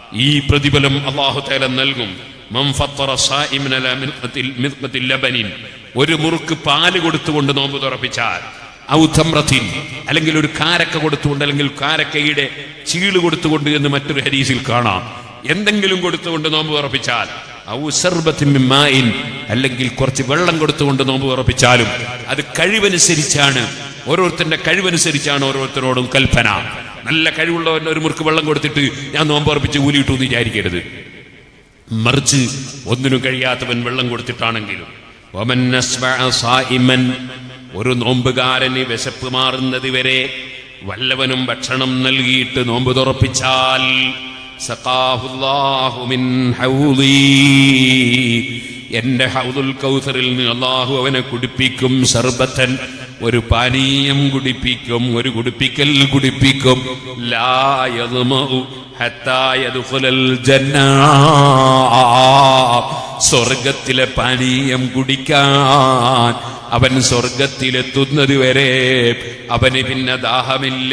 ഈ പ്രതിഫലം അള്ളാഹു തേല നൽകും മൻ ഫത്തറ സായിമൻ അലാ മിൽഖത്തിൽ- മിൽഖത്തിൽ ലബനിൻ. ഒരു മുറുക്ക് പാല് കൊടുത്തുകൊണ്ട് നോമ്പ് തുറപ്പിച്ചാൽ ഔ തമ്രത്തിൻ അല്ലെങ്കിൽ ഒരു കാരക്ക കൊടുത്തുകൊണ്ട് അല്ലെങ്കിൽ കാരക്കയുടെ ചീള് കൊടുത്തുകൊണ്ട് എന്ന് മറ്റൊരു ഹരീസിൽ കാണാം എന്തെങ്കിലും കൊടുത്തുകൊണ്ട് നോമ്പ് തുറപ്പിച്ചാൽ ഔ സർബത്തിൻ മിൻ മാഇൻ അല്ലെങ്കിൽ കുറച്ച് വെള്ളം കൊടുത്തുകൊണ്ട് നോമ്പ് തുറപ്പിച്ചാലും അത് കഴിവനുസരിച്ചാണ് ഓരോരുത്തരുടെ കഴിവനുസരിച്ചാണ് ഓരോരുത്തരോടും കൽപ്പന നല്ല കഴിവുള്ളവൻ ഒരു മുറുക്ക് വെള്ളം കൊടുത്തിട്ട് ഞാൻ നോമ്പ് ഉറപ്പിച്ച് കൂലിയിട്ടു എന്ന് വിചാരിക്കരുത് മറിച്ച് ഒന്നിനും കഴിയാത്തവൻ വെള്ളം കൊടുത്തിട്ടാണെങ്കിലും വമൻ അസ്ബഅ സായിമൻ ഒരു നോമ്പുകാരന് വിശപ്പ് മാറുന്നത് വരെ വല്ലവനും ഭക്ഷണം നൽകിയിട്ട് നോമ്പ് തുറപ്പിച്ചാൽ സഖാഹുല്ലാഹു മിൻ ഹൗളി എന്റെ ഹൗദുൽ കൗസറിൽ നിന്ന് അള്ളാഹു അവനെ കുടിപ്പിക്കും സർബത്തൻ ഒരു പാനീയം കുടിപ്പിക്കും ഒരു കുടിപ്പിക്കൽ കുടിപ്പിക്കും ലാ യദ്മഉ ഹത്താ യദ്ഖുലൽ ജന്ന സ്വർഗത്തിലെ പാനീയം കുടിക്കാൻ അവൻ സ്വർഗത്തിലെത്തുന്നത് വരെ അവന് പിന്നെ ദാഹമില്ല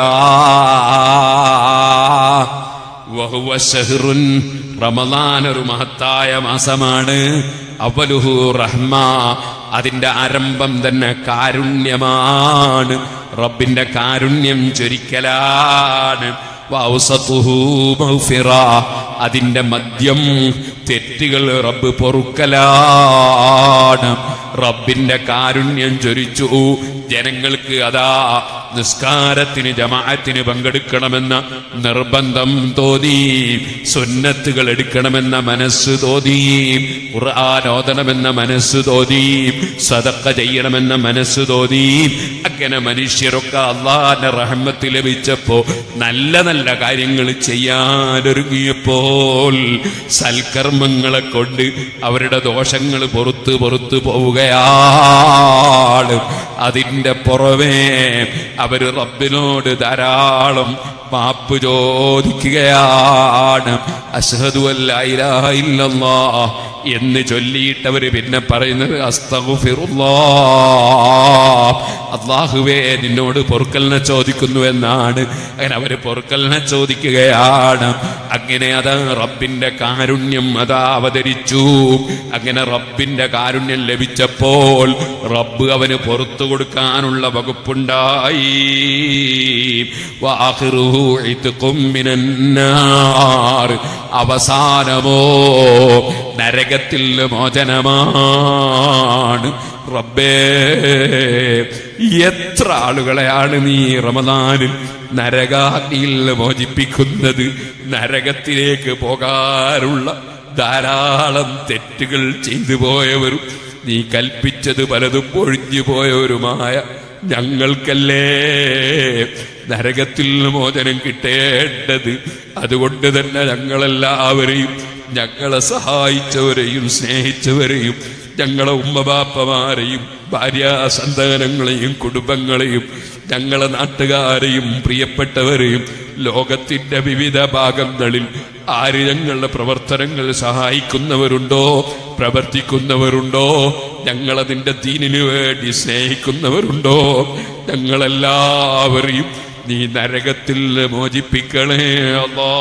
വഹുവ ഷഹ്റുൻ റമദാൻ ഒരു മഹത്തായ മാസമാണ് അവലുഹു റഹ്മ അതിന്റെ ആരംഭം തന്നെ കാരുണ്യമാണ് റബ്ബിന്റെ കാരുണ്യം ചൊരിക്കലാണ് വൗസത്തുഹു മഗ്ഫിറ. അതിന്റെ മദ്യം തെറ്റുകൾ റബ്ബ് പൊറുക്കലാണ് റബ്ബിന്റെ കാരുണ്യം ചൊരിച്ചു ജനങ്ങൾക്ക് അതാ നിസ്കാരത്തിന് ജമാഅത്തിന് പങ്കെടുക്കണമെന്ന നിർബന്ധം തോന്നി സുന്നത്തുകൾ എടുക്കണമെന്ന മനസ്സ് തോന്നി ഖുർആൻ ഓതണമെന്ന മനസ്സ് തോന്നി സദക്ക ചെയ്യണമെന്ന മനസ്സ് തോന്നി അങ്ങനെ മനുഷ്യരൊക്കെ അള്ളാന്റെ റഹ്മത്ത് ലഭിച്ചപ്പോ നല്ല നല്ല കാര്യങ്ങൾ ചെയ്യാനൊരുങ്ങിയപ്പോൾ സൽക്കർമ്മങ്ങളെ കൊണ്ട് അവരുടെ ദോഷങ്ങൾ പുറത്ത് പുറത്ത് പോവുകയാണ് അതിന്റെ പുറമേ അവര് റബ്ബിനോട് ധാരാളം മാപ്പ് ചോദിക്കുകയാണ് അഷ്ഹദു അല്ലാ ഇലാഹ ഇല്ലല്ലാ എന്ന് ചൊല്ലിയിട്ടവര് പിന്നെ പറയുന്നത് അസ്തഗ്ഫിറുല്ലാ അള്ളാഹുവേ നിന്നോട് പൊറുക്കലിനെ ചോദിക്കുന്നു എന്നാണ് അങ്ങനെ അവര് പൊറുക്കലിനെ ചോദിക്കുകയാണ് അങ്ങനെ അതാ റബ്ബിന്റെ കാരുണ്യം അതാ അവതരിച്ചു അങ്ങനെ റബ്ബിന്റെ കാരുണ്യം ലഭിച്ചപ്പോൾ റബ്ബ് അവന് പുറത്തു കൊടുക്കാനുള്ള വകുപ്പുണ്ടായി വാഹിറുഹു ഇത്ഖും മിനന്നാർ. അവസാനമോ നരകത്തിൽ മോചനമാണ് റബ്ബേ എത്ര ആളുകളെയാണ് നീ റമദാനിൽ നരകാഗ്നിയിൽ മോചിപ്പിക്കുന്നത് നരകത്തിലേക്ക് പോകാറുള്ള ധാരാളം തെറ്റുകൾ ചെയ്തു പോയവരും നീ കൽപ്പിച്ചത് പലതും ഒഴിഞ്ഞു പോയവരുമായ ഞങ്ങൾക്കല്ലേ നരകത്തിൽ മോചനം കിട്ടേണ്ടത് അതുകൊണ്ട് തന്നെ ഞങ്ങളെല്ലാവരെയും ഞങ്ങളെ സഹായിച്ചവരെയും സ്നേഹിച്ചവരെയും ഞങ്ങളെ ഉമ്മബാപ്പമാരെയും ഭാര്യാസന്താനങ്ങളെയും കുടുംബങ്ങളെയും ഞങ്ങളെ നാട്ടുകാരെയും പ്രിയപ്പെട്ടവരെയും ലോകത്തിന്റെ വിവിധ ഭാഗങ്ങളിൽ ആര് ഞങ്ങളുടെ പ്രവർത്തനങ്ങൾ സഹായിക്കുന്നവരുണ്ടോ പ്രവർത്തിക്കുന്നവരുണ്ടോ ഞങ്ങളതിന്റെ ദീനിനു വേണ്ടി സ്നേഹിക്കുന്നവരുണ്ടോ ഞങ്ങളെല്ലാവരെയും നീ നരകത്തിൽ മോചിപ്പിക്കണേ അല്ലാ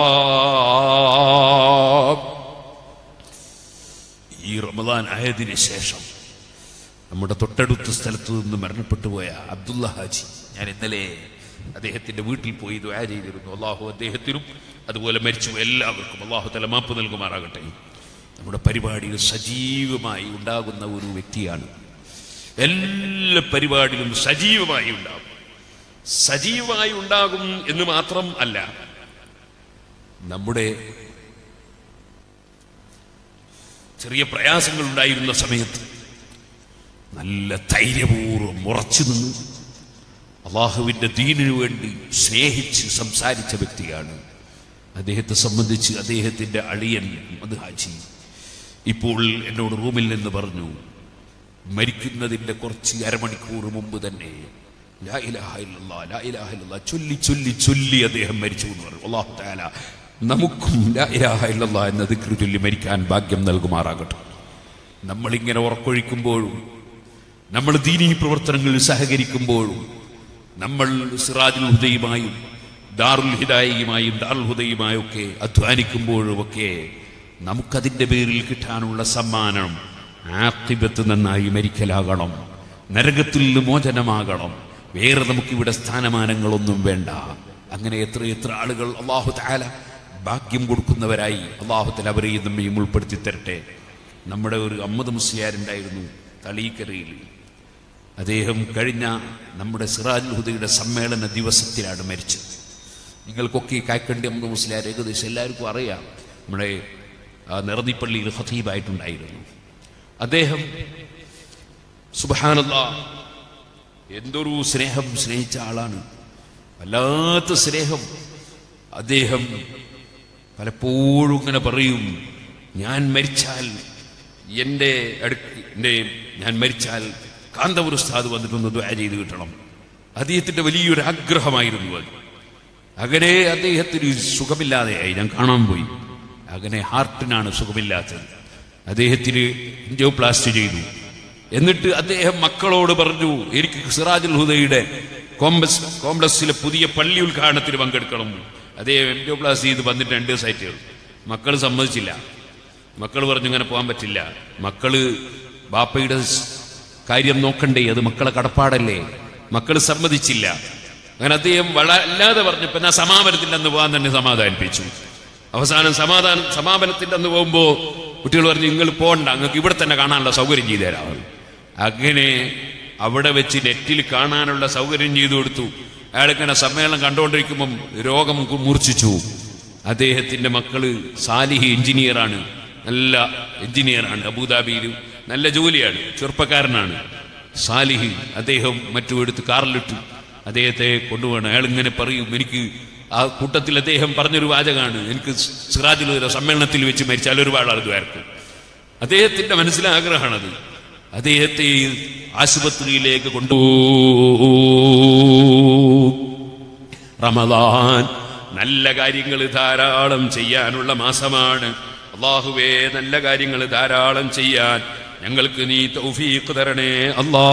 ഈ റമദാൻ ആയതിനു ശേഷം നമ്മുടെ തൊട്ടടുത്ത സ്ഥലത്തു നിന്ന് മരണപ്പെട്ടു പോയ അബ്ദുള്ള ഹാജി ഞാൻ ഇന്നലെ അദ്ദേഹത്തിന്റെ വീട്ടിൽ പോയി ദുആ ചെയ്തിരുന്നു അള്ളാഹു അദ്ദേഹത്തിനും അതുപോലെ മരിച്ചു എല്ലാവർക്കും അള്ളാഹു തല മാപ്പ് നൽകുമാറാകട്ടെ നമ്മുടെ പരിപാടിയിൽ സജീവമായി ഉണ്ടാകുന്ന ഒരു വ്യക്തിയാണ് എല്ലാ പരിപാടിയിലും സജീവമായി ഉണ്ടാകും സജീവമായി ഉണ്ടാകും എന്ന് മാത്രം അല്ല നമ്മുടെ ചെറിയ പ്രയാസങ്ങൾ ഉണ്ടായിരുന്ന സമയത്ത് നല്ല ധൈര്യപൂർവ്വം ഉറച്ചു നിന്ന് അള്ളാഹുവിന്റെ ദീനിനു വേണ്ടി സ്നേഹിച്ച് സംസാരിച്ച വ്യക്തിയാണ് അദ്ദേഹത്തെ സംബന്ധിച്ച് അദ്ദേഹത്തിന്റെ അളിയൻ മുഹമ്മദ് ഹാജി ഇപ്പോൾ എന്നോട് റൂമിൽ നിന്ന് പറഞ്ഞു മരിക്കുന്നതിന്റെ കുറച്ച് അരമണിക്കൂർ മുമ്പ് തന്നെ ലാ ഇലാഹ ഇല്ലല്ലാ, ലാ ഇലാഹ ഇല്ലല്ലാ ചൊല്ലി ചൊല്ലി ചൊല്ലി അദ്ദേഹം മരിച്ചു എന്ന് പറഞ്ഞു അള്ളാഹു താല നമുക്കും ലാ ഇലാഹ ഇല്ലല്ലാ എന്ന ദിക്ർ ചൊല്ലി മരിക്കാൻ ഭാഗ്യം നൽകുമാറാകട്ടെ നമ്മളിങ്ങനെ ഉറക്കൊഴിക്കുമ്പോഴും നമ്മൾ ദീനീ പ്രവർത്തനങ്ങളിൽ സഹകരിക്കുമ്പോഴും നമ്മൾ സിറാജുൽ ഹുദയുമായും ദാറുൽ ഹിദായിയുമായും ദാറുൽ ഹുദയുമായും ഒക്കെ അധ്വാനിക്കുമ്പോഴും ഒക്കെ നമുക്കതിൻ്റെ പേരിൽ കിട്ടാനുള്ള സമ്മാനം ആക്തിബത്ത് നന്നായി മരിക്കലാകണം നരകത്തിൽ നിന്ന് മോചനമാകണം വേറെ നമുക്കിവിടെ സ്ഥാനമാനങ്ങളൊന്നും വേണ്ട അങ്ങനെ എത്ര എത്ര ആളുകൾ അള്ളാഹു താല ഭാഗ്യം കൊടുക്കുന്നവരായി അള്ളാഹുത്തിൽ അവരെയും നമ്മയും ഉൾപ്പെടുത്തി തരട്ടെ നമ്മുടെ ഒരു അമ്മദ് മുസ്ലിയാരുണ്ടായിരുന്നു തളീക്കരയിൽ അദ്ദേഹം കഴിഞ്ഞ നമ്മുടെ സിറാജുൽ ഹുദയുടെ സമ്മേളന ദിവസത്തിലാണ് മരിച്ചത് നിങ്ങൾക്കൊക്കെ ഈ കായ്ക്കണ്ടി അമ്മദ് മുസ്ലിയാർ ഏകദേശം എല്ലാവർക്കും അറിയാം നമ്മുടെ ആ, നിറതിപ്പള്ളിയിൽ ഹതീബായിട്ടുണ്ടായിരുന്നു അദ്ദേഹം സുബഹാനല്ലാ എന്തൊരു സ്നേഹം സ്നേഹിച്ച ആളാണ് വല്ലാത്ത സ്നേഹം അദ്ദേഹം പലപ്പോഴും ഇങ്ങനെ പറയും ഞാൻ മരിച്ചാൽ എൻ്റെ അടുക്ക് എൻ്റെ ഞാൻ മരിച്ചാൽ കാന്തപുര ഉസ്താദ് വന്നിട്ടൊന്ന് ദ്വാ ചെയ്ത് കിട്ടണം അദ്ദേഹത്തിൻ്റെ വലിയൊരു ആഗ്രഹമായിരുന്നു അത് അങ്ങനെ അദ്ദേഹത്തിന് സുഖമില്ലാതെയായി ഞാൻ കാണാൻ പോയി അങ്ങനെ ഹാർട്ടിനാണ് സുഖമില്ലാത്തത് അദ്ദേഹത്തിന് എൻജിയോപ്ലാസ്റ്റ് ചെയ്തു എന്നിട്ട് അദ്ദേഹം മക്കളോട് പറഞ്ഞു എനിക്ക് സിറാജുൽ ഹുദയുടെ കോംപ്ലക്സ് കോംപ്ലക്സിലെ പുതിയ പള്ളി ഉദ്ഘാടനത്തിന് പങ്കെടുക്കണം അദ്ദേഹം എൻജിയോപ്ലാസ്റ്റ് ചെയ്ത് വന്നിട്ട് രണ്ട് സൈറ്റുകൾ മക്കൾ സമ്മതിച്ചില്ല മക്കൾ പറഞ്ഞു ഇങ്ങനെ പോകാൻ പറ്റില്ല മക്കള് ബാപ്പയുടെ സ് കാര്യം നോക്കണ്ടേ അത് മക്കളെ കടപ്പാടല്ലേ മക്കൾ സമ്മതിച്ചില്ല അങ്ങനെ അദ്ദേഹം വല്ലാതെ പറഞ്ഞപ്പോ എന്നാ സമാപനത്തിന്റെ അന്ന് പോകാൻ തന്നെ സമാധാനിപ്പിച്ചു അവസാനം സമാധാനം സമാപനത്തിന്റെ അന്ന് പോകുമ്പോ കുട്ടികൾ പറഞ്ഞു നിങ്ങൾ പോകണ്ട നിങ്ങൾക്ക് ഇവിടെ തന്നെ കാണാനുള്ള സൗകര്യം ചെയ്തു തരാം അങ്ങനെ അവിടെ വെച്ച് നെറ്റിൽ കാണാനുള്ള സൗകര്യം ചെയ്തു കൊടുത്തു അയാളിങ്ങനെ സമ്മേളനം കണ്ടുകൊണ്ടിരിക്കുമ്പം രോഗം കു- മൂർച്ഛിച്ചു അദ്ദേഹത്തിന്റെ മക്കള് സാലിഹി എഞ്ചിനീയറാണ് നല്ല എഞ്ചിനീയറാണ് അബുദാബിയിൽ നല്ല ജോലിയാണ് ചെറുപ്പക്കാരനാണ് സാലിഹി അദ്ദേഹം മറ്റും എടുത്ത് കാറിലിട്ടു അദ്ദേഹത്തെ കൊണ്ടുപോകണം അയാൾ ഇങ്ങനെ പറയും എനിക്ക് ആ കൂട്ടത്തിൽ അദ്ദേഹം പറഞ്ഞൊരു വാചകമാണ് എനിക്ക് സിറാജുൽ ഹുദ സമ്മേളനത്തിൽ വെച്ച് മരിച്ചാൽ ഒരുപാട് ആൾ ദ്വാരക്കും അദ്ദേഹത്തിന്റെ മനസ്സിലെ ആഗ്രഹമാണത് അദ്ദേഹത്തെ ഈ ആശുപത്രിയിലേക്ക് കൊണ്ടു റമദാൻ നല്ല കാര്യങ്ങൾ ധാരാളം ചെയ്യാനുള്ള മാസമാണ് അള്ളാഹുവേ നല്ല കാര്യങ്ങൾ ധാരാളം ചെയ്യാൻ ഞങ്ങൾക്ക് നീ തൗഫീഖ് തരണേ അല്ലാ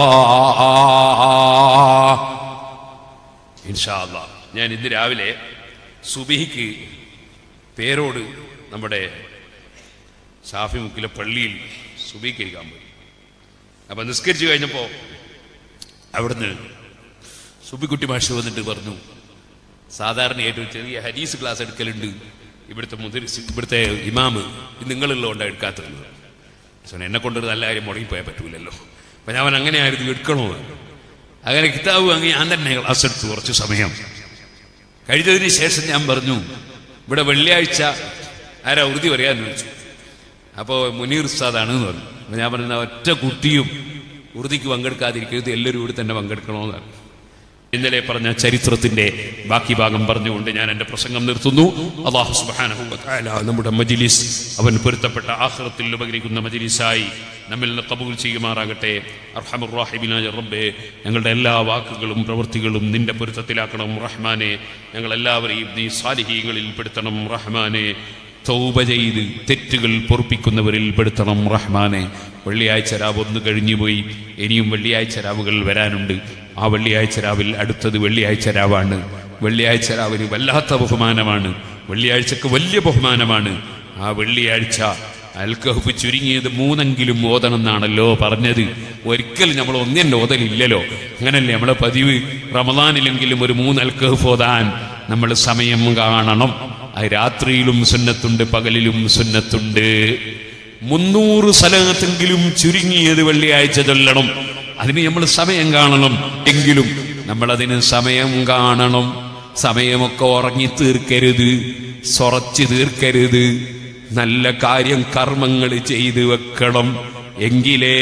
ഇൻഷാ അല്ലാ ഞാൻ ഇന്ന് രാവിലെ സുബിഹിക്ക് പേരോട് നമ്മുടെ ഷാഫി മുക്കിലെ പള്ളിയിൽ സുബിക്കരിക്കാൻ പോയി അപ്പൊ നിസ്കരിച്ചു കഴിഞ്ഞപ്പോ അവിടുന്ന് സുബിക്കുട്ടി മാഷ് വന്നിട്ട് പറഞ്ഞു സാധാരണയായിട്ട് ഒരു ചെറിയ ഹരീസ് ക്ലാസ് എടുക്കലുണ്ട് ഇവിടുത്തെ മുതിർ ഇവിടുത്തെ ഇമാമ് ഇത് നിങ്ങളുള്ളതുകൊണ്ട് എടുക്കാത്തത് സോ എന്നെ കൊണ്ടൊരു നല്ല കാര്യം മുടങ്ങിപ്പോയാൽ പറ്റൂലല്ലോ അപ്പൊ ഞാൻ അവൻ അങ്ങനെയായിരുന്നു എടുക്കണോ അങ്ങനെ കിതാബ് വാങ്ങി ഞാൻ തന്നെ ക്ലാസ് എടുത്തു കുറച്ച് സമയം കഴിഞ്ഞതിന് ശേഷം ഞാൻ പറഞ്ഞു ഇവിടെ വെള്ളിയാഴ്ച ആരാ ഉറുതി പറയാന്ന് ചോദിച്ചു അപ്പോൾ മുനീർ ഉസ്താദാണ് എന്ന് പറഞ്ഞു അപ്പൊ ഞാൻ പറഞ്ഞ ഒറ്റ കുട്ടിയും ഉറുതിക്ക് പങ്കെടുക്കാതിരിക്കരുത് എല്ലാവരും ഇവിടെ തന്നെ പങ്കെടുക്കണമെന്നാണ് ഇന്നലെ പറഞ്ഞ ചരിത്രത്തിന്റെ ബാക്കി ഭാഗം പറഞ്ഞുകൊണ്ട് ഞാൻ എന്റെ പ്രസംഗം നിർത്തുന്നു അള്ളാഹു സുബ്ഹാനഹു വ തആല നമ്മുടെ മജ്ലിസ് അവൻ പൊരുത്തപ്പെട്ട ആഖിറത്തിൽ ഉപകരിക്കുന്ന മജ്ലിസായി നമ്മിൽ നിന്ന് കബൂൽ ചെയ്യുമാറാകട്ടെ അർഹമുർ റാഹിബിനായ റബ്ബേ ഞങ്ങളുടെ എല്ലാ വാക്കുകളും പ്രവൃത്തികളും നിന്റെ പൊരുത്തത്തിലാക്കണം റഹ്മാനെ ഞങ്ങളെല്ലാവരെയും നീ സാലിഹീങ്ങളിൽ പെടുത്തണം റഹ്മാനെ തൗബ ചെയ്ത് തെറ്റുകൾ പൊറുപ്പിക്കുന്നവരിൽ പെടുത്തണം റഹ്മാനെ വെള്ളിയാഴ്ച രാവ് ഒന്ന് കഴിഞ്ഞുപോയി ഇനിയും വെള്ളിയാഴ്ച രാവുകൾ വരാനുണ്ട് ആ വെള്ളിയാഴ്ച രാവിൽ അടുത്തത് വെള്ളിയാഴ്ച രാവാണ് വെള്ളിയാഴ്ച രാവിന് വല്ലാത്ത ബഹുമാനമാണ് വെള്ളിയാഴ്ചക്ക് വലിയ ബഹുമാനമാണ് ആ വെള്ളിയാഴ്ച അൽക്കഹഫ് ചുരുങ്ങിയത് മൂന്നെങ്കിലും ഓതണം എന്നാണല്ലോ പറഞ്ഞത് ഒരിക്കലും നമ്മൾ ഒന്നിൻ്റെ ഓതലില്ലല്ലോ അങ്ങനല്ലേ നമ്മളെ പതിവ് റമദാനിലെങ്കിലും ഒരു മൂന്ന് അൽക്കഹഫ് ഓതാൻ നമ്മൾ സമയം കാണണം അത് രാത്രിയിലും സുന്നത്തുണ്ട് പകലിലും സുന്നത്തുണ്ട് മുന്നൂറ് സ്ഥലത്തെങ്കിലും ചുരുങ്ങിയത് വെള്ളിയാഴ്ച ചൊല്ലണം അതിന് നമ്മൾ സമയം കാണണം എങ്കിലും നമ്മൾ അതിന് സമയം കാണണം സമയമൊക്കെ ഉറങ്ങി തീർക്കരുത് സൊറച്ച് തീർക്കരുത് നല്ല കാര്യം കർമ്മങ്ങൾ ചെയ്തു വെക്കണം എങ്കിലേ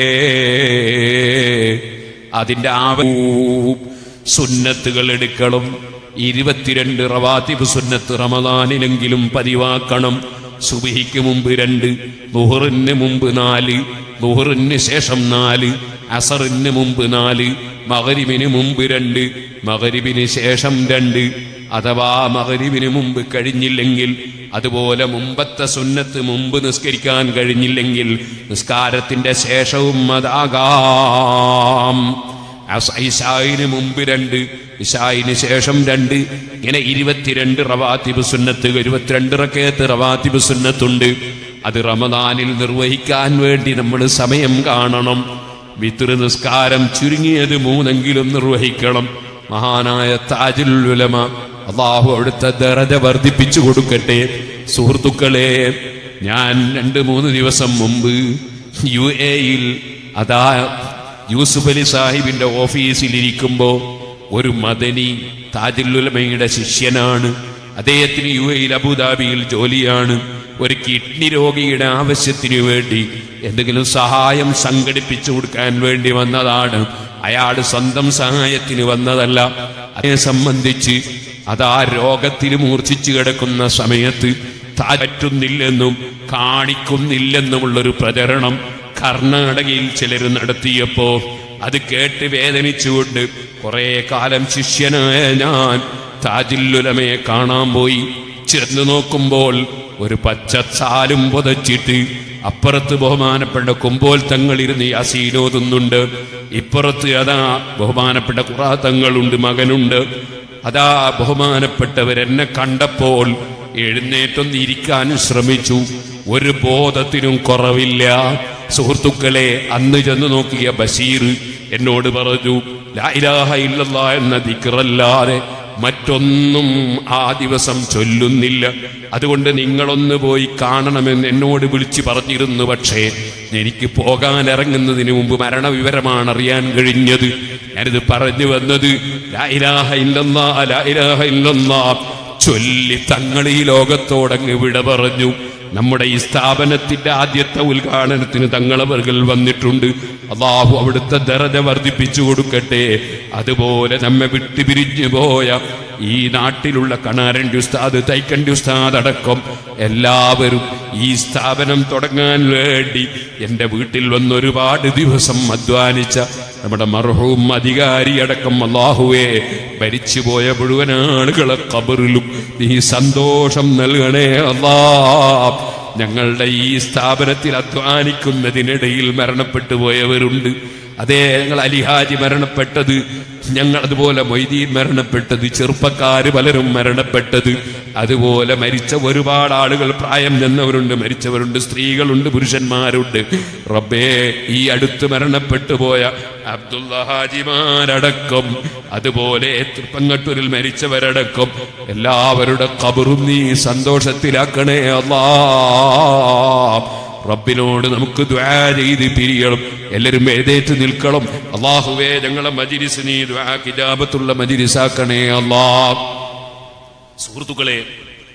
അതിന്റെ ആവ സുന്നത്തുകൾ എടുക്കണം ഇരുപത്തിരണ്ട് റവാത്തിബ് സുന്നത്ത് റമദാനിലെങ്കിലും പതിവാക്കണം സുബിഹിക്ക് മുമ്പ് രണ്ട് നുഹറിന് മുമ്പ് നാല് നുഹറിന് ശേഷം നാല് അസറിന് മുമ്പ് നാല് മകരിബിന് മുമ്പ് രണ്ട് മകരിബിന് ശേഷം രണ്ട് അഥവാ മകരിബിന് മുമ്പ് കഴിഞ്ഞില്ലെങ്കിൽ അതുപോലെ മുമ്പത്തെ സുന്നത്ത് മുമ്പ് നിസ്കരിക്കാൻ കഴിഞ്ഞില്ലെങ്കിൽ നിസ്കാരത്തിന്റെ ശേഷവും അതാകാം അസ്- ഇശായിന് മുമ്പ് രണ്ട് ഇശായിന് ശേഷം രണ്ട് ഇങ്ങനെ ഇരുപത്തിരണ്ട് റവാത്തിബ് സുന്നത്ത് ഇരുപത്തിരണ്ട് റക്കയത്ത് റവാത്തിബ് സുന്നത്തുണ്ട് അത് റമദാനിൽ നിർവഹിക്കാൻ വേണ്ടി നമ്മൾ സമയം കാണണം വിതൃ നിസ്കാരം ചുരുങ്ങിയത് മൂന്നെങ്കിലും നിർവഹിക്കണം മഹാനായ താജുൽ ഉലമ അള്ളാഹു അവിടുത്തെ ദറജ വർദ്ധിപ്പിച്ചു കൊടുക്കട്ടെ സുഹൃത്തുക്കളെ ഞാൻ രണ്ട് മൂന്ന് ദിവസം മുമ്പ് യു എയിൽ അതാ യൂസുഫ് അലി സാഹിബിന്റെ ഓഫീസിലിരിക്കുമ്പോ ഒരു മദനി താജുലുലമയുടെ ശിഷ്യനാണ് അദ്ദേഹത്തിന് യു എയിൽ അബുദാബിയിൽ ജോലിയാണ് ഒരു കിഡ്നി രോഗിയുടെ ആവശ്യത്തിനു വേണ്ടി എന്തെങ്കിലും സഹായം സംഘടിപ്പിച്ചു കൊടുക്കാൻ വേണ്ടി വന്നതാണ് അയാൾ സ്വന്തം സഹായത്തിന് വന്നതല്ല അതിനെ സംബന്ധിച്ച് അതാ രോഗത്തിൽ മൂർച്ഛിച്ചു കിടക്കുന്ന സമയത്ത് താൻ പറ്റുന്നില്ലെന്നും കാണിക്കുന്നില്ലെന്നുമുള്ളൊരു പ്രചരണം കർണാടകയിൽ ചിലർ നടത്തിയപ്പോ അത് കേട്ട് വേദനിച്ചുകൊണ്ട് കുറെ കാലം ശിഷ്യനായ ഞാൻ താജില്ലുലമയെ കാണാൻ പോയി ചെന്ന് നോക്കുമ്പോൾ ഒരു പച്ചച്ചാലും പുതച്ചിട്ട് അപ്പുറത്ത് ബഹുമാനപ്പെട്ട കുമ്പോൾ തങ്ങളിരുന്ന് യാസീനോതുന്നുണ്ട് ഇപ്പുറത്ത് അതാ ബഹുമാനപ്പെട്ട കുറാത്തങ്ങളുണ്ട് മകനുണ്ട് അതാ ബഹുമാനപ്പെട്ടവരെന്നെ കണ്ടപ്പോൾ എഴുന്നേറ്റൊന്ന് ഇരിക്കാൻ ശ്രമിച്ചു ഒരു ബോധത്തിനും കുറവില്ല സുഹൃത്തുക്കളെ അന്ന് ചെന്ന് നോക്കിയ ബഷീർ എന്നോട് പറഞ്ഞു ലാ ഇലാഹ ഇല്ലല്ലാ എന്ന ദിക്റല്ലാതെ മറ്റൊന്നും ആ ദിവസം ചൊല്ലുന്നില്ല അതുകൊണ്ട് നിങ്ങളൊന്ന് പോയി കാണണമെന്ന് എന്നോട് വിളിച്ചു പറഞ്ഞിരുന്നു പക്ഷേ എനിക്ക് പോകാൻ ഇറങ്ങുന്നതിന് മുമ്പ് മരണവിവരമാണ് അറിയാൻ കഴിഞ്ഞത് ഞാനിത് പറഞ്ഞു വന്നത് ലാ ഇലാഹ ഇല്ലല്ലാ ലാ ഇലാഹ ഇല്ലല്ലാ ചൊല്ലി തങ്ങൾ ഈ ലോകത്തോടങ്ങ് വിട പറഞ്ഞു നമ്മുടെ ഈ സ്ഥാപനത്തിന്റെ ആദ്യത്തെ ഉദ്ഘാടനത്തിന് തങ്ങളവർകൾ വന്നിട്ടുണ്ട് അള്ളാഹു അവിടുത്തെ ദറജ വർദ്ധിപ്പിച്ചു കൊടുക്കട്ടെ അതുപോലെ നമ്മെ വിട്ടുപിരിഞ്ഞു പോയ ഈ നാട്ടിലുള്ള കണാരണ്ടി ഉസ്താദ് തൈക്കണ്ടി ഉസ്താദ് അടക്കം എല്ലാവരും ഈ സ്ഥാപനം തുടങ്ങാൻ വേണ്ടി എൻ്റെ വീട്ടിൽ വന്ന് ഒരുപാട് ദിവസം അധ്വാനിച്ച നമ്മുടെ മർഹൂം അധികാരി അടക്കം അള്ളാഹുവേ മരിച്ചുപോയ മുഴുവൻ ആളുകളെ കബറിലും നീ സന്തോഷം നൽകണേ അല്ലാ ഞങ്ങളുടെ ഈ സ്ഥാപനത്തിൽ അധ്വാനിക്കുന്നതിനിടയിൽ മരണപ്പെട്ടു പോയവരുണ്ട് അതേ ഞങ്ങൾ അലിഹാജി മരണപ്പെട്ടത് ഞങ്ങൾ അതുപോലെ മൊയ്തീൻ മരണപ്പെട്ടത് ചെറുപ്പക്കാര് പലരും മരണപ്പെട്ടത് അതുപോലെ മരിച്ച ഒരുപാട് ആളുകൾ പ്രായം ചെന്നവരുണ്ട് മരിച്ചവരുണ്ട് സ്ത്രീകളുണ്ട് പുരുഷന്മാരുണ്ട് റബ്ബേ ഈ അടുത്ത് മരണപ്പെട്ടു പോയ അബ്ദുള്ള ഹാജിമാരടക്കം അതുപോലെ തൃപ്പങ്ങട്ടൂരിൽ മരിച്ചവരടക്കം എല്ലാവരുടെ കബറും നീ സന്തോഷത്തിലാക്കണേ അല്ലാ റബ്ബിനോട് നമുക്ക് ദ്വാ ചെയ്ത് പിരിയണം എല്ലാവരും എഴുതേറ്റ് നിൽക്കണം അള്ളാഹുവേ ഞങ്ങളെ മജിരിസ് നീ ദ്വാ കിജാബത്തുള്ള മജിരിസാക്കണേ അല്ലാ സുഹൃത്തുക്കളെ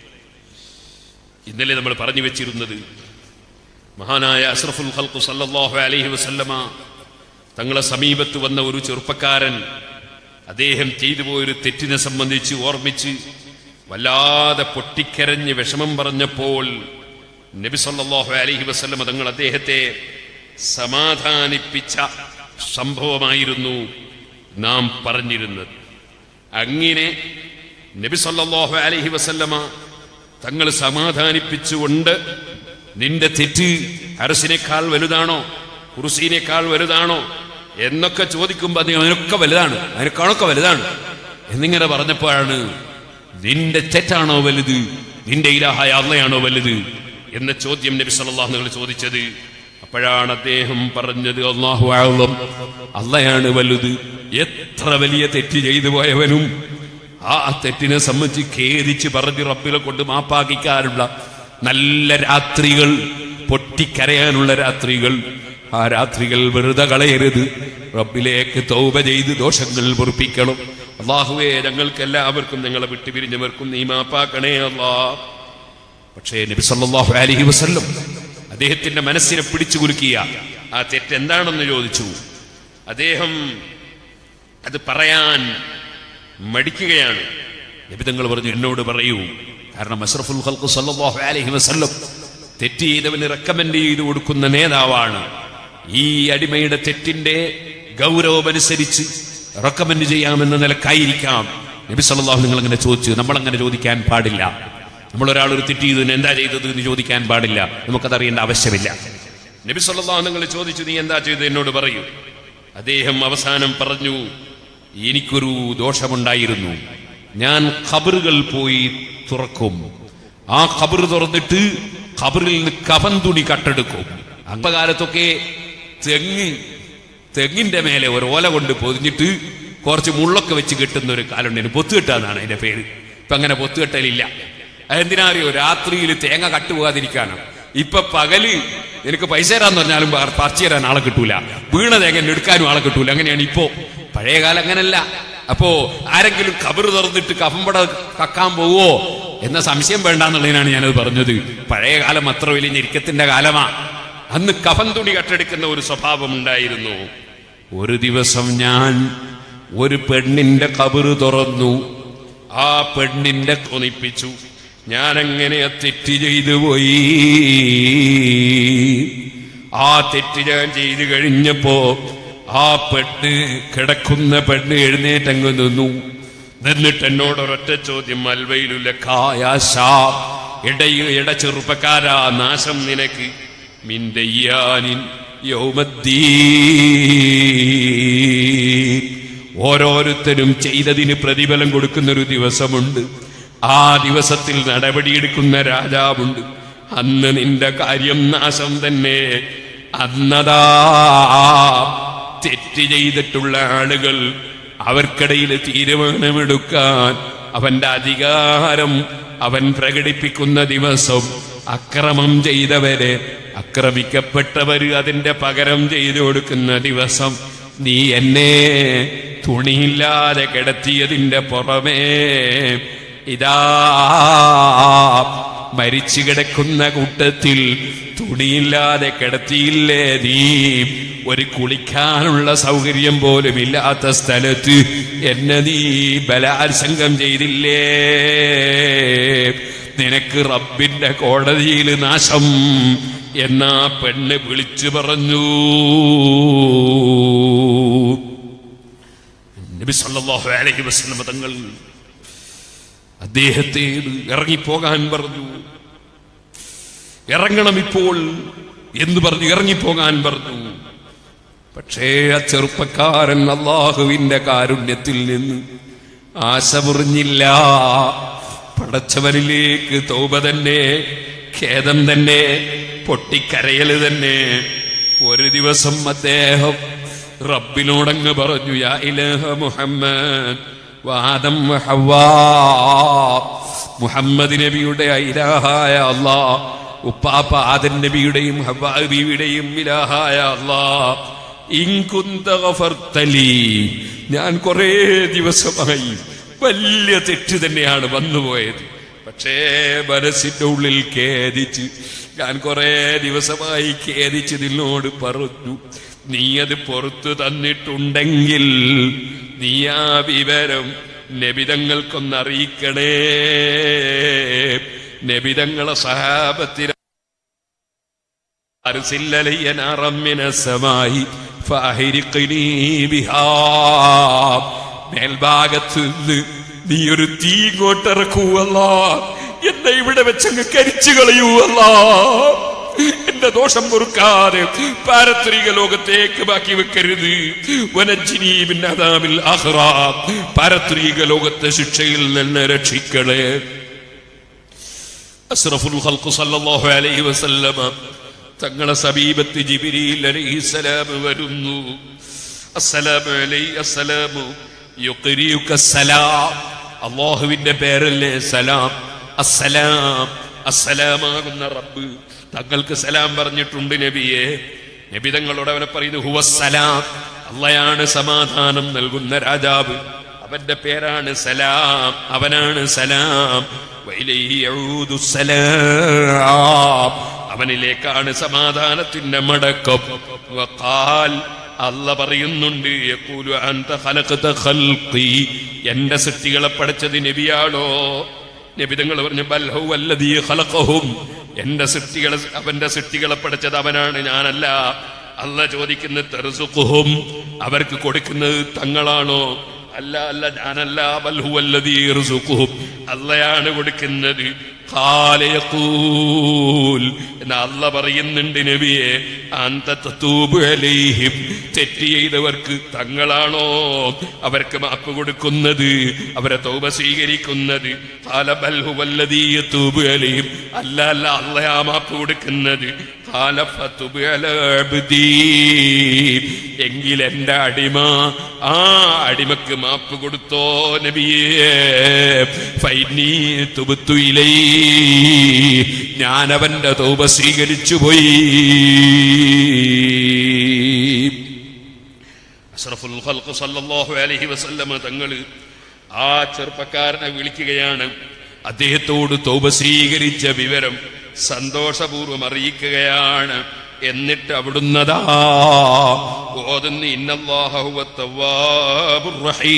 ഇന്നലെ നമ്മൾ പറഞ്ഞു വെച്ചിരുന്നത് മഹാനായ അഷ്റഫുൽ ഖൽഖു സല്ലല്ലാഹു അലൈഹി വസല്ലമ തങ്ങളെ സമീപത്ത് വന്ന ഒരു ചെറുപ്പക്കാരൻ അദ്ദേഹം ചെയ്തു പോയൊരു തെറ്റിനെ സംബന്ധിച്ച് ഓർമ്മിച്ച് വല്ലാതെ പൊട്ടിക്കരഞ്ഞ് വിഷമം പറഞ്ഞപ്പോൾ നബി സല്ലല്ലാഹു അലൈഹി വസല്ലമ തങ്ങൾ അദ്ദേഹത്തെ സമാധാനിപ്പിച്ച സംഭവമായിരുന്നു നാം പറഞ്ഞിരുന്നത് അങ്ങനെ നബി സല്ലല്ലാഹു അലൈഹി വസല്ലമ തങ്ങൾ സമാധാനിപ്പിച്ചുകൊണ്ട് നിന്റെ തെറ്റ് അരസിനേക്കാൾ വലുതാണോ കുറുസീനേക്കാൾ വലുതാണോ എന്നൊക്കെ ചോദിക്കുമ്പോൾ അത് അതിനൊക്കെ വലുതാണ് അതിനേക്കാളൊക്കെ വലുതാണ് എന്നിങ്ങനെ പറഞ്ഞപ്പോഴാണ് നിന്റെ തെറ്റാണോ വലുത് നിന്റെ ഇലാഹായ അള്ളയാണോ വലുത് എന്ന ചോദ്യം നബി സല്ലല്ലാഹു അലൈഹി വസല്ലം ചോദിച്ചത് അപ്പോഴാണ് അദ്ദേഹം പറഞ്ഞത് അള്ളാഹു ആളം അള്ളയാണ് വലുത് എത്ര വലിയ തെറ്റ് ചെയ്തു പോയവനും ആ തെറ്റിനെ സംബന്ധിച്ച് ഖേദിച്ച് പറഞ്ഞ് റബ്ബിലെ കൊണ്ട് മാപ്പാക്കിക്കാനുള്ള നല്ല രാത്രികൾ പൊട്ടിക്കരയാനുള്ള രാത്രികൾ ആ രാത്രികൾ വെറുതെ കളയരുത് റബ്ബിലേക്ക് തൗബ ചെയ്ത് ദോഷങ്ങൾ പൊറുപ്പിക്കണം അള്ളാഹുവേ ഞങ്ങൾക്ക് എല്ലാവർക്കും ഞങ്ങളെ വിട്ടുപിരിഞ്ഞവർക്കും നീ മാപ്പാക്കണേ അല്ലാ പക്ഷേ നബി സല്ലല്ലാഹു അലൈഹി വസല്ലം അദ്ദേഹത്തിന്റെ മനസ്സിനെ പിടിച്ചു കുലുക്കിയ ആ തെറ്റ് എന്താണെന്ന് ചോദിച്ചു അദ്ദേഹം അത് പറയാൻ മടിക്കുകയാണ് നബി തങ്ങൾ പറഞ്ഞു എന്നോട് പറയൂ കാരണം അഷ്റഫുൽ ഖൽഖ് സല്ലല്ലാഹു അലൈഹി വസല്ലം തെറ്റ് ചെയ്തവന് റെക്കമെൻഡ് ചെയ്തു കൊടുക്കുന്ന നേതാവാണ് ഈ അടിമയുടെ തെറ്റിന്റെ ഗൗരവമനുസരിച്ച് റെക്കമെൻഡ് ചെയ്യാമെന്ന നിലക്കായിരിക്കാം നബി സല്ലല്ലാഹു നിങ്ങൾ അങ്ങനെ ചോദിച്ചു നമ്മൾ അങ്ങനെ ചോദിക്കാൻ പാടില്ല നമ്മൾ ഒരാൾ ഒരു തെറ്റ് ചെയ്തതിന് എന്താ ചെയ്തത് എന്ന് ചോദിക്കാൻ പാടില്ല നമുക്കത് അറിയേണ്ട ആവശ്യമില്ല നബി സല്ലല്ലാഹു നിങ്ങൾ ചോദിച്ചു നീ എന്താ ചെയ്തത് എന്നോട് പറയൂ അദ്ദേഹം അവസാനം പറഞ്ഞു എനിക്കൊരു ദോഷമുണ്ടായിരുന്നു ഞാൻ ഖബറുകൾ പോയി തുറക്കും ആ ഖബർ തുറന്നിട്ട് ഖബറിൽ നിന്ന് കഫൻ തുണി കട്ടെടുക്കും അമ്പകാലത്തൊക്കെ തെങ്ങ് തെങ്ങിന്റെ മേലെ ഒരു ഓല കൊണ്ട് പൊതിഞ്ഞിട്ട് കുറച്ച് മുള്ളൊക്കെ വെച്ച് കെട്ടുന്ന ഒരു കാലുണ്ടായിരുന്നു പൊത്തുകെട്ടാന്നാണ് അതിന്റെ പേര് ഇപ്പൊ അങ്ങനെ പൊത്തുകെട്ടലില്ല അതെന്തിനാ അറിയോ രാത്രിയിൽ തേങ്ങ കട്ടുപോകാതിരിക്കാണ് ഇപ്പൊ പകല് നിനക്ക് പൈസ തരാന്ന് പറഞ്ഞാലും പ- പറിച്ചു തരാൻ ആളെ കിട്ടൂല വീണ തേങ്ങ എടുക്കാനും ആളെ കിട്ടൂല അങ്ങനെയാണ് ഇപ്പോ പഴയ കാലം അങ്ങനല്ല അപ്പോ ആരെങ്കിലും കബർ തുറന്നിട്ട് കഫമ്പട കക്കാൻ പോവോ എന്ന സംശയം വേണ്ടാന്നുള്ളതിനാണ് ഞാനത് പറഞ്ഞത് പഴയ കാലം അത്ര വലിയ ഞെരുക്കത്തിന്റെ കാലമാ അന്ന് കഫൻ തുണി കട്ടെടുക്കുന്ന ഒരു സ്വഭാവം ഉണ്ടായിരുന്നു ഒരു ദിവസം ഞാൻ ഒരു പെണ്ണിന്റെ കബറ് തുറന്നു ആ പെണ്ണിന്റെ തോന്നിപ്പിച്ചു ഞാൻ എങ്ങനെ ആ തെറ്റ് ചെയ്തു പോയി ആ തെറ്റ് ഞാൻ ചെയ്തു കഴിഞ്ഞപ്പോ ആ പെണ്ണ് കിടക്കുന്ന പെണ്ണ് എഴുന്നേറ്റങ്ങ് നിന്നു എന്നിട്ട് എന്നോട് ഒരൊറ്റ ചോദ്യം അൽവയിലുള്ള കായാശ ഇടയിൽ ഇട ചെറുപ്പക്കാരാ നാശം നിനക്ക് മിന്തയ്യാനിൻ യൗമദ്ദീൻ ഓരോരുത്തരും ചെയ്തതിന് പ്രതിഫലം കൊടുക്കുന്ന ഒരു ദിവസമുണ്ട് ആ ദിവസത്തിൽ നടപടിയെടുക്കുന്ന രാജാവുണ്ട് അന്ന് നിന്റെ കാര്യം നാശം തന്നെ അന്നതാ തെറ്റ് ചെയ്തിട്ടുള്ള ആളുകൾ അവർക്കിടയിൽ തീരുമാനമെടുക്കാൻ അവന്റെ അധികാരം അവൻ പ്രകടിപ്പിക്കുന്ന ദിവസം അക്രമം ചെയ്തവരെ അക്രമിക്കപ്പെട്ടവര് അതിന്റെ പകരം ചെയ്തു കൊടുക്കുന്ന ദിവസം നീ എന്നെ തുണിയില്ലാതെ കിടത്തിയതിന്റെ പുറമേ ഇതാ മരിച്ചു കിടക്കുന്ന കൂട്ടത്തിൽ തുണിയില്ലാതെ കിടത്തിയില്ലേ നീ ഒരു കുളിക്കാനുള്ള സൗകര്യം പോലും ഇല്ലാത്ത സ്ഥലത്ത് എന്നെ നീ ബലാത്സംഗം ചെയ്തില്ലേ നിനക്ക് റബ്ബിന്റെ കോടതിയിൽ നാശം എന്നാ പെണ്ണ് വിളിച്ചു പറഞ്ഞു നബി സല്ലല്ലാഹു അലൈഹി വസല്ലം തങ്ങൾ അദ്ദേഹത്തെ ഇറങ്ങിപ്പോകാൻ പറഞ്ഞു ഇറങ്ങണം ഇപ്പോൾ എന്ന് പറഞ്ഞു ഇറങ്ങിപ്പോകാൻ പറഞ്ഞു പക്ഷേ ആ ചെറുപ്പക്കാരൻ അള്ളാഹുവിന്റെ കാരുണ്യത്തിൽ നിന്ന് ആശ മുറിഞ്ഞില്ല പടച്ചവനിലേക്ക് തൗബ തന്നെ ഖേദം തന്നെ പൊട്ടിക്കരയല് തന്നെ ഒരു ദിവസം അദ്ദേഹം റബ്ബിനോടങ്ങ് പറഞ്ഞു യാ ഇലഹ മുഹമ്മദ് വാദം ഹവ്വാ മുഹമ്മദ് നബിയുടെ ഇലാഹായ അള്ളാ ഉപ്പാപ്പ ആദൻ നബിയുടെയും ഹവ്വാ ബീവിയുടെയും ഇലാഹായ അള്ളാ ഇൻകുന്ത ഗഫർതലി ഞാൻ കുറേ ദിവസമായി വലിയ തെറ്റ് തന്നെയാണ് വന്നുപോയത് പക്ഷേ മനസ്സിന്റെ ഉള്ളിൽ ഖേദിച്ച് ഞാൻ കുറേ ദിവസമായി ഖേദിച്ച് നിന്നോട് പറഞ്ഞു നീ അത് പുറത്തു തന്നിട്ടുണ്ടെങ്കിൽ നീ ആ വിവരം നബിതങ്ങൾക്കൊന്നറിയിക്കണേ നബിതങ്ങളെ സഹാബത്തിന് أرسل لي نارا من السماء فأهرقني بها മേൽഭാഗത്ത് നിന്ന് നീ ഒരു തീ ഇങ്ങോട്ടിറക്കൂവല്ല എന്നെ ഇവിടെ വെച്ചങ്ങ് കരിച്ചു കളയൂവല്ല എന്റെ ദോഷം പൊറുക്കാതെ പാരത്രിക ലോകത്തേക്ക് ബാക്കി വെക്കരുത് വനജിനീബിൻ അദാബിൽ അഹ്റ പാരത്രിക ലോകത്തെ ശിക്ഷയിൽ നിന്ന് രക്ഷിക്കളെ അസ്റഫുൽ ഖൽഖ് സല്ലല്ലാഹു അലൈഹി വസല്ലമ തങ്ങളെ സമീപത്ത് ജിബിരിയിൽ അലൈഹിസ്സലാം വരുന്നു അസ്സലാമു അലൈ അസ്സലാമു യുഖ്രിയുക സലാം അല്ലാഹുവിന്റെ പേരല്ലേ സലാം അസ്സലാം അസ്സലാമാകുന്ന റബ്ബ് തങ്ങൾക്ക് സലാം പറഞ്ഞിട്ടുണ്ട് നബിയെ നബി തങ്ങളോട് അവനെ പറയുന്നു ഹുവസ്സലാം അള്ളയാണ് സമാധാനം നൽകുന്ന രാജാവ് അവന്റെ പേരാണ് സലാം അവനാണ് സലാം വൈലൈഹി യഊദു സലാം അവനിലേക്കാണ് സമാധാനത്തിന്റെ മടക്കം വഖാൽ അല്ല പറയുന്നുണ്ട് യഖൂലു അൻത ഖലഖത ഖൽഖി എന്റെ സൃഷ്ടികളെ പടച്ചത് നബിയാണോ നബി തങ്ങൾ പറഞ്ഞു ബൽ ഹുവ അല്ലദീ ഖലഖഹും എന്റെ സൃഷ്ടികളെ അവന്റെ സൃഷ്ടികളെ പടച്ചത് അവനാണ് ഞാനല്ല അല്ല ചോദിക്കുന്ന തെറുസുഖുഹും അവർക്ക് കൊടുക്കുന്നത് തങ്ങളാണോ അല്ല അല്ല ഞാനല്ല ബൽ ഹുവ അല്ലദീ യർസുഖുഹും അല്ലയാണ് കൊടുക്കുന്നത് ഖാല യഖൂൽ എന്ന് അല്ല പറയുന്നുണ്ട് നബിയെ അന്ത തതൂബു അലൈഹിം തെറ്റ് ചെയ്തവർക്ക് തങ്ങളാണോ അവർക്ക് മാപ്പ് കൊടുക്കുന്നത് അവരെ തൗബ സ്വീകരിക്കുന്നത് ഖാല ബൽ ഹുവല്ലദീ യതൂബു അലൈഹിം അല്ല അല്ല അള്ളയാ മാപ്പ് കൊടുക്കുന്നത് ഖാല ഫതുബ് അലാ അബ്ദീ എങ്കിൽ എന്റെ അടിമ ആ അടിമക്ക് മാപ്പ് കൊടുത്തോ നബിയേ ഫൈനീ തുബുത്തു ഇലൈ ഞാൻ അവന്റെ തൗബ സ്വീകരിച്ചു പോയി അഷ്റഫുൽ ഖൽഖ് സല്ലല്ലാഹു അലൈഹി വസല്ലമ തങ്ങൾ ആ ചെറുപ്പക്കാരനെ വിളിക്കുകയാണ് അദ്ദേഹത്തോട് തൗബ സ്വീകരിച്ച വിവരം സന്തോഷപൂർവ്വം അറിയിക്കുകയാണ് എന്നിട്ട് അവിടുന്നതാ ഓതുന്ന ഇന്നല്ലാഹ ഹുവ തവ്വാബുർ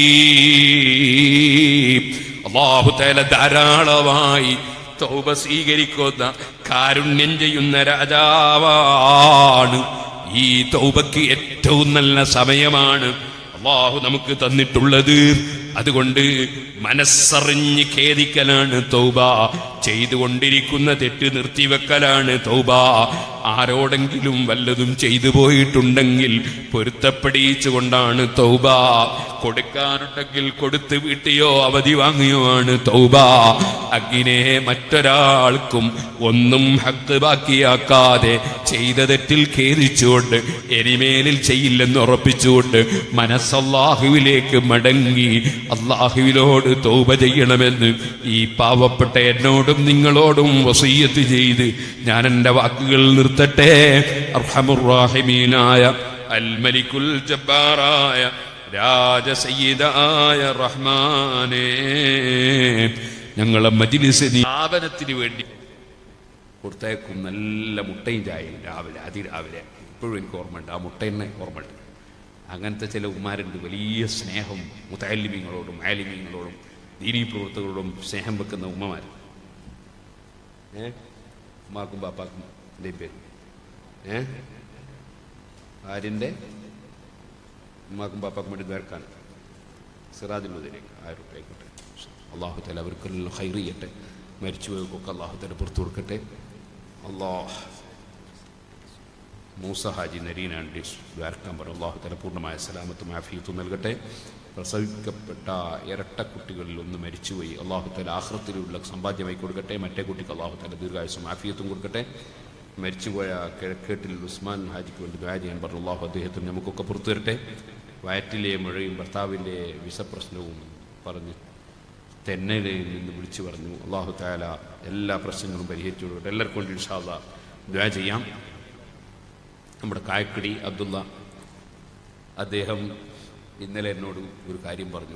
റഹീം അല്ലാഹു തആല ധാരാളമായി തൗബ സ്വീകരിക്കുന്ന കാരുണ്യം ചെയ്യുന്ന രാജാവാണ് ഈ തൗബക്ക് ഏറ്റവും നല്ല സമയമാണ് അള്ളാഹു നമുക്ക് തന്നിട്ടുള്ളത് അതുകൊണ്ട് മനസ്സറിഞ്ഞ് ഖേദിക്കലാണ് തൗബ ചെയ്തുകൊണ്ടിരിക്കുന്ന തെറ്റ് നിർത്തിവെക്കലാണ് തൗബ ആരോടെങ്കിലും വല്ലതും ചെയ്തു പോയിട്ടുണ്ടെങ്കിൽ പൊരുത്തപ്പെടിയിച്ചുകൊണ്ടാണ് തൗബ കൊടുക്കാനുണ്ടെങ്കിൽ കൊടുത്തു വീട്ടിയോ അവധി വാങ്ങിയോ ആണ് തൗബ അങ്ങിനെ മറ്റൊരാൾക്കും ഒന്നും ഹക്ക് ബാക്കിയാക്കാതെ ചെയ്ത തെറ്റിൽ ഖേദിച്ചുകൊണ്ട് എരിമേലിൽ ചെയ്യില്ലെന്ന് ഉറപ്പിച്ചുകൊണ്ട് മനസ്സല്ലാഹുവിലേക്ക് മടങ്ങി അള്ളാഹുവിനോട് തൗബ ചെയ്യണമെന്ന് ഈ പാവപ്പെട്ട എന്നോടും നിങ്ങളോടും വസീയത്ത് ചെയ്ത് ഞാൻ എൻ്റെ വാക്കുകൾ നിർത്തട്ടെ അർഹമുറാഹിമീനായ അൽമലിക്കുൽ ജബ്ബാറായ രാജസയ്യിദായ റഹ്മാനേ ഞങ്ങളെ മജിലിസ് സ്ഥാപനത്തിന് വേണ്ടി കൊടുത്തേക്കും നല്ല മുട്ടയും ചായയും രാവിലെ അതിരാവിലെ ഇപ്പോഴും എനിക്ക് ഓർമ്മയുണ്ട് ആ മുട്ടയെന്നെ ഓർമ്മയുണ്ട് അങ്ങനത്തെ ചില ഉമ്മാരുണ്ട് വലിയ സ്നേഹം മുത്താലിമീങ്ങളോടും ആലിമീങ്ങളോടും ദീനീ പ്രവർത്തകരോടും സ്നേഹം വെക്കുന്ന ഉമ്മമാർ ഏ ഉമ്മാക്കും ബാപ്പാക്കും എൻ്റെ പേര് ഏ ആര്യൻ്റെ ഉമ്മാക്കും ബാപ്പാക്കും വേണ്ടി നേർക്കാൻ സിറാജുൽ മദീനേക്ക് ആയിരം റുപ്യ ആയിക്കോട്ടെ അള്ളാഹു തല അവർക്കെല്ലാം ഹൈർ ചെയ്യട്ടെ മരിച്ചുപോയവർക്കൊക്കെ അള്ളാഹു തല പുറത്തു കൊടുക്കട്ടെ അള്ളാഹ് മൂസ ഹാജി നരീനാണ്ടി ദ്വാരക്കാൻ പറഞ്ഞു അള്ളാഹു തല പൂർണ്ണമായ സലാമത്തും ആഫിയത്തും നൽകട്ടെ പ്രസവിക്കപ്പെട്ട ഇരട്ട കുട്ടികളിൽ ഒന്ന് മരിച്ചുപോയി അള്ളാഹു തല ആഹ്റത്തിലുള്ള സമ്പാദ്യമായി കൊടുക്കട്ടെ മറ്റേ കുട്ടിക്ക് അള്ളാഹു തല ദീർഘായുസും ആഫിയത്തും കൊടുക്കട്ടെ മരിച്ചുപോയ കിഴക്കേട്ടിൽ ഉസ്മാൻ ഹാജിക്ക് വേണ്ടി ദ്വാര ചെയ്യാൻ പറഞ്ഞു അള്ളാഹു അദ്ദേഹത്തിന് നമുക്കൊക്കെ പുറത്തു തരട്ടെ വയറ്റിലെ മഴയും ഭർത്താവിൻ്റെ വിസപ്രശ്നവും പറഞ്ഞ് തെന്നലയിൽ നിന്ന് വിളിച്ചു പറഞ്ഞു അള്ളാഹു താല എല്ലാ പ്രശ്നങ്ങളും പരിഹരിച്ചു കൊടുക്കട്ടെ എല്ലാവർക്കും വേണ്ടി ഇൻഷാല്ല ദ്വാ ചെയ്യാം നമ്മുടെ കായക്കടി അബ്ദുള്ള അദ്ദേഹം ഇന്നലെ എന്നോട് ഒരു കാര്യം പറഞ്ഞു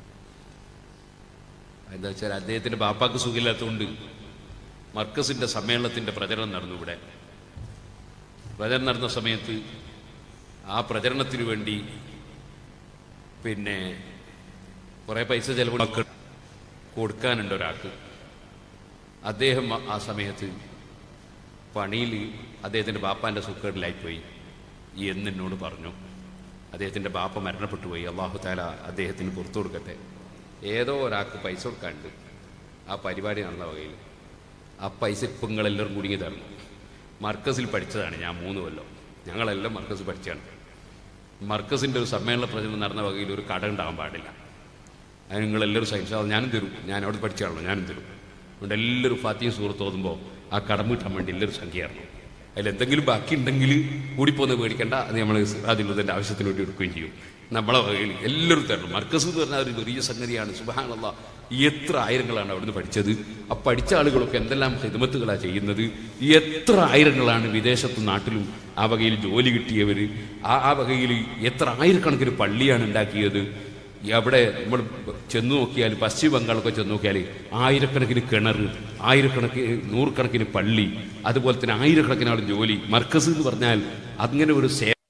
എന്താ വെച്ചാൽ അദ്ദേഹത്തിൻ്റെ ബാപ്പാക്ക് സുഖമില്ലാത്തതുകൊണ്ട് മർക്കസിൻ്റെ സമ്മേളനത്തിൻ്റെ പ്രചരണം നടന്നു ഇവിടെ പ്രചരണം നടന്ന സമയത്ത് ആ പ്രചരണത്തിന് വേണ്ടി പിന്നെ കുറേ പൈസ ചെലവ് കൊടുക്കാനുണ്ട് ഒരാൾക്ക് അദ്ദേഹം ആ- ആ സമയത്ത് പണിയിൽ അദ്ദേഹത്തിൻ്റെ ബാപ്പാൻ്റെ സുക്കേടിലായിപ്പോയി ഈ എന്നോട് പറഞ്ഞു അദ്ദേഹത്തിൻ്റെ ബാപ്പ മരണപ്പെട്ടു പോയി അള്ളാഹു താല അദ്ദേഹത്തിന് പുറത്തു കൊടുക്കട്ടെ ഏതോ ഒരാൾക്ക് പൈസ കൊടുക്കാനുണ്ട് ആ പരിപാടി നടന്ന വകയിൽ ആ പൈസ ഇപ്പം നിങ്ങളെല്ലാവരും കുടുങ്ങി തരണം മർക്കസിൽ പഠിച്ചതാണ് ഞാൻ മൂന്ന് കൊല്ലം ഞങ്ങളെല്ലാം മർക്കസിൽ പഠിച്ചതാണ് മർക്കസിൻ്റെ ഒരു സമ്മേളന പ്രചരണം നടന്ന വകയിൽ ഒരു കട ഉണ്ടാകാൻ പാടില്ല അതിന് നിങ്ങളെല്ലാവരും സഹിച്ചാൽ ഞാനും തരും ഞാൻ അവിടെ പഠിച്ചാണല്ലോ ഞാനും തരും അതുകൊണ്ട് എല്ലാവരും ഫാത്തിയും സുഹൃത്ത് ഓതുമ്പോൾ ആ കടം വീട്ടാൻ വേണ്ടി എല്ലാവരും സംഖ്യയായിരുന്നു അതിൽ എന്തെങ്കിലും ബാക്കി ഉണ്ടെങ്കിൽ കൂടിപ്പോന്ന് പേടിക്കണ്ട അത് നമ്മൾ അതിലുള്ളതിൻ്റെ ആവശ്യത്തിന് വേണ്ടി എടുക്കുകയും ചെയ്യും നമ്മളെ വകയിൽ എല്ലാവരും തരണം മർക്കസ് എന്ന് പറഞ്ഞാൽ ഒരു വലിയ സംഗതിയാണ് സുബഹാനുള്ള എത്ര ആയിരങ്ങളാണ് അവിടുന്ന് പഠിച്ചത് ആ പഠിച്ച ആളുകളൊക്കെ എന്തെല്ലാം ഹിദമത്തുകളാണ് ചെയ്യുന്നത് എത്ര ആയിരങ്ങളാണ് വിദേശത്തും നാട്ടിലും ആ വകയിൽ ജോലി കിട്ടിയവർ ആ ആ വകയിൽ എത്ര ആയിരക്കണക്കിന് പള്ളിയാണ് ഉണ്ടാക്കിയത് ഈ അവിടെ നമ്മൾ ചെന്ന് നോക്കിയാൽ പശ്ചിമ ബംഗാളൊക്കെ ചെന്ന് നോക്കിയാൽ ആയിരക്കണക്കിന് കിണർ ആയിരക്കണക്കിന് നൂറുകണക്കിന് പള്ളി അതുപോലെ തന്നെ ആയിരക്കണക്കിന് ആൾ ജോലി മർക്കസ് എന്ന് പറഞ്ഞാൽ അങ്ങനെ ഒരു സേ